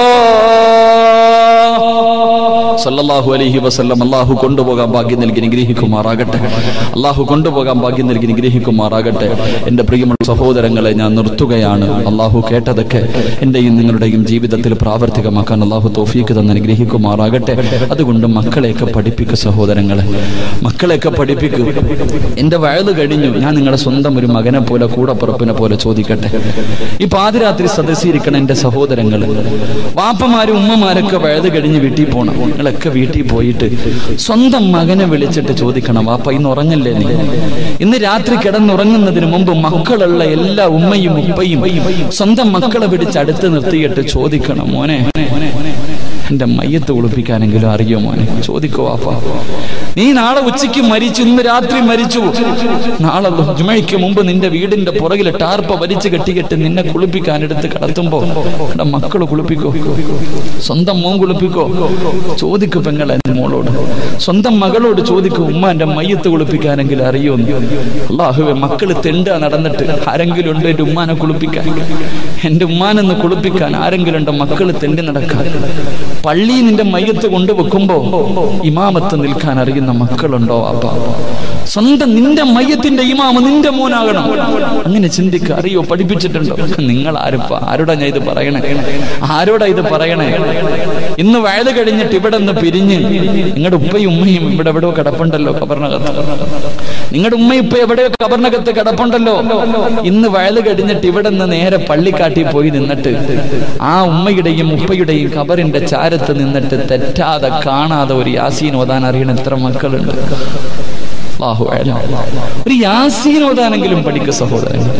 സല്ലല്ലാഹു അലൈഹി വസല്ലം അള്ളാഹു കൊണ്ടുപോകാൻ ഭാഗ്യം നൽകി നിഗ്രഹിക്കുമാറാകട്ടെ അള്ളാഹു കൊണ്ടുപോകാൻ ഭാഗ്യം നൽകി നിഗ്രഹിക്കുമാറാകട്ടെ എന്റെ പ്രിയമുള്ള സഹോദരങ്ങളെ ഞാൻ നിർത്തുകയാണ് അള്ളാഹു കേട്ടതൊക്കെ എന്റെയും നിങ്ങളുടെയും ജീവിതത്തിൽ പ്രാവർത്തികമാക്കാൻ അള്ളാഹു തോഫീക്ക് തന്നെ അനുഗ്രഹിക്കുമാറാകട്ടെ അതുകൊണ്ട് മക്കളെയൊക്കെ പഠിപ്പിക്കുക സഹോദരങ്ങളെ മക്കളെയൊക്കെ പഠിപ്പിക്കൂ എന്റെ വയല് കഴിഞ്ഞു ഞാൻ നിങ്ങളുടെ സ്വന്തം ഒരു മകനെ പോലെ കൂടപ്പുറപ്പിനെ പോലെ ചോദിക്കട്ടെ ഈ പാതിരാത്രി സദസ്സിരിക്കണ എന്റെ സഹോദരങ്ങൾ വാപ്പമാരും ഉമ്മമാരൊക്കെ വയത് കഴിഞ്ഞ് വീട്ടിൽ പോണം നിങ്ങളൊക്കെ വീട്ടിൽ പോയിട്ട് സ്വന്തം മകനെ വിളിച്ചിട്ട് ചോദിക്കണം വാപ്പ ഇന്ന് ഉറങ്ങല്ലേ നീ ഇന്ന് രാത്രി കിടന്നുറങ്ങുന്നതിന് മുമ്പ് മക്കളുള്ള എല്ലാ ഉമ്മയും ഉപ്പയും സ്വന്തം മക്കളെ പിടിച്ച് അടുത്ത് നിർത്തിയിട്ട് ചോദിക്കണം മോനെ എന്റെ മയ്യത്ത് കുളിപ്പിക്കാനെങ്കിലും അറിയോ മോനെ ചോദിക്കോ വാപ്പ നീ നാളെ ഉച്ചയ്ക്ക് മരിച്ചു ഇന്ന് രാത്രി മരിച്ചു നാളെ ജുമയ്ക്ക് മുമ്പ് നിന്റെ വീടിന്റെ പുറകിൽ ടാർപ്പ വലിച്ചു കെട്ടിക്കെട്ട് നിന്നെ കുളിപ്പിക്കാൻ എടുത്ത് കടത്തുമ്പോ എന്റെ മക്കള് കുളിപ്പിക്കോ സ്വന്തം മോൻ കുളിപ്പിക്കോ ചോദിക്കു പെങ്ങളെ എന്റെ മോളോട് സ്വന്തം മകളോട് ചോദിക്കും ഉമ്മ എന്റെ മയ്യത്ത് കുളിപ്പിക്കാനെങ്കിലും അറിയോ അള്ളാഹുവെ മക്കള് തെണ്ട നടന്നിട്ട് ആരെങ്കിലും ഉണ്ട് എന്റെ ഉമ്മാനെ കുളിപ്പിക്കാൻ എന്റെ ഉമ്മാനെന്ന് കുളിപ്പിക്കാൻ ആരെങ്കിലും ഉണ്ട് മക്കള് തെണ്ടി നടക്കാൻ പള്ളി നിന്റെ മയ്യത്ത് കൊണ്ടുവെക്കുമ്പോ ഇമാമത്ത് നിൽക്കാൻ അറിയുന്ന മക്കളുണ്ടോ അപ്പ സ്വന്തം നിന്റെ മയ്യത്തിന്റെ ഇമാമ നിന്റെ മോനാകണം അങ്ങനെ ചിന്തിക്ക അറിയോ പഠിപ്പിച്ചിട്ടുണ്ടോ നിങ്ങൾ ആരും ആരോടാ ഞാൻ ഇത് പറയണേ ആരോടാ ഇത് പറയണേ ഇന്ന് വയത് കഴിഞ്ഞിട്ട് ഇവിടെ നിന്ന് പിരിഞ്ഞ് നിങ്ങളുടെ ഉപ്പയും ഉമ്മയും ഇവിടെ എവിടെയോ കിടപ്പുണ്ടല്ലോ കബറിനകത്ത് നിങ്ങളുടെ ഉമ്മയും ഉപ്പ എവിടെയോ കബറിനകത്ത് കിടപ്പുണ്ടല്ലോ ഇന്ന് വയത് കഴിഞ്ഞിട്ട് ഇവിടെ നിന്ന് നേരെ പള്ളിക്കാട്ടി പോയി നിന്നിട്ട് ആ ഉമ്മയുടെയും ഉപ്പയുടെയും കബറിന്റെ ചാരത്ത് നിന്നിട്ട് തെറ്റാതെ കാണാതെ ഒരു യാസീൻ ഓതാൻ അറിയണ എത്ര മക്കളുണ്ട് അല്ലാഹു അഅലം. ഒരു യാസീൻ ഓതാനെങ്കിലും പഠിക്കുക സഹോദരൻ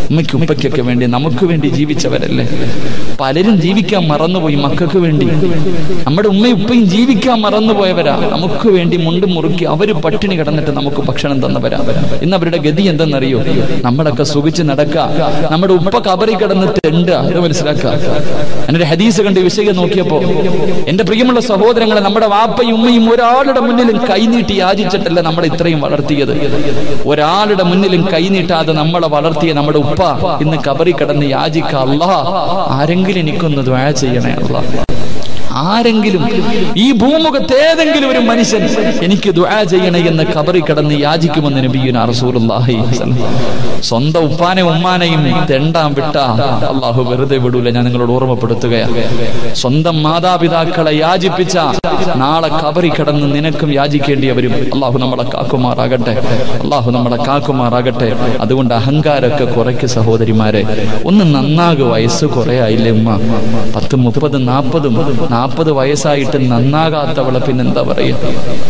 ഉമ്മയ്ക്കും ഉപ്പയ്ക്കൊക്കെ വേണ്ടി നമുക്ക് വേണ്ടി ജീവിച്ചവരല്ലേ പലരും ജീവിക്കാൻ മറന്നുപോയി മക്കൾക്ക് വേണ്ടി നമ്മുടെ ഉമ്മയും ഉപ്പയും ജീവിക്കാൻ മറന്നുപോയവരാ നമുക്ക് വേണ്ടി മുണ്ടും മുറുക്കി അവര് പട്ടിണി കിടന്നിട്ട് നമുക്ക് ഭക്ഷണം തന്നവരാ ഇന്ന് അവരുടെ ഗതി എന്തെന്നറിയോ നമ്മളൊക്കെ സുഖിച്ച് നടക്കുക നമ്മുടെ ഉപ്പ കബറി കിടന്നിട്ട് ഉണ്ട് അത് മനസ്സിലാക്കുക എന്നൊരു ഹദീസ് കണ്ട് ഈ വിഷയം നോക്കിയപ്പോ എന്റെ പ്രിയമുള്ള സഹോദരങ്ങളെ നമ്മുടെ വാപ്പയും ഉമ്മയും ഒരാളുടെ മുന്നിലും കൈനീട്ടി യാചിച്ചിട്ടല്ല നമ്മളെ ഇത്രയും വളർത്തിയത് ഒരാളുടെ മുന്നിലും കൈനീട്ടാതെ നമ്മളെ വളർത്തിയ നമ്മുടെ ഉപ്പ ഇന്ന് കബറി കിടന്ന് യാചിക്ക അല്ലാ ആരെങ്കിലും എനിക്കൊന്ന് ദ്വാ ചെയ്യണേ അല്ലാ ആരെങ്കിലും ഈ ഭൂമുഖത്ത് ഏതെങ്കിലും ഒരു മനുഷ്യൻ എനിക്ക് ദുആ ചെയ്യണേ എന്ന് കബറി കിടന്ന് യാചിക്കുമെന്ന് നബിയുന റസൂലുള്ളാഹി സ്വന്തം ഉപ്പാനെ ഉമ്മാനെയും തെണ്ടാൻ വിട്ട അള്ളാഹു വെറുതെ വിടൂല ഞാൻ നിങ്ങളോട് ഓർമ്മപ്പെടുത്തുകയാണ് സ്വന്തം മാതാപിതാക്കളെ യാചിപ്പിച്ച നാളെ കബറി കിടന്ന് നിനക്കും യാചിക്കേണ്ടി വരും അള്ളാഹു നമ്മളെ കാക്കുമാറാകട്ടെ അള്ളാഹു നമ്മളെ കാക്കുമാറാകട്ടെ അതുകൊണ്ട് അഹങ്കാരമൊക്കെ കുറയ്ക്ക് സഹോദരിമാരെ ഒന്ന് നന്നാകു വയസ്സ് കുറെ ആയില്ലേ ഉമ്മ പത്ത് മുപ്പത് നാൽപ്പതും നാൽപ്പത് വയസ്സായിട്ട് നന്നാകാത്തവളെ പിന്നെന്താ പറയുക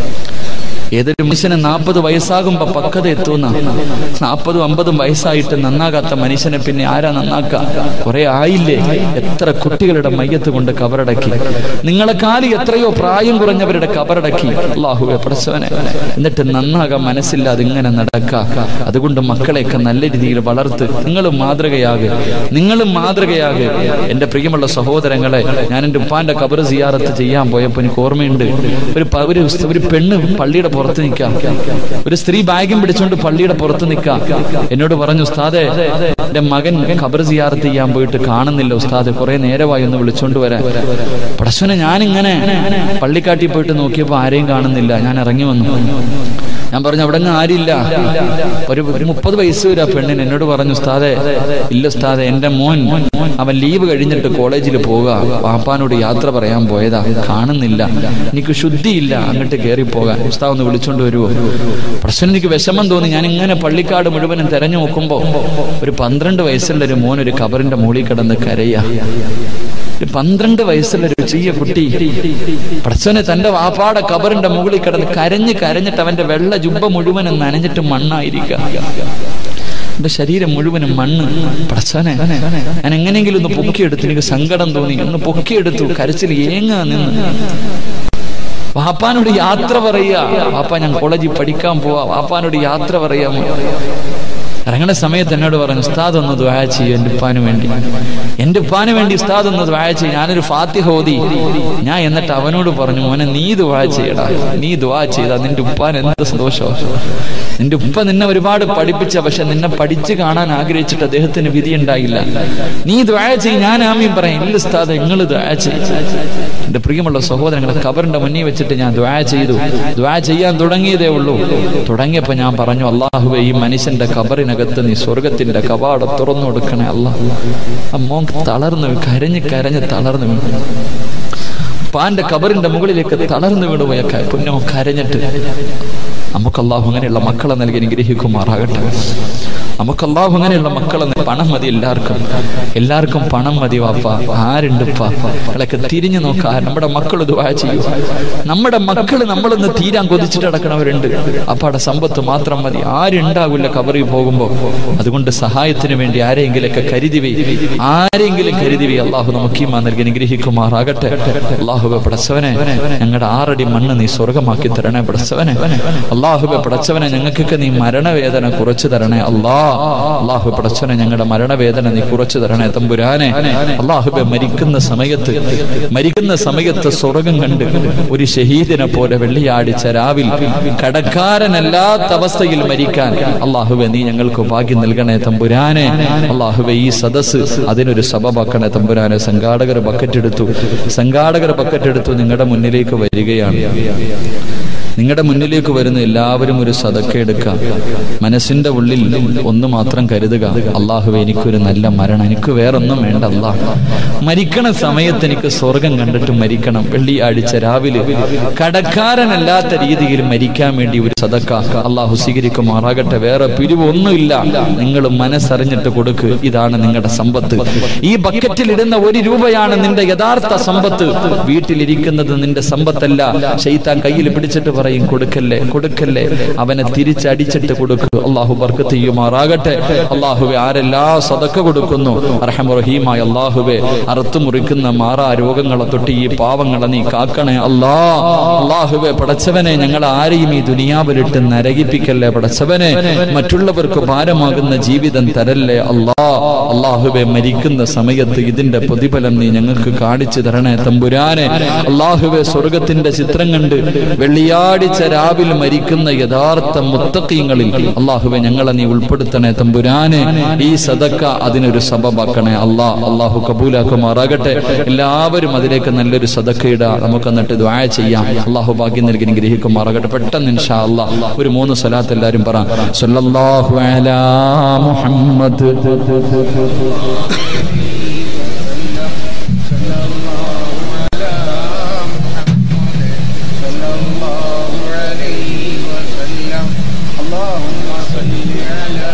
ഏതൊരു മനുഷ്യന് നാൽപ്പത് വയസ്സാകുമ്പോ പക്വത എത്തുന്ന നാൽപ്പതും അമ്പതും വയസ്സായിട്ട് നന്നാകാത്ത മനുഷ്യനെ പിന്നെ ആരാ നന്നാക്ക കുറെ ആയില്ലേ എത്ര കുട്ടികളുടെ മയ്യത്ത് കൊണ്ട് കബറടക്കി നിങ്ങളെക്കാലി എത്രയോ പ്രായം കുറഞ്ഞവരുടെ കബറടക്കി അള്ളാഹുവെ പ്രസവനെ എന്നിട്ട് നന്നാകാൻ മനസ്സില്ലാതെ ഇങ്ങനെ നടക്ക അതുകൊണ്ട് മക്കളെയൊക്കെ നല്ല രീതിയിൽ വളർത്ത് നിങ്ങളും മാതൃകയാകെ നിങ്ങളും മാതൃകയാകെ എന്റെ പ്രിയമുള്ള സഹോദരങ്ങളെ ഞാൻ എന്റെ ഉപ്പാന്റെ കബർ സിയാറത്ത് ചെയ്യാൻ പോയപ്പോ എനിക്ക് ഓർമ്മയുണ്ട് ഒരു പ- ഒരു ഒരു പെണ്ണ് പള്ളിയുടെ പുറത്ത് നിൽക്കാം ഒരു സ്ത്രീ ബാഗും പിടിച്ചുകൊണ്ട് പള്ളിയുടെ പുറത്ത് നിൽക്കാം എന്നോട് പറഞ്ഞു ഉസ്താദെ എന്റെ മകൻ ഖബർ സിയാറത്ത് ചെയ്യാൻ പോയിട്ട് കാണുന്നില്ല ഉസ്താദ് കുറെ നേരമായി ഒന്ന് വിളിച്ചോണ്ട് വരാൻ പടച്ചവനെ ഞാനിങ്ങനെ പള്ളിക്കാട്ടി പോയിട്ട് നോക്കിയപ്പോ ആരെയും കാണുന്നില്ല ഞാൻ ഇറങ്ങി വന്നു ഞാൻ പറഞ്ഞു അവിടെ അങ്ങ് ആരില്ല ഒരു ഒരു മുപ്പത് വയസ്സ് വരെ ആ പെണ്ണിന് എന്നോട് പറഞ്ഞു ഉസ്താദെ ഇല്ല ഉസ്താദെ എന്റെ മോൻ അവൻ ലീവ് കഴിഞ്ഞിട്ട് കോളേജിൽ പോവുക പാപ്പാനോട് യാത്ര പറയാൻ പോയതാ കാണുന്നില്ല എനിക്ക് ശുദ്ധിയില്ല അങ്ങോട്ട് കയറി പോകാൻ ഉസ്താദ് ഒന്ന് വിളിച്ചോണ്ട് വരുമോ പ്രശ്നം എനിക്ക് വിഷമം തോന്നി ഞാൻ ഇങ്ങനെ പള്ളിക്കാട് മുഴുവനും തെരഞ്ഞു നോക്കുമ്പോ ഒരു പന്ത്രണ്ട് വയസ്സുള്ള ഒരു മോൻ ഒരു കബറിന്റെ മുകളിൽ കിടന്ന് കരയാ ഒരു പന്ത്രണ്ട് വയസ്സുള്ള ഒരു ചെറിയ കുട്ടി പടച്ചോനെ തന്റെ വാപ്പാടെ കബറിന്റെ മുകളിൽ കിടന്ന് കരഞ്ഞ് കരഞ്ഞിട്ട് അവന്റെ വെള്ള ജുബ്ബ മുഴുവനും നനഞ്ഞിട്ട് മണ്ണായിരിക്കുക എന്റെ ശരീരം മുഴുവനും മണ്ണ് പടച്ചോനെ ഞാൻ എങ്ങനെയെങ്കിലും ഒന്ന് പൊക്കിയെടുത്തു എനിക്ക് സങ്കടം തോന്നി ഒന്ന് പൊക്കിയെടുത്തു കരച്ചിൽ ഏങ്ങാ നിന്ന് വാപ്പാനോട് യാത്ര പറയുക വാപ്പ ഞാൻ കോളേജിൽ പഠിക്കാൻ പോവാ വാപ്പാനോട് യാത്ര പറയാമോ ഇറങ്ങുന്ന സമയത്ത് എന്നോട് പറഞ്ഞു ഉസ്താദ് ഒന്ന് ദ്വായ ചെയ്യും എന്റെ ഉപ്പാന് വേണ്ടി എന്റെ ഉപ്പാന് വേണ്ടി ഉസ്താദ് ഒന്ന് ദ്വായ ചെയ്യും ഞാനൊരു ഫാത്തിഹ ഓതി ഞാൻ എന്നിട്ട് അവനോട് പറഞ്ഞു മോനെ നീ ദ്വാ ചെയ്യടാ നീ ദ്വാ ചെയ്താ നിന്റെ ഉപ്പാൻ എന്ത് സന്തോഷം നിന്റെ ഉപ്പ നിന്നെ ഒരുപാട് പഠിപ്പിച്ച പക്ഷെ നിന്നെ പഠിച്ചു കാണാൻ ആഗ്രഹിച്ചിട്ട് അദ്ദേഹത്തിന് വിധി ഉണ്ടായില്ല നീ ദ്വായ ചെയ്യും ഞാൻ ആമയും പറയാം ഇല്ല ഉസ്താദ് നിങ്ങൾ ദ്വായ ചെയ്യും എന്റെ പ്രിയമുള്ള സഹോദരങ്ങളെ കബറിന്റെ മുന്നിൽ വെച്ചിട്ട് ഞാൻ ദ്വാ ചെയ്തു ദ്വാ ചെയ്യാൻ തുടങ്ങിയതേ ഉള്ളൂ തുടങ്ങിയപ്പോ ഞാൻ പറഞ്ഞു അള്ളാഹുവെ ഈ മനുഷ്യന്റെ കബറിനകത്ത് നീ സ്വർഗത്തിന്റെ കവാടം തുറന്നു കൊടുക്കണേ അല്ല അമ്മോ തളർന്നു വീണു. കരഞ്ഞ് കരഞ്ഞ് തളർന്നു വീണു പാന്റെ കബറിന്റെ മുകളിലേക്ക് തളർന്നു വീണു പോയ ക- പുന്നോ കരഞ്ഞിട്ട് നമുക്ക് അള്ളാഹു അങ്ങനെയുള്ള മക്കളെ നൽകി അനുഗ്രഹിക്കുമാറാകട്ടെ നമുക്ക് അള്ളാഹു അങ്ങനെയുള്ള മക്കളെ നൽകി. പണം മതി എല്ലാവർക്കും എല്ലാവർക്കും പണം മതി വാപ്പ ആരുണ്ട് മക്കളൊക്കെ തിരിഞ്ഞു നോക്കാ നമ്മുടെ മക്കൾ ദുആ ചെയ്യൂ നമ്മുടെ മക്കൾ നമ്മളൊന്ന് തീരാൻ കൊതിച്ചിട്ട് നടക്കണവരുണ്ട് അപ്പാടെ സമ്പത്ത് മാത്രം മതി ആരുണ്ടാവില്ല കബറിൽ പോകുമ്പോ അതുകൊണ്ട് സഹായത്തിന് വേണ്ടി ആരെങ്കിലൊക്കെ കരുതി വേ ആരെങ്കിലും കരുതി വേ അള്ളാഹു നമുക്ക് ഈ നൽകി അനുഗ്രഹിക്കുമാറാകട്ടെ അള്ളാഹുബെ പടച്ചവനെ ഞങ്ങളുടെ ആറടി മണ്ണ് നീ സ്വർഗമാക്കി തരണേ പടച്ചവനെ അള്ളാഹുബെ പടച്ചവനെ ഞങ്ങൾക്കൊക്കെ നീ മരണവേദന കുറച്ചു തരണേ അള്ളാ അള്ളാഹു പടച്ചവനെ ഞങ്ങളുടെ മരണവേദന നീ കുറച്ചു തരണേ തമ്പുരാനെ അള്ളാഹുബെ മരിക്കുന്ന സമയത്ത് മരിക്കുന്ന സമയത്ത് സ്വർഗം കണ്ട് ഒരു ഷഹീദിനെ പോലെ വെള്ളിയാടിച്ച രാവിൽ കടക്കാരനല്ലാത്ത അവസ്ഥയിൽ മരിക്കാൻ അള്ളാഹുബെ നീ ഞങ്ങൾക്ക് ഭാഗ്യം നൽകണേ തമ്പുരാനെ അള്ളാഹുബെ ഈ സദസ് അതിനൊരു സഭമാക്കണേ തമ്പുരാനെ സംഘാടകർ ബക്കറ്റ് എടുത്തു സംഘാടകർ ബക്കറ്റ് എടുത്തു നിങ്ങളുടെ മുന്നിലേക്ക് വരികയാണ് നിങ്ങളുടെ മുന്നിലേക്ക് വരുന്ന എല്ലാവരും ഒരു സതക്ക എടുക്കാം മനസ്സിന്റെ ഉള്ളിൽ ഒന്ന് മാത്രം കരുതുക അള്ളാഹുവെ എനിക്കൊരു നല്ല മരണം എനിക്ക് വേറൊന്നും വേണ്ട അള്ളാഹ് മരിക്കണ സമയത്ത് എനിക്ക് സ്വർഗം കണ്ടിട്ട് മരിക്കണം വെള്ളിയാഴ്ച രാവിലെ കടക്കാരനല്ലാത്ത രീതിയിൽ മരിക്കാൻ വേണ്ടി ഒരു സതക്ക അള്ളാഹു സ്വീകരിക്കുമാറാകട്ടെ വേറെ പിരിവൊന്നുമില്ല നിങ്ങൾ മനസ്സറിഞ്ഞിട്ട് കൊടുക്ക് ഇതാണ് നിങ്ങളുടെ സമ്പത്ത് ഈ ബക്കറ്റിൽ ഇടുന്ന ഒരു രൂപയാണ് നിന്റെ യഥാർത്ഥ സമ്പത്ത് വീട്ടിലിരിക്കുന്നത് നിന്റെ സമ്പത്തല്ല ഷെയ്ത്താൻ കയ്യിൽ പിടിച്ചിട്ട് പറയും കൊടുക്കല്ലേ കൊടുക്കല്ലേ അവനെ തിരിച്ചടിച്ചിട്ട് കൊടുക്കുക അള്ളാഹു ബർക്കത്ത് ചെയ്യുമാറാകട്ടെ ചെയ്യുമാറാകട്ടെ അള്ളാഹുവെ ആരെല്ലാ സതക്ക കൊടുക്കുന്നു അർഹമറഹീമായ അള്ളാഹുവെ അറുത്തു മുറിക്കുന്ന മാറാ രോഗങ്ങളെ തൊട്ട് ഈ പാവങ്ങളെ നീ കാക്കണേ അല്ലാ അള്ളാഹുവെ പടച്ചവനെ ഞങ്ങൾ ആരെയും ഈ ദുനിയാവിലിട്ട് നരകിപ്പിക്കല്ലേ പടച്ചവനെ മറ്റുള്ളവർക്ക് ഭാരമാകുന്ന ജീവിതം തരല്ലേ അല്ലാ അള്ളാഹുവെ മരിക്കുന്ന സമയത്ത് ഇതിന്റെ പ്രതിഫലം നീ ഞങ്ങൾക്ക് കാണിച്ചു തരണേ തമ്പുരാനെ അള്ളാഹുവെ സ്വർഗത്തിന്റെ ചിത്രം കണ്ട് വെള്ളിയാടിച്ച രാവിൽ മരിക്കുന്ന യഥാർത്ഥ മുത്തക്കീങ്ങളിൽ അള്ളാഹുവെ ഞങ്ങളെ നീ ഉൾപ്പെടുത്തണേ തമ്പുരാനെ ഈ സദക്ക അതിനൊരു സബബാക്കണേ അല്ലാ അള്ളാഹു കബൂലാക്കുമാറാകട്ടെ എല്ലാവരും അതിലേക്ക് നല്ലൊരു സദക്കയിട നമുക്ക് എന്നിട്ട് ദ്വായ ചെയ്യാം അള്ളാഹു ഭാഗ്യം നൽകി ഗ്രഹിക്കുമാറാകട്ടെ പെട്ടെന്ന് ഇൻഷാ അല്ലാ ഒരു മൂന്ന് സ്വലാത്ത് എല്ലാവരും പറ സല്ലല്ലാഹു അലാ മുഹമ്മദ്
صلى الله عليه وسلم اللهم صل على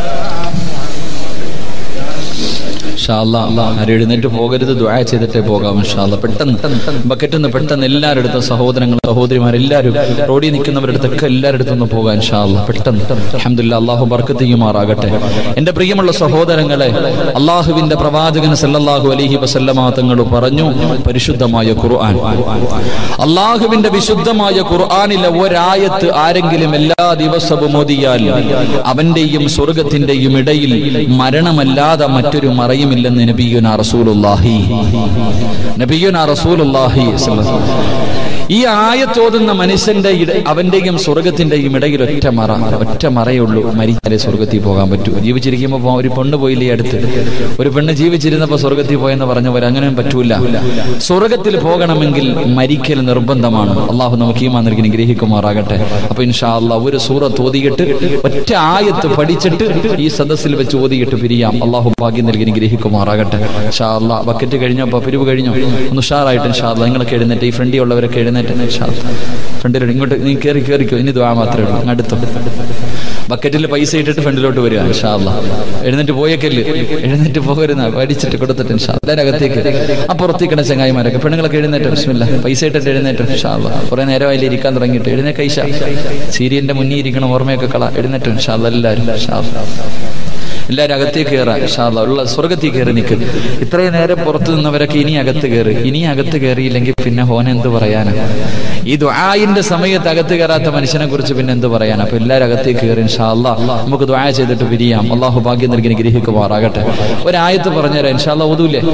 ഇൻഷാല്ലാ ആരും എഴുന്നേറ്റ് പോകരുത് ദുആ ചെയ്തിട്ടേ പോകാം ഇൻഷാല്ല പെട്ടെന്ന് ബക്കറ്റിന്ന് പെട്ടെന്ന് എല്ലാവരുടെ അടുത്തും സഹോദരങ്ങൾ സഹോദരിമാർ എല്ലാവരും റോഡിൽ നിൽക്കുന്നവരുടെ അടുത്തൊക്കെ എല്ലാവരുടെ അടുത്തും പോകാം ഇൻഷാല്ല പെട്ടെന്ന് അൽഹംദുലില്ലാ അള്ളാഹു ബർക്കത്ത് ചെയ്യുമാറാകട്ടെ എന്റെ പ്രിയമുള്ള സഹോദരങ്ങളെ അള്ളാഹുവിന്റെ പ്രവാചകൻ സല്ലല്ലാഹു അലൈഹി വസല്ലമ തങ്ങൾ പറഞ്ഞു പരിശുദ്ധമായ ഖുർആൻ അള്ളാഹുവിന്റെ വിശുദ്ധമായ ഖുർആനിലെ ഒരായത്ത് ആരെങ്കിലും എല്ലാ ദിവസവും ഓതിയാൽ അവന്റെയും സ്വർഗത്തിന്റെയും ഇടയിൽ മരണമല്ലാതെ മറ്റൊരു മറയുമില്ലെന്ന് നബിയുന റസൂലുള്ളാഹി നബിയുന റസൂലുള്ളാഹി സ്വല്ലല്ലാഹു അലൈഹി വസല്ലം. ഈ ആയത്തോതുന്ന മനുഷ്യന്റെ ഇട- അവന്റെയും സ്വർഗത്തിന്റെയും ഇടയിൽ ഒറ്റ മറ ഒറ്റ മറയുള്ളൂ മരിച്ചാലേ സ്വർഗത്തിൽ പോകാൻ പറ്റൂ ജീവിച്ചിരിക്കുമ്പോൾ പോ- ഒരു പെണ്ണ് പോയില്ലേ ഈ അടുത്ത് ഒരു പെണ്ണ് ജീവിച്ചിരുന്നപ്പോ സ്വർഗത്തിൽ പോയെന്ന് പറഞ്ഞ പോലെ അങ്ങനെ പറ്റൂല സ്വർഗത്തിൽ പോകണമെങ്കിൽ മരിക്കൽ നിർബന്ധമാണ് അള്ളാഹു നമുക്ക് ഈ മാതിരി ഗ്രഹിക്കുമാറാകട്ടെ അപ്പൊ ഇൻഷാ അള്ളാഹ് ഒരു സൂറത്ത് ഓതിയിട്ട് ഒറ്റ ആയത്ത് പഠിച്ചിട്ട് ഈ സദസ്സിൽ വെച്ച് ഓതിയിട്ട് പിരിയാം അള്ളാഹു ഭാഗ്യം നൽകി ഗ്രഹിക്കുമാറാകട്ടെ ഇൻഷാ അള്ളാഹ് ബക്കറ്റ് കഴിഞ്ഞപ്പോ പിരിവ് കഴിഞ്ഞു ഒന്ന് ഉഷാറായിട്ട് ഇൻഷാ അള്ളാഹ് നിങ്ങളൊക്കെ എഴുന്നേറ്റ് ഈ ഫ്രണ്ടിൽ ഉള്ളവരൊക്കെ എഴുന്നേറ്റ് ഇൻഷാ അള്ളാഹ്. ഫ്രണ്ടിലോട്ട് ഇങ്ങോട്ട് നീ കയറി കയറിക്കോ ഇനി ദ്വാ മാത്രമേ ഉള്ളൂ അടുത്തു ബക്കറ്റിൽ പൈസ ഇട്ടിട്ട് ഫ്രണ്ടിലോട്ട് വരിക ഇൻഷാ അള്ളാഹ് എഴുന്നേറ്റ് പോയേക്കല്ല് എഴുന്നേറ്റ് പോകരുന്ന പഠിച്ചിട്ട് കൊടുത്തിട്ട് ഇൻഷാ അള്ളാഹ്. എല്ലാവരും അകത്തേക്ക് ആ പുറത്തേക്കണ ചങ്ങായിമാരൊക്കെ പെണ്ണുങ്ങളൊക്കെ എഴുന്നേറ്റ് ബിസ്മില്ല പൈസ ഇട്ടിട്ട് എഴുന്നേറ്റ് ഇൻഷാ അള്ളാഹ്. കുറെ നേരമായില്ലേ ഇരിക്കാൻ തുടങ്ങിയിട്ട് എഴുന്നേക്ക ഈശ സീരിയലിന്റെ മുന്നിൽ ഇരിക്കണം ഓർമ്മയൊക്കെ കള എഴുന്നേറ്റ് ഇൻഷാ അള്ളാഹ് എല്ലാവരും ഇൻഷാ അള്ളാഹ്. എല്ലാവരും അകത്തേക്ക് കയറാം ഇൻഷാ അള്ളാഹ്. ഉള്ള സ്വർഗത്തിൽ കയറി നിൽക്ക് ഇത്രയും നേരം പുറത്തു നിന്നവരൊക്കെ ഇനി അകത്ത് കയറി ഇനി അകത്ത് കയറിയില്ലെങ്കിൽ പിന്നെ ഹോൻ എന്ത് പറയാനാ ഈ ദുആയിന്റെ സമയത്ത് അകത്ത് കയറാത്ത മനുഷ്യനെ കുറിച്ച് പിന്നെ എന്ത് പറയാനാ അപ്പൊ എല്ലാവരും അകത്തേക്ക് കയറി ഇൻഷാ അള്ളാഹ് നമുക്ക് ദുആ ചെയ്തിട്ട് പിരിയാം അള്ളാഹു ഭാഗ്യം നൽകി ഗ്രഹിക്കുമാറാകട്ടെ ഒരായത്ത് പറഞ്ഞുതരാം ഇൻഷാ അള്ളാഹ് ഒതൂലേ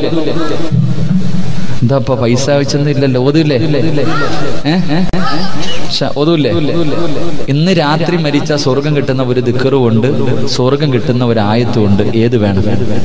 എന്താ ഇപ്പൊ പൈസ വെച്ചൊന്നും ഇല്ലല്ലോ ഓതൂലേ ഏഹ് ഒതൂല്ലേ ഇന്ന് രാത്രി മരിച്ച സ്വർഗം കിട്ടുന്ന ഒരു ദിക്കറുമുണ്ട് സ്വർഗം കിട്ടുന്ന ഒരു ആയത്തുമുണ്ട് ഏത് വേണം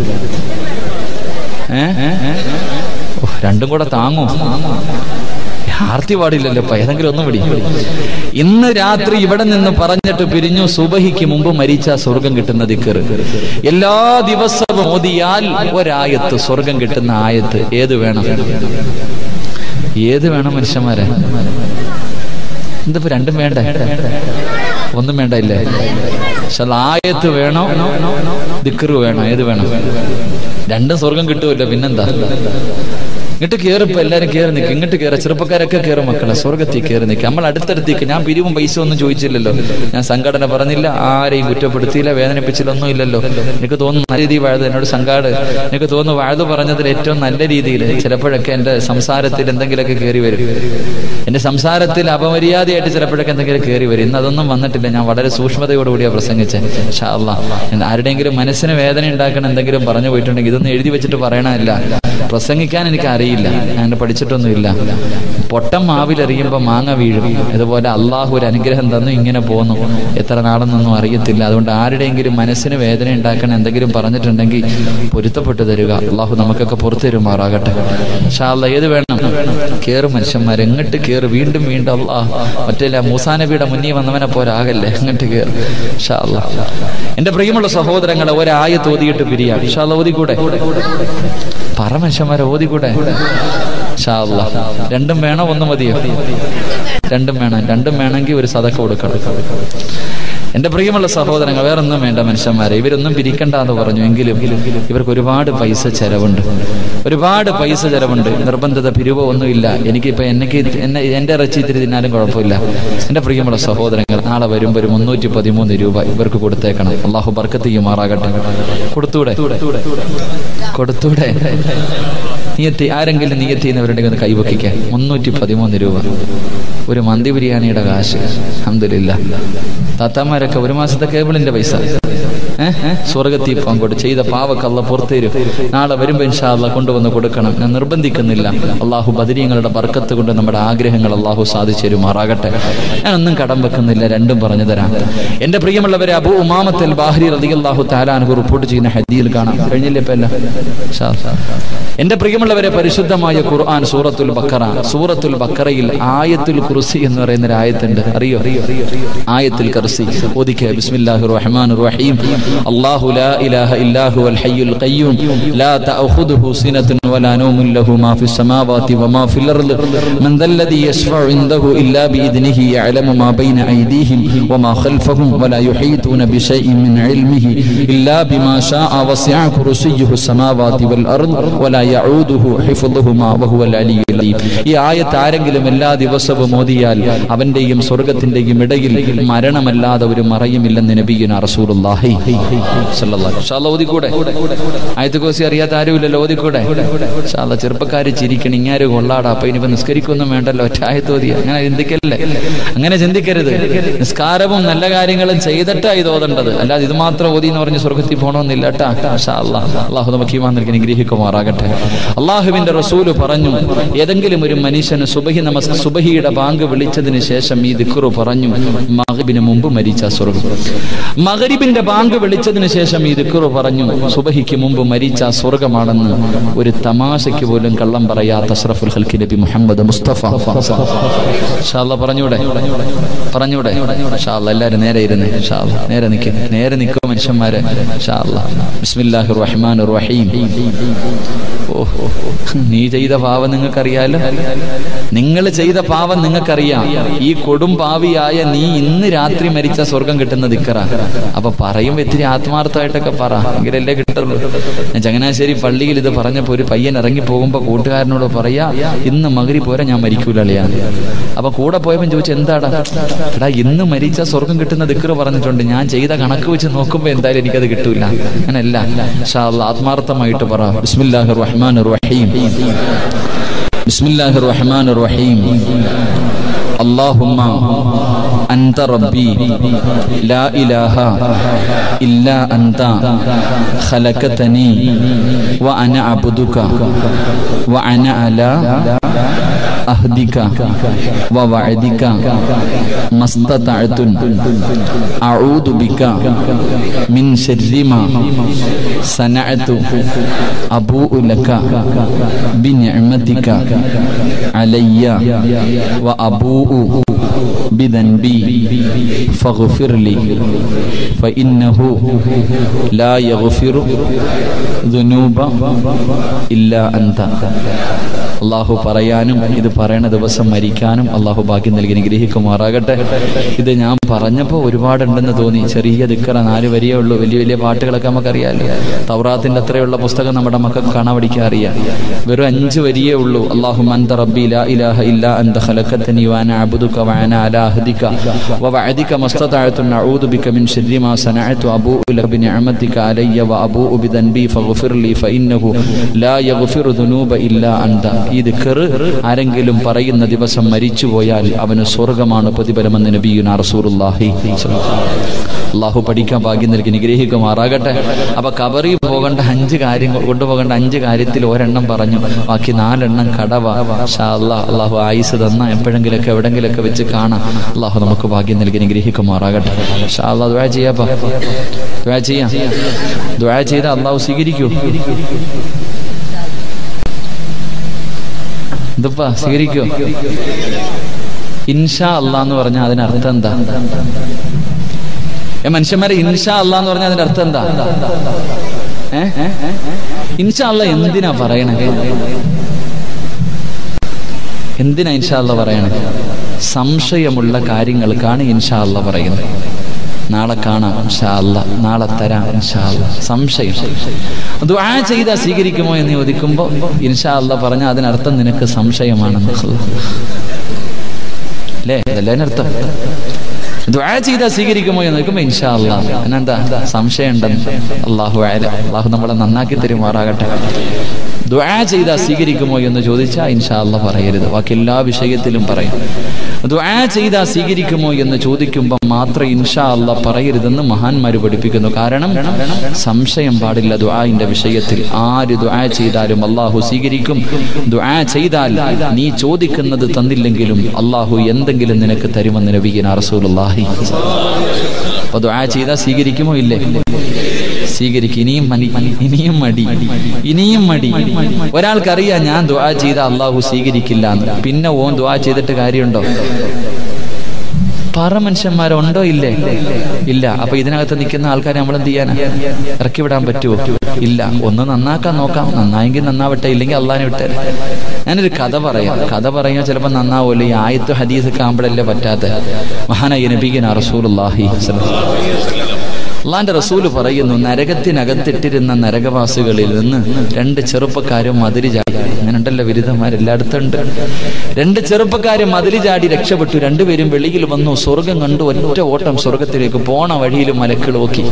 ഏ ഓ, രണ്ടും കൂടെ താങ്ങൂ ആർത്തി പാടില്ലല്ലോ ഇപ്പൊ ഏതെങ്കിലും ഒന്നും പിടി ഇന്ന് രാത്രി ഇവിടെ നിന്ന് പറഞ്ഞിട്ട് പിരിഞ്ഞു സുബഹിക്ക് മുമ്പ് മരിച്ച സ്വർഗം കിട്ടുന്ന ദിക്കറ് എല്ലാ ദിവസവും ഓതിയാൽ ഒരായത്ത് സ്വർഗം കിട്ടുന്ന ആയത്ത് ഏത് വേണം ഏത് വേണം മനുഷ്യന്മാരെ എന്തിപ്പോ രണ്ടും വേണ്ട ഒന്നും വേണ്ട ഇല്ലേ പക്ഷെ അത് ആയത്ത് വേണോ ദിക്കറ് വേണോ ഏത് വേണം രണ്ടും സ്വർഗം കിട്ടുമല്ലോ പിന്നെന്താ ഇങ്ങോട്ട് കയറിപ്പോ എല്ലാരും കയറി നിൽക്കും ഇങ്ങോട്ട് കയറി ചെറുപ്പക്കാരൊക്കെ കയറും മക്കളെ സ്വർഗത്തിൽ കയറി നിൽക്കും നമ്മൾ അടുത്തടുത്തേക്ക് ഞാൻ പിരിവും പൈസ ഒന്നും ചോദിച്ചില്ലല്ലോ ഞാൻ സംഘടന പറഞ്ഞില്ല ആരെയും കുറ്റപ്പെടുത്തിയില്ല വേദനിപ്പിച്ചില്ല ഒന്നും ഇല്ലല്ലോ എനിക്ക് തോന്നുന്നു നല്ല രീതിയിൽ വാഴത് എന്നോട് സംഘാട് എനിക്ക് തോന്നുന്നു വാഴത് പറഞ്ഞതിൽ ഏറ്റവും നല്ല രീതിയിൽ ചിലപ്പോഴൊക്കെ എന്റെ സംസാരത്തിൽ എന്തെങ്കിലുമൊക്കെ കയറി വരും എന്റെ സംസാരത്തിൽ അപമര്യാദയായിട്ട് ചിലപ്പോഴൊക്കെ എന്തെങ്കിലും കയറി വരും ഇന്ന് അതൊന്നും വന്നിട്ടില്ല ഞാൻ വളരെ സൂക്ഷ്മതയോടുകൂടിയാണ് പ്രസംഗിച്ചത് ഷാ അല്ലാ ആരുടെയെങ്കിലും മനസ്സിന് വേദന ഉണ്ടാക്കണം എന്തെങ്കിലും പറഞ്ഞു പോയിട്ടുണ്ടെങ്കിൽ ഇതൊന്നും എഴുതി വെച്ചിട്ട് പറയണമല്ല പ്രസംഗിക്കാൻ എനിക്ക് അറിയില്ല ഞാൻ പഠിച്ചിട്ടൊന്നുമില്ല പൊട്ടം മാവിലെറിയുമ്പോൾ മാങ്ങ വീഴും അതുപോലെ അള്ളാഹു ഒരു അനുഗ്രഹം തന്നു ഇങ്ങനെ പോന്നു എത്ര നാളെന്നൊന്നും അറിയത്തില്ല അതുകൊണ്ട് ആരുടെയെങ്കിലും മനസ്സിന് വേദന ഉണ്ടാക്കണം എന്തെങ്കിലും പറഞ്ഞിട്ടുണ്ടെങ്കിൽ പൊരുത്തപ്പെട്ടു തരിക അള്ളാഹു നമുക്കൊക്കെ പുറത്തു തരുമാറാകട്ടെ ഷാല്ല ഏത് വേണം കേറ് മനുഷ്യന്മാർ എങ്ങോട്ട് കേറ് വീണ്ടും വീണ്ടും അള്ളാഹ് മറ്റേ മൂസാ നബിയുടെ മുന്നിൽ വന്നവനെ പോരാകല്ലേ എങ്ങോട്ട് കേറ് ഷാല്ല എന്റെ പ്രിയമുള്ള സഹോദരങ്ങളെ ഒരായ തോതിയിട്ട് പിരിയാം ഷാല്ല ഓതിക്കൂടെ പറ മനുഷ്യന്മാരെ ഓതിക്കൂടെ ഷാ അല്ലാ. രണ്ടും വേണോ ഒന്ന് മതിയോ രണ്ടും വേണം രണ്ടും വേണമെങ്കിൽ ഒരു സതക്ക കൊടുക്കണം എന്റെ പ്രിയമുള്ള സഹോദരങ്ങൾ വേറൊന്നും വേണ്ട മനുഷ്യന്മാരെ ഇവരൊന്നും പിരിക്കണ്ട എന്ന് പറഞ്ഞു എങ്കിലും ഇവർക്ക് ഒരുപാട് പൈസ ചെലവുണ്ട് ഒരുപാട് പൈസ ചെലവുണ്ട് നിർബന്ധിത പിരിവോ ഒന്നുമില്ല എനിക്കിപ്പോ എനിക്ക് എന്നെ എന്റെ ഇറച്ചി ഇത്തിരി തിന്നാലും കുഴപ്പമില്ല എന്റെ പ്രിയമുള്ള സഹോദരങ്ങൾ നാളെ വരുമ്പോൾ ഒരു മുന്നൂറ്റി പതിമൂന്ന് രൂപ ഇവർക്ക് കൊടുത്തേക്കണം അള്ളാഹു ബർക്കത്ത് ചെയ്യുമാറാകട്ടെ കൊടുത്തൂടെ കൊടുത്തൂടെ നീയത്തി ആരെങ്കിലും നീയത്തി ചെയ്യുന്നവരുണ്ടെങ്കിൽ ഒന്ന് കൈവക്കിക്കാൻ മുന്നൂറ്റി പതിമൂന്ന് രൂപ ഒരു മന്തി ബിരിയാണിയുടെ കാശ് അഹമ്മദില്ല താത്താമാരൊക്കെ ഒരു മാസത്തെ കേബിളിന്റെ പൈസ ഏഹ് സ്വർഗത്തിൽ പങ്കോട്ട് ചെയ്ത പാവക്കല്ല പുറത്തേരും നാളെ വരുമ്പോ ഇൻഷാല്ല കൊണ്ടുവന്ന് കൊടുക്കണം ഞാൻ നിർബന്ധിക്കുന്നില്ല അള്ളാഹു ബദരീങ്ങളുടെ ബർക്കത്ത് കൊണ്ട് നമ്മുടെ ആഗ്രഹങ്ങൾ അള്ളാഹു സാധിച്ചു തരുമാറാകട്ടെ ഞാനൊന്നും കടം വെക്കുന്നില്ല രണ്ടും പറഞ്ഞു തരാം എന്റെ പ്രിയമുള്ളവരെ അബു ഉമാമത്തൽ ബാഹരി റളിയല്ലാഹു താലാനഹു റിപ്പോർട്ട് ചെയ്യുന്ന ഹദീൽ കാണാം കഴിഞ്ഞില്ലേ ഇപ്പൊ എല്ലാം ഷാ, ഷാ. എന്റെ പ്രിയമുള്ളവരെ പരിശുദ്ധമായ ഖുർആൻ സൂറത്തുൽ ബക്കറ സൂറത്തുൽ ബക്കറയിൽ ആയത്തുൽ കുർസി എന്ന് പറയുന്ന ഒരു ആയത്തുണ്ട് അറിയോ ആയത്തുൽ കുർസി ഓദിക്കുക ബിസ്മില്ലാഹിർ റഹ്മാനിർ റഹീം അല്ലാഹു ലാ ഇലാഹ ഇല്ലാ ഹുവൽ ഹയ്യുൽ ഖയ്യൂം ലാ തഅഖുദുഹു സിനത്തുൻ വലാ നൗമുൻ ലഹു മാ ഫിസ് സമാവാതി വമാ ഫിൽ അർദ് മൻ ദല്ലദി യശ്ഫഉ ഇൻദഹു ഇല്ലാ ബിഇദ്നിഹി യഅലമു മാ ബൈന അയ്ദീഹിം വമാ ഖൽഫഹും വലാ യുഹീതൂന ബിശൈഇൻ മിൻ ഇൽമിഹി ഇല്ലാ ബിമാ ശാഅ വസിഅ കുർസിയ്യുഹു സമാവാതി വൽ അർദ് വലാ യഊദുഹു ഹിഫ്ളുഹുമാ വഹുവൽ അലിയ്യുൽ അലീം ഈ ആയത്ത് ആരെങ്കിലും എല്ലാ ദിവസവും ഓതിയാൽ അവന്റെയും സ്വർഗത്തിന്റെയും ഇടയിൽ മരണമല്ലാതെ ഒരു മറയുമില്ലെന്ന് നബിയുന റസൂലുള്ളാഹി സ്വല്ലല്ലാഹു അലൈഹി വസല്ലം ഓതിക്കൂടെ ആയത്ത് കോസി അറിയാത്ത ആരുമില്ലല്ലോ ഓതിക്കൂടെ ഇൻഷാല്ലാ ചെറുപ്പക്കാര് ചിരിക്കണം ഇങ്ങാര് കൊള്ളാടാ അപ്പൊ ഇനിയിപ്പോ നിസ്കരിക്കൊന്നും വേണ്ടല്ലോ ഒറ്റ ആയത്ത് ഓതി അങ്ങനെ ചിന്തിക്കല്ലേ അങ്ങനെ ചിന്തിക്കരുത് നിസ്കാരവും നല്ല കാര്യങ്ങളും ചെയ്തിട്ടാ ഇത് ഓതേണ്ടത് അല്ലാതെ ഇത് മാത്രം ഓതി എന്ന് പറഞ്ഞ് സ്വർഗത്തിൽ പോകണമെന്നില്ല കേട്ടാ ഇൻഷാ അല്ലാ. അള്ളാഹു നമുക്ക് ഈമാൻ നൽകി അനുഗ്രഹിക്കുമാറാകട്ടെ അള്ളാഹുവിന്റെ റസൂല് പറഞ്ഞു ഏതെങ്കിലും ഒരു മനുഷ്യന് സുബഹി നമസ് സുബഹിയുടെ ബാങ്ക് വിളിച്ചതിന് ശേഷം ഈ ദിക്റു പറഞ്ഞു മഹബിന് മുമ്പ് മരിച്ച സ്വർഗം മകരിബിന്റെ ബാങ്ക് വിളിച്ചതിന് ശേഷം ഈ ദിക്റു പറഞ്ഞു സുബഹിക്ക് മുമ്പ് മരിച്ച സ്വർഗമാണെന്ന് ഒരു തമാശയ്ക്ക് പോലും കള്ളം പറയാത്ത അഷ്റഫുൽ ഹൽക്കി നബി മുഹമ്മദ് മുസ്തഫ ഇൻഷാ അല്ലാ പറഞ്ഞൂടെ പറഞ്ഞൂടെ ഇൻഷാ അല്ലാ എല്ലാരും നേരെ ഇരുന്ന് ഇൻഷാ അല്ലാ. നേരെ നിൽക്ക് നേരെ നിൽക്കുക മനുഷ്യന്മാരെ ഇൻഷാ അല്ലാ. ബിസ്മില്ലാഹിർ റഹ്മാനിർ റഹീം ഓ നീ ചെയ്ത പാവം നിങ്ങൾക്കറിയാലോ നിങ്ങൾ ചെയ്ത പാവം നിങ്ങൾക്കറിയാം ഈ കൊടും പാവിയായ നീ ഇന്ന് രാത്രി മരിച്ച സ്വർഗം കിട്ടുന്ന ദിക്കറ അപ്പൊ പറയുമ്പോ ഇത്തിരി ആത്മാർത്ഥമായിട്ടൊക്കെ പറ എങ്കിലല്ലേ കിട്ടുള്ളൂ ഞാൻ ചങ്ങനാശ്ശേരി പള്ളിയിൽ ഇത് പറഞ്ഞപ്പോ ഒരു പയ്യൻ ഇറങ്ങി പോകുമ്പോ കൂട്ടുകാരനോട് പറയാ ഇന്ന് മകരി പോരെ ഞാൻ മരിക്കൂലളിയാ അപ്പൊ കൂടെ പോയപ്പോ ചോദിച്ചു എന്താടാ എടാ ഇന്ന് മരിച്ച സ്വർഗം കിട്ടുന്ന ദിക്കറ് പറഞ്ഞിട്ടുണ്ട് ഞാൻ ചെയ്ത കണക്ക് വെച്ച് നോക്കുമ്പോ എന്തായാലും എനിക്കത് കിട്ടൂല അങ്ങനല്ല ഇൻഷാ അല്ലാ, ആത്മാർത്ഥമായിട്ട് പറ ബിസ്മില്ലാഹിർ റഹ്മാനിർ റഹീം ബിസ്മില്ലാഹിർ റഹ്മാനിർ റഹീം اللهم أنت ربي لا إله إلا أنت خلقتني وأنا عبدك وأنا على أهدك ووعدك ما استطعت أعوذ بك من شر ما صنعت أبوء لك بنعمتك علي وأبوء بذنبي فاغفر لي فإنه لا يغفر ذنوب إلا أنت അള്ളാഹു പറയാനും ഇത് പറയണ ദിവസം മരിക്കാനും അള്ളാഹു ഭാഗ്യം നൽകി അനുഗ്രഹിക്കുമാറാകട്ടെ ഇത് ഞാൻ പറഞ്ഞപ്പോൾ ഒരുപാടുണ്ടെന്ന് തോന്നി ചെറിയ ദിക്കറ നാല് വരിയേ ഉള്ളൂ വലിയ വലിയ പാട്ടുകളൊക്കെ നമുക്കറിയാമല്ലോ തൗറാത്തിന്റെ അത്രയുള്ള പുസ്തകം നമ്മുടെ മക്കൾക്ക് കാണാൻ പഠിക്കാൻ അറിയാം വെറും അഞ്ച് വരിയേ ഉള്ളൂ അള്ളാഹു അന്ത റബ്ബി ലാ ഇലാഹ ഇല്ല അന്ത ഖലഖതനി വാന അബ്ദുക വാന അലാ അഹദിക ووعدك ما استطعت أن أعوذ بك من شر ما صنعت وأبوء لك بنعمتك علي وأبوء بذنبي فاغفر لي فإنه لا يغفر ذنوب إلا أنت ഈ ദിക്കർ ആരെങ്കിലും പറയുന്ന ദിവസം മരിച്ചു പോയാൽ അവന് സ്വർഗമാണ് പ്രതിഫലമെന്ന് നബിയുന റസൂലുള്ളാഹി അള്ളാഹു പഠിക്കാൻ ഭാഗ്യം നൽകി നിഗ്രഹിക്കുമാറാകട്ടെ അപ്പൊ കബറി പോകേണ്ട അഞ്ച് കാര്യങ്ങൾ കൊണ്ടുപോകേണ്ട അഞ്ച് കാര്യത്തിൽ ഒരെണ്ണം പറഞ്ഞു ബാക്കി നാലെണ്ണം കടവ ഷാ അല്ലാഹ് അള്ളാഹു ആയുസ് തന്ന എപ്പോഴെങ്കിലൊക്കെ എവിടെങ്കിലൊക്കെ വെച്ച് കാണാം അള്ളാഹു നമുക്ക് ഭാഗ്യം നൽകി നിഗ്രഹിക്കുമാറാകട്ടെ ഷാ അള്ളാഹ് ദ്വാ ചെയ്യാപ്പാ ദ്വാ ചെയ്യാം ദ്വാ ചെയ്ത അള്ളാഹു സ്വീകരിക്കൂ ഇതിപ്പാ സ്വീകരിക്കോ ഇൻഷാ അല്ലാ എന്ന് പറഞ്ഞാൽ അതിനർത്ഥം എന്താ ഏ മനുഷ്യന്മാരെ ഇൻഷാ അല്ലാ എന്ന് പറഞ്ഞാൽ അതിന്റെ അർത്ഥം എന്താ ഏ ഇൻഷാ അല്ല എന്തിനാ പറയണേ എന്തിനാ ഇൻഷാ അല്ല പറയണേ സംശയമുള്ള കാര്യങ്ങൾക്കാണ് ഇൻഷാ അല്ല പറയുന്നത് നാളെ കാണാം ഇൻഷാ അല്ലാ നാളെ തരാം ഇൻഷാ അല്ലാ സംശയം ദുആ ചെയ്താൽ സ്വീകരിക്കുമോ എന്ന് ചോദിക്കുമ്പോൾ ഇൻഷാ അല്ലാ പറഞ്ഞാൽ അതിനർത്ഥം നിനക്ക് സംശയമാണെന്ന് അല്ലേ അതല്ലേ അതിനർത്ഥം ദുആ ചെയ്താൽ സ്വീകരിക്കുമോ എന്ന് നോക്കുമ്പോൾ ഇൻഷാ അല്ലാ അതിനെന്താ സംശയം ഉണ്ടെന്ന് അള്ളാഹു ആയ അള്ളാഹു നമ്മളെ നന്നാക്കി തരുമാറാകട്ടെ ദുആ ചെയ്താൽ സ്വീകരിക്കുമോ എന്ന് ചോദിച്ചാൽ ഇൻഷാ അല്ലാ പറയരുത് ബാക്കി എല്ലാ വിഷയത്തിലും പറയും ദുആ ചെയ്താൽ സ്വീകരിക്കുമോ എന്ന് ചോദിക്കുമ്പോൾ മാത്രം ഇൻഷാ അല്ലാ പറയരുതെന്ന് മഹാന്മാര് പഠിപ്പിക്കുന്നു കാരണം സംശയം പാടില്ല ദുആന്റെ വിഷയത്തിൽ ആര് ദുആ ചെയ്താലും അള്ളാഹു സ്വീകരിക്കും ദുആ ചെയ്താൽ നീ ചോദിക്കുന്നത് തന്നില്ലെങ്കിലും അള്ളാഹു എന്തെങ്കിലും നിനക്ക് തരുമെന്ന് നബീന റസൂലുള്ളാഹി അപ്പൊ ദുആ ചെയ്താൽ സ്വീകരിക്കുമോ ഇല്ലേ സ്വീകരിക്കും ഇനിയും മടി ഇനിയും മടി ഇനിയും മടി ഒരാൾക്കറിയാം ഞാൻ ദുആ ചെയ്ത അള്ളാഹു സ്വീകരിക്കില്ല എന്ന് പിന്നെ ഓൻ ദുആ ചെയ്തിട്ട് കാര്യമുണ്ടോ പറ മനുഷ്യന്മാരുണ്ടോ ഇല്ലേ ഇല്ല അപ്പൊ ഇതിനകത്ത് നിൽക്കുന്ന ആൾക്കാരെ നമ്മൾ എന്ത് ചെയ്യാനാ ഇറക്കി വിടാൻ പറ്റുമോ ഇല്ല ഒന്ന് നന്നാക്കാൻ നോക്കാം നന്നായെങ്കിൽ നന്നാവട്ടെ ഇല്ലെങ്കിൽ അള്ളാനെ വിട്ടേ ഞാനൊരു കഥ പറയാം കഥ പറയാൻ ചിലപ്പോൾ നന്നാവുമല്ലോ ഈ ആയത്ത് ഹദീസ് ഒക്കെ ആകുമ്പോഴല്ലേ പറ്റാത്ത മഹാനായ നബീഗന റസൂലുള്ളാഹി അള്ളാന്റെ റസൂല് പറയുന്നു നരകത്തിനകത്തിട്ടിരുന്ന നരകവാസികളിൽ നിന്ന് രണ്ട് ചെറുപ്പക്കാരും മതിരി ചാടി അങ്ങനെ ഉണ്ടല്ലോ ബിരുദന്മാരെല്ലായിടത്തും ഉണ്ട് രണ്ട് ചെറുപ്പക്കാരും മതിരി ചാടി രക്ഷപ്പെട്ടു രണ്ടുപേരും വെളിയിൽ വന്നു സ്വർഗം കണ്ടു ഒറ്റ ഓട്ടം സ്വർഗത്തിലേക്ക് പോണ വഴിയിൽ മലക്കൾ നോക്കി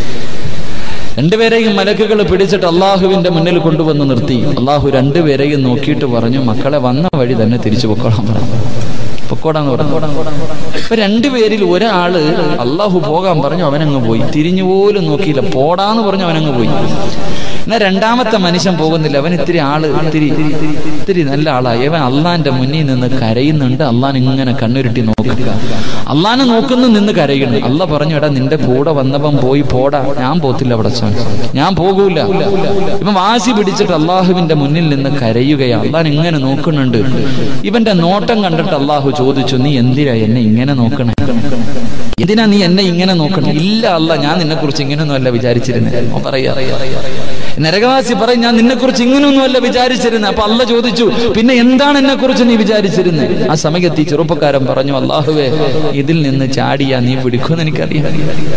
രണ്ടുപേരെയും മലക്കുകൾ പിടിച്ചിട്ട് അള്ളാഹുവിന്റെ മുന്നിൽ കൊണ്ടുവന്ന് നിർത്തി അള്ളാഹു രണ്ടുപേരെയും നോക്കിയിട്ട് പറഞ്ഞു മക്കളെ വന്ന വഴി തന്നെ തിരിച്ചു പൊക്കോളാൻ പറഞ്ഞു പൊക്കോടാന്ന് പറഞ്ഞു ഇപ്പൊ രണ്ടുപേരിൽ ഒരാള് അള്ളാഹു പോകാൻ പറഞ്ഞു അവനങ്ങ് പോയി തിരിഞ്ഞു പോലും നോക്കിയില്ല പോടാന്ന് പറഞ്ഞു അവനങ്ങ് പോയി എന്നാ രണ്ടാമത്തെ മനുഷ്യൻ പോകുന്നില്ല അവൻ ഇത്തിരി ആള് ഇത്തിരി ഇത്തിരി നല്ല ആളായി അവൻ അള്ളാന്റെ മുന്നിൽ നിന്ന് കരയുന്നുണ്ട് അള്ളാൻ ഇങ്ങനെ കണ്ണുരുട്ടി നോക്കുക അള്ളാനെ നോക്കുന്നു നിന്ന് കരയുന്നു അല്ല പറഞ്ഞു എടാ നിന്റെ കൂടെ വന്നവൻ പോയി പോടാ ഞാൻ പോത്തില്ല അവിടെ ഞാൻ പോകൂല ഇവൻ വാശി പിടിച്ചിട്ട് അള്ളാഹുവിന്റെ മുന്നിൽ നിന്ന് കരയുകയാണ് അള്ളാൻ ഇങ്ങനെ നോക്കുന്നുണ്ട് ഇവന്റെ നോട്ടം കണ്ടിട്ട് അള്ളാഹു ചോദിച്ചു നീ എന്തിനാ എന്നെ ഇങ്ങനെ നോക്കണേ എന്തിനാ നീ എന്നെ ഇങ്ങനെ നോക്കണം ഇല്ല അല്ല ഞാൻ നിന്നെ കുറിച്ച് ഇങ്ങനെയൊന്നും അല്ല വിചാരിച്ചിരുന്നത് പറയാ നരകവാസി പറയും ഞാൻ നിന്നെ കുറിച്ച് ഇങ്ങനെയൊന്നും അല്ല വിചാരിച്ചിരുന്നത് അപ്പൊ അല്ല ചോദിച്ചു പിന്നെ എന്താണ് എന്നെ കുറിച്ച് നീ വിചാരിച്ചിരുന്നത് ആ സമയത്ത് ഈ ചെറുപ്പക്കാരൻ പറഞ്ഞു അള്ളാഹുവേ ഇതിൽ നിന്ന് ചാടിയാ നീ പിടിക്കുമെന്ന് എനിക്കറിയാം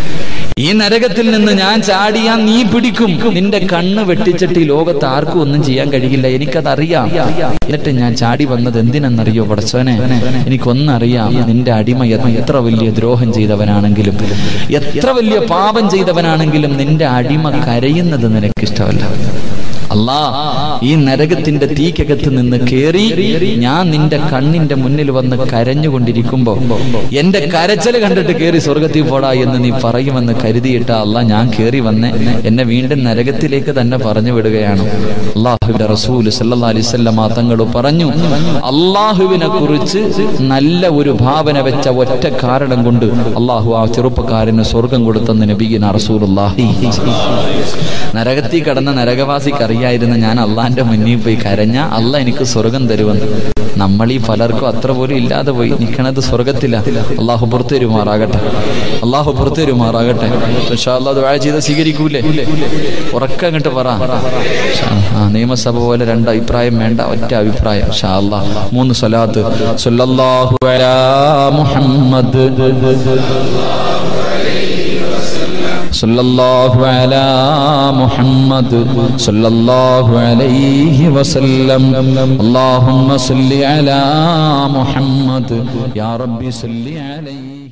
ഈ നരകത്തിൽ നിന്ന് ഞാൻ ചാടിയാ നീ പിടിക്കും നിന്റെ കണ്ണ് വെട്ടിച്ചിട്ട് ഈ ലോകത്ത് ആർക്കും ഒന്നും ചെയ്യാൻ കഴിയില്ല എനിക്കതറിയാം എന്നിട്ട് ഞാൻ ചാടി വന്നത് എന്തിനെന്നറിയോ പടച്ചവനെ എനിക്കൊന്നറിയാം നിന്റെ അടിമ എത്ര വലിയ ദ്രോഹം ചെയ്തവനാണെങ്കിലും എത്ര വലിയ പാപം ചെയ്തവനാണെങ്കിലും നിന്റെ അടിമ കരയുന്നത് നിനക്കിഷ്ടമല്ല അല്ലാ ഈ നരകത്തിന്റെ തീക്കകത്ത് നിന്ന് കേറി ഞാൻ നിന്റെ കണ്ണിന്റെ മുന്നിൽ വന്ന് കരഞ്ഞുകൊണ്ടിരിക്കുമ്പോ എന്റെ കരച്ചല് കണ്ടിട്ട് കേറി സ്വർഗത്തിൽ പോടാ എന്ന് നീ പറയുമെന്ന് കരുതിയിട്ട അല്ല ഞാൻ കേറി വന്ന് എന്നെ വീണ്ടും നരകത്തിലേക്ക് തന്നെ പറഞ്ഞു വിടുകയാണ് അള്ളാഹുവിന്റെ റസൂൽ സല്ലാ അലിസ്വല്ല തങ്ങൾ പറഞ്ഞു അള്ളാഹുവിനെ കുറിച്ച് നല്ല ഒരു ഭാവന വെച്ച ഒറ്റ കാരണം കൊണ്ട് അള്ളാഹു ആ ചെറുപ്പക്കാരന് സ്വർഗം കൊടുത്തെന്ന് നബീന റസൂലുള്ളാഹി നരകത്തിൽ കടന്ന നരകവാസിക്ക് അറിയായിരുന്നു ഞാൻ അള്ളാന്റെ മുന്നിൽ പോയി കരഞ്ഞ അല്ല എനിക്ക് സ്വർഗം തരുമെന്ന് നമ്മൾ ഈ പലർക്കും അത്ര പോലും ഇല്ലാതെ പോയി നിൽക്കണത് സ്വർഗത്തില്ല അള്ളാഹു പുറത്തു തരുമാറാകട്ടെ അള്ളാഹു പുറത്തു തരുമാറാകട്ടെ ദുആ ചെയ്ത് സ്വീകരിക്കൂലേ ഉറക്കം അങ്ങോട്ട് പറ ആ നിയമസഭ പോലെ രണ്ട് അഭിപ്രായം വേണ്ട ഒറ്റ അഭിപ്രായം ഷാ അല്ലാഹ് മൂന്ന് സ്വലാത്ത് സല്ലല്ലാഹു അലാ മുഹമ്മദ് صلى الله على محمد صلى الله عليه وسلم اللهم صل على محمد يا ربي صل عليه